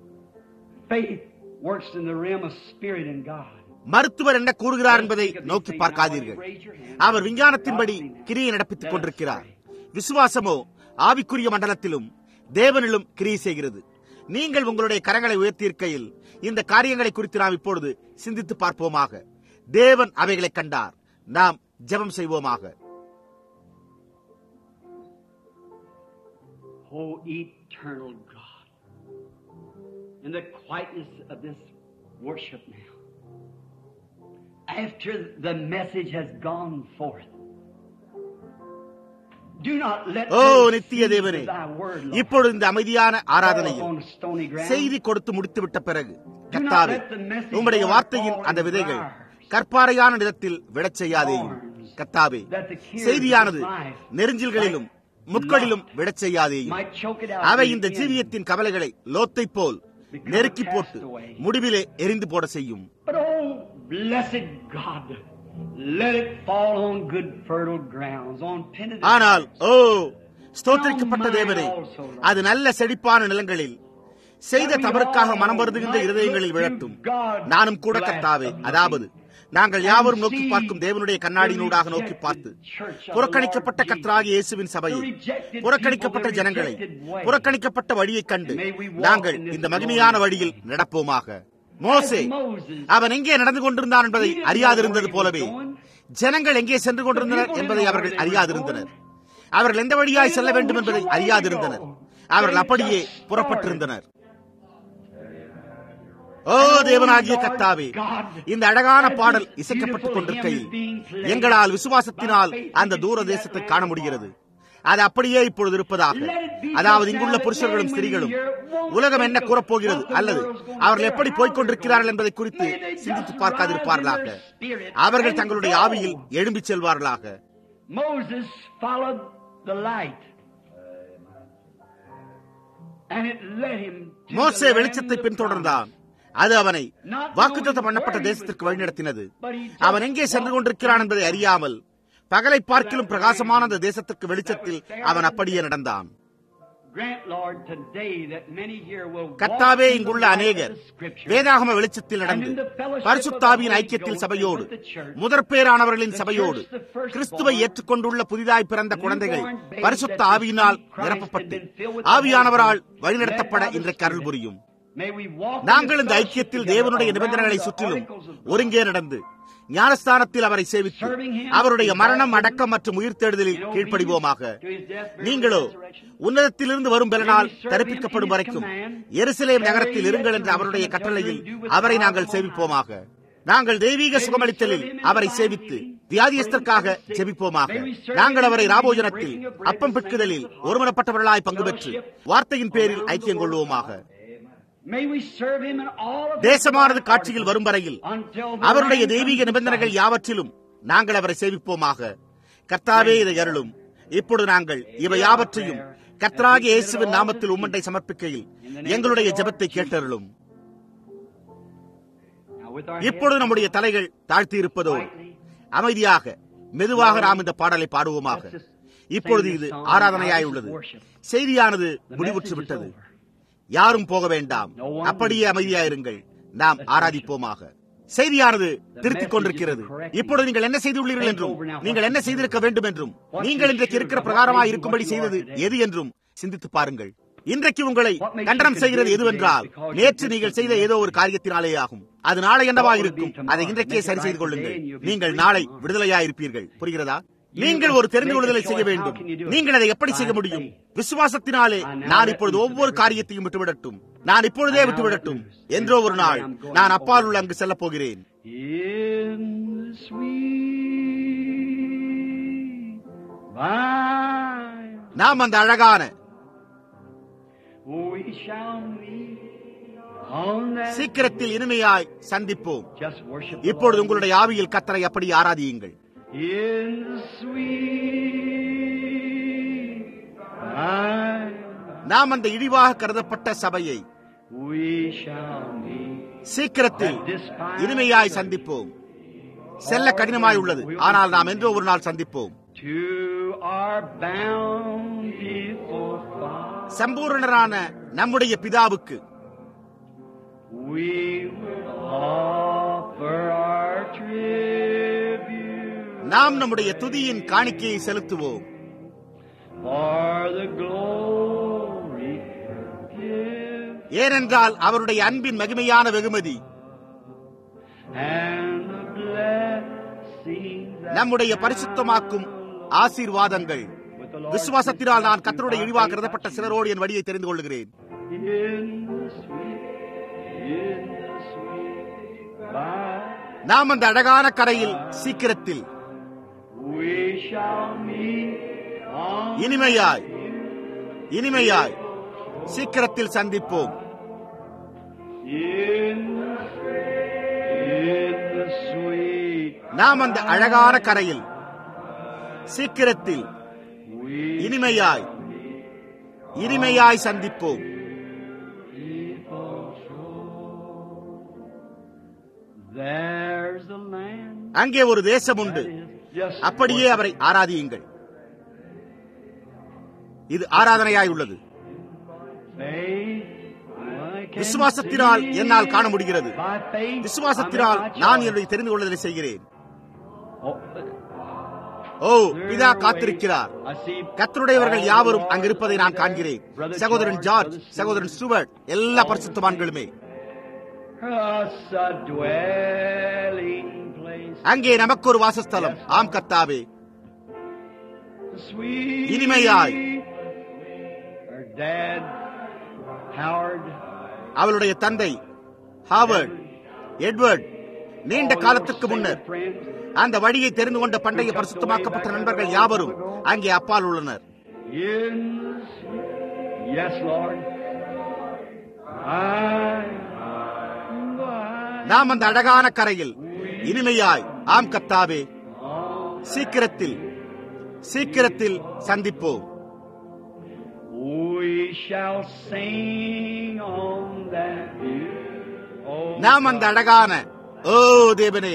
Faith works in the realm of spirit and God. மருத்துவர் என்ன கூறுகிறார் என்பதை நோக்கி பார்க்காதீர்கள் அவர் விஞ்ஞானத்தின்படி கிரியை நடப்பித்துக் கொண்டிருக்கிறார் விசுவாசமோ ஆவிக்குரிய மண்டலத்திலும் தேவனிலும் கிரியை செய்கிறது நீங்கள் உங்களுடைய கரங்களை உயர்த்தியிருக்கையில் இந்த காரியங்களை குறித்து நாம் இப்பொழுது சிந்தித்து பார்ப்போமாக தேவன் அவைகளை கண்டார் நாம் ஜெபம் செய்வோமாக Oh, eternal God. In the quietness of this worship now, after the message has gone forth, do not let O them நித்திய see தேவனே thy word, Lord, இப்பொழுது இந்த அமைதியான fall ஆராதனையில் upon stony ground. செய்தி கொடுத்து முடித்துவிட்ட பிறகு கர்த்தாவே உம்முடைய வார்த்தையின் அந்த விதைகள் கற்பாறையான நிலத்தில் விடச் செய்யாதேயும் கர்த்தாவே செய்தியானது நெருஞ்சில்களிலும் முட்களிலும் விடச் செய்யாதேயும் might choke it out. அவை in இந்த the end. ஜீவியத்தின் கவலைகளை லோத்தை போல் நெருக்கி போட்டு முடிவிலே எரிந்து போட செய்யும் But oh, blessed God, let it fall on good fertile grounds, on penitent ஆனால் ஓ ஸ்தோத்திரிக்கப்பட்ட தேவனே அது நல்ல செழிப்பான நிலங்களில் செய்த தவறுக்காக மனம் வருதுகின்ற இருதயங்களில் விழட்டும் நானும் கூட கர்த்தாவே அதாவது நாங்கள் யாவரும் நோக்கி பார்க்கும் தேவனுடைய கண்ணாடியினூடாக நோக்கி பார்த்து புறக்கணிக்கப்பட்ட கர்த்தராகிய இயேசுவின் சபையை புறக்கணிக்கப்பட்ட ஜனங்களை புறக்கணிக்கப்பட்ட வழியைக் கண்டு நாங்கள் இந்த மகிமையான வழியில் நடப்போமாக மோசே அவன் எங்கே நடந்து கொண்டிருந்தான் என்பதை அறியாதிருந்தது போலவே ஜனங்கள் எங்கே சென்று கொண்டிருந்தனர் என்பதை அவர்கள் அறியாதிருந்தனர் அவர்கள் எந்த வழியாய் செல்ல வேண்டும் என்பதை அறியாதிருந்தனர் அவர்கள் அப்படியே புறப்பட்டிருந்தனர் ஓ தேவனாகிய கத்தாவே இந்த அழகான பாடல் இசைக்கப்பட்டுக் கொண்டிருக்கையில் எங்களால் விசுவாசத்தினால் அந்த தூர தேசத்தை காண முடிகிறது அது அப்படியே இப்பொழுது இருப்பதாக அதாவது இங்குள்ள புருஷர்களும் ஸ்திரீகளும் உலகம் என்ன கூறப்போகிறது அல்லது அவர்கள் எப்படி போய்க் கொண்டிருக்கிறார்கள் என்பதை குறித்து சிந்தித்து பார்க்காதிருப்பார்களாக அவர்கள் தங்களுடைய ஆவியில் எழும்பிச் செல்வார்களாக Moses followed the light. And it led him to மோசே the land வெளிச்சத்தை of பின்தொடர்ந்தான் அது அவனை வாக்குத்தத்தம் பண்ணப்பட்ட தேசத்திற்கு வழிநடத்தினது அவன் எங்கே சென்று கொண்டிருக்கிறான் என்பதை அறியாமல் பகலை பார்க்கிலும் பிரகாசமான அந்த தேசத்திற்கு வெளிச்சத்தில் அவன் அப்படியே நடந்தான் Grant, Lord, today that many here will walk கத்தாவே in the இங்குள்ள light அநேகர் of the Scripture. வேதாகம வெளிச்சத்தில் நடந்து பரிசுத்தாவின் ஐக்கியத்தில் சபையோடு முதற்பேரானவர்களின் சபையோடு கிறிஸ்துவை ஏற்றுக்கொண்டுள்ள புதிதாய் பிறந்த குழந்தைகள் பரிசுத்த ஆவியினால் நிரப்பப்பட்டு ஆவியானவரால் வழிநடத்தப்பட இன்றைக்கு அருள் புரியும் May we walk in நாங்கள் the இந்த fellowship ஐக்கியத்தில் together தேவனுடைய around நிபந்தனைகளை the சுற்றிலும் oracles of God. ஒருங்கே நடந்து ஞானஸ்தானத்தில் அவரை சேவித்து அவருடைய மரணம் அடக்கம் மற்றும் உயிர்த்தெழுதலில் கீழ்ப்படிவோமாக நீங்களோ உன்னதத்திலிருந்து வரும் பலனால் தரிப்பிக்கப்படும் வரைக்கும் எருசலேம் நகரத்தில் இருங்கள் என்ற அவருடைய கட்டளையில் அவரை நாங்கள் சேவிப்போமாக நாங்கள் தெய்வீக சுகமளித்தலில் அவரை சேவித்து வியாதியஸ்தற்காக ஜெபிப்போமாக நாங்கள் அவரை ராபோஜனத்தில் அப்பம் பிட்குதலில் ஒருமனப்பட்டவர்களாய் பங்கு பெற்று வார்த்தையின் பேரில் ஐக்கியம் கொள்வோமாக தேசமானது காட்சியில் வரும் வரையில் அவருடைய தெய்வீக நிபந்தனைகள் யாவற்றிலும் நாங்கள் அவரை சேவிப்போமாக கர்த்தாவே இதை அருளும் இப்பொழுது நாங்கள் இவை யாவற்றையும் கர்த்தராகி இயேசுவின் நாமத்தில் உம்மண்டை சமர்ப்பிக்கையில் எங்களுடைய ஜெபத்தை கேட்டருளும் இப்பொழுது நம்முடைய தலைகள் தாழ்த்தி இருப்பதோடு அமைதியாக மெதுவாக நாம் இந்த பாடலை பாடுவோமாக இப்பொழுது இது ஆராதனையாய் உள்ளது செய்தியானது முடிவுற்று விட்டது யாரும் போக வேண்டாம் அப்படியே அமைதியாயிருங்கள் நாம் ஆராதிப்போமாக செய்தியானது திருத்திக் கொண்டிருக்கிறது இப்பொழுது நீங்கள் என்ன செய்துள்ளீர்கள் என்றும் நீங்கள் என்ன செய்திருக்க வேண்டும் என்றும் நீங்கள் இன்றைக்கு இருக்கிற பிரகாரமாக இருக்கும்படி செய்தது எது என்றும் சிந்தித்து பாருங்கள் இன்றைக்கு உங்களை கண்டனம் செய்கிறது எதுவென்றால் நேற்று நீங்கள் செய்த ஏதோ ஒரு காரியத்தினாலே ஆகும் அது நாளை என்னவா இருக்கும் அதை இன்றைக்கே சரி செய்து கொள்ளுங்கள் நீங்கள் நாளை விடுதலையா இருப்பீர்கள் புரிகிறதா நீங்கள் ஒரு தெரிந்து கொள்ளுதலை செய்ய வேண்டும் நீங்கள் அதை எப்படி செய்ய முடியும் விசுவாசத்தினாலே நான் இப்பொழுது ஒவ்வொரு காரியத்தையும் விட்டுவிடட்டும் நான் இப்பொழுதே விட்டுவிடட்டும் என்றோ ஒரு நாள் நான் அப்பால் உள்ள அங்கு செல்லப் போகிறேன் நாம் அந்த அழகான சீக்கிரத்தில் இனிமையாய் சந்திப்போம் இப்பொழுது உங்களுடைய ஆவியில் கத்தரை அப்படி ஆராதியுங்கள் நாம் அந்த இழிவாக கருதப்பட்ட சபையை சீக்கிரத்தில் இனிமையாய் சந்திப்போம் செல்ல கடினமாய் உள்ளது ஆனால் நாம் என்றோ ஒரு நாள் சந்திப்போம் சம்பூர்ணரான நம்முடைய பிதாவுக்கு நாம் நம்முடைய துதியின் காணிக்கையை செலுத்துவோம் ஏனென்றால் அவருடைய அன்பின் மகிமையான வெகுமதி நம்முடைய பரிசுத்தமாக்கும் ஆசீர்வாதங்கள் விசுவாசத்தினால் நான் கத்தருடைய இழிவாக கருதப்பட்ட சிலரோடு என் வழியை தெரிந்து கொள்கிறேன் நாம் அந்த அழகான கரையில் சீக்கிரத்தில் இனிமையாய் இனிமையாய் சீக்கிரத்தில் சந்திப்போம் நாம் அந்த அழகான கரையில் சீக்கிரத்தில் இனிமையாய் இனிமையாய் சந்திப்போம் அங்கே ஒரு தேசம் உண்டு அப்படியே அவரை ஆராதியுங்கள் இது ஆராதனையாய் உள்ளது விசுவாசத்தினால் என்னால் காண முடிகிறது விசுவாசத்தினால் நான் என்னுடைய தெரிந்து கொள்வதை செய்கிறேன் ஓ பிதா காத்திருக்கிறார் கத்தருடையவர்கள் யாவரும் அங்கிருப்பதை நான் காண்கிறேன் சகோதரன் ஜார்ஜ் சகோதரன் ஸ்டூவர்ட் எல்லா பரிசுத்தவான்களுமே அங்கே நமக்கு ஒரு வாசஸ்தலம் ஆம் கத்தாவே இனிமையாய் அவளுடைய தந்தை ஹாவர்ட் எட்வர்ட் நீண்ட காலத்துக்கு முன்னர் அந்த வழியை தெரிந்து கொண்ட பண்டைய பரிசுத்தமாக்கப்பட்ட நண்பர்கள் யாவரும் அங்கே அப்பால் உள்ளனர் நாம் அந்த அழகான கரையில் இனிமையாய் ஆம் கத்தாவே சீக்கிரத்தில் சீக்கிரத்தில் சந்திப்போம் நாம் அந்த அழகான ஓ தேவனே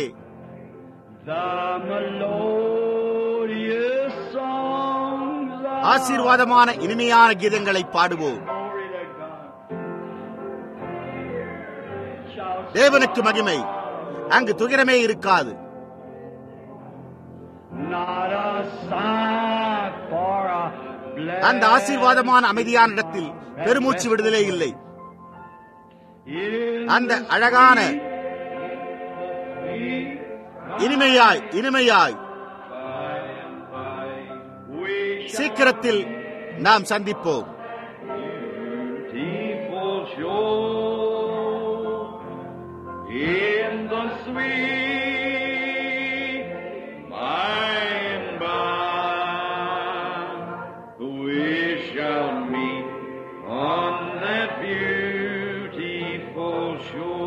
ஆசீர்வாதமான இனிமையான கீதங்களை பாடுவோம் தேவனுக்கு மகிமை அங்கு துயரமே இருக்காது அந்த ஆசீர்வாதமான அமைதியான இடத்தில் பெருமூச்சு விடுதலே இல்லை அந்த அழகான இனிமையாய் இனிமையாய் சீக்கிரத்தில் நாம் சந்திப்போம் Beautiful shore in the sweet by and by we shall meet on that beautiful shore.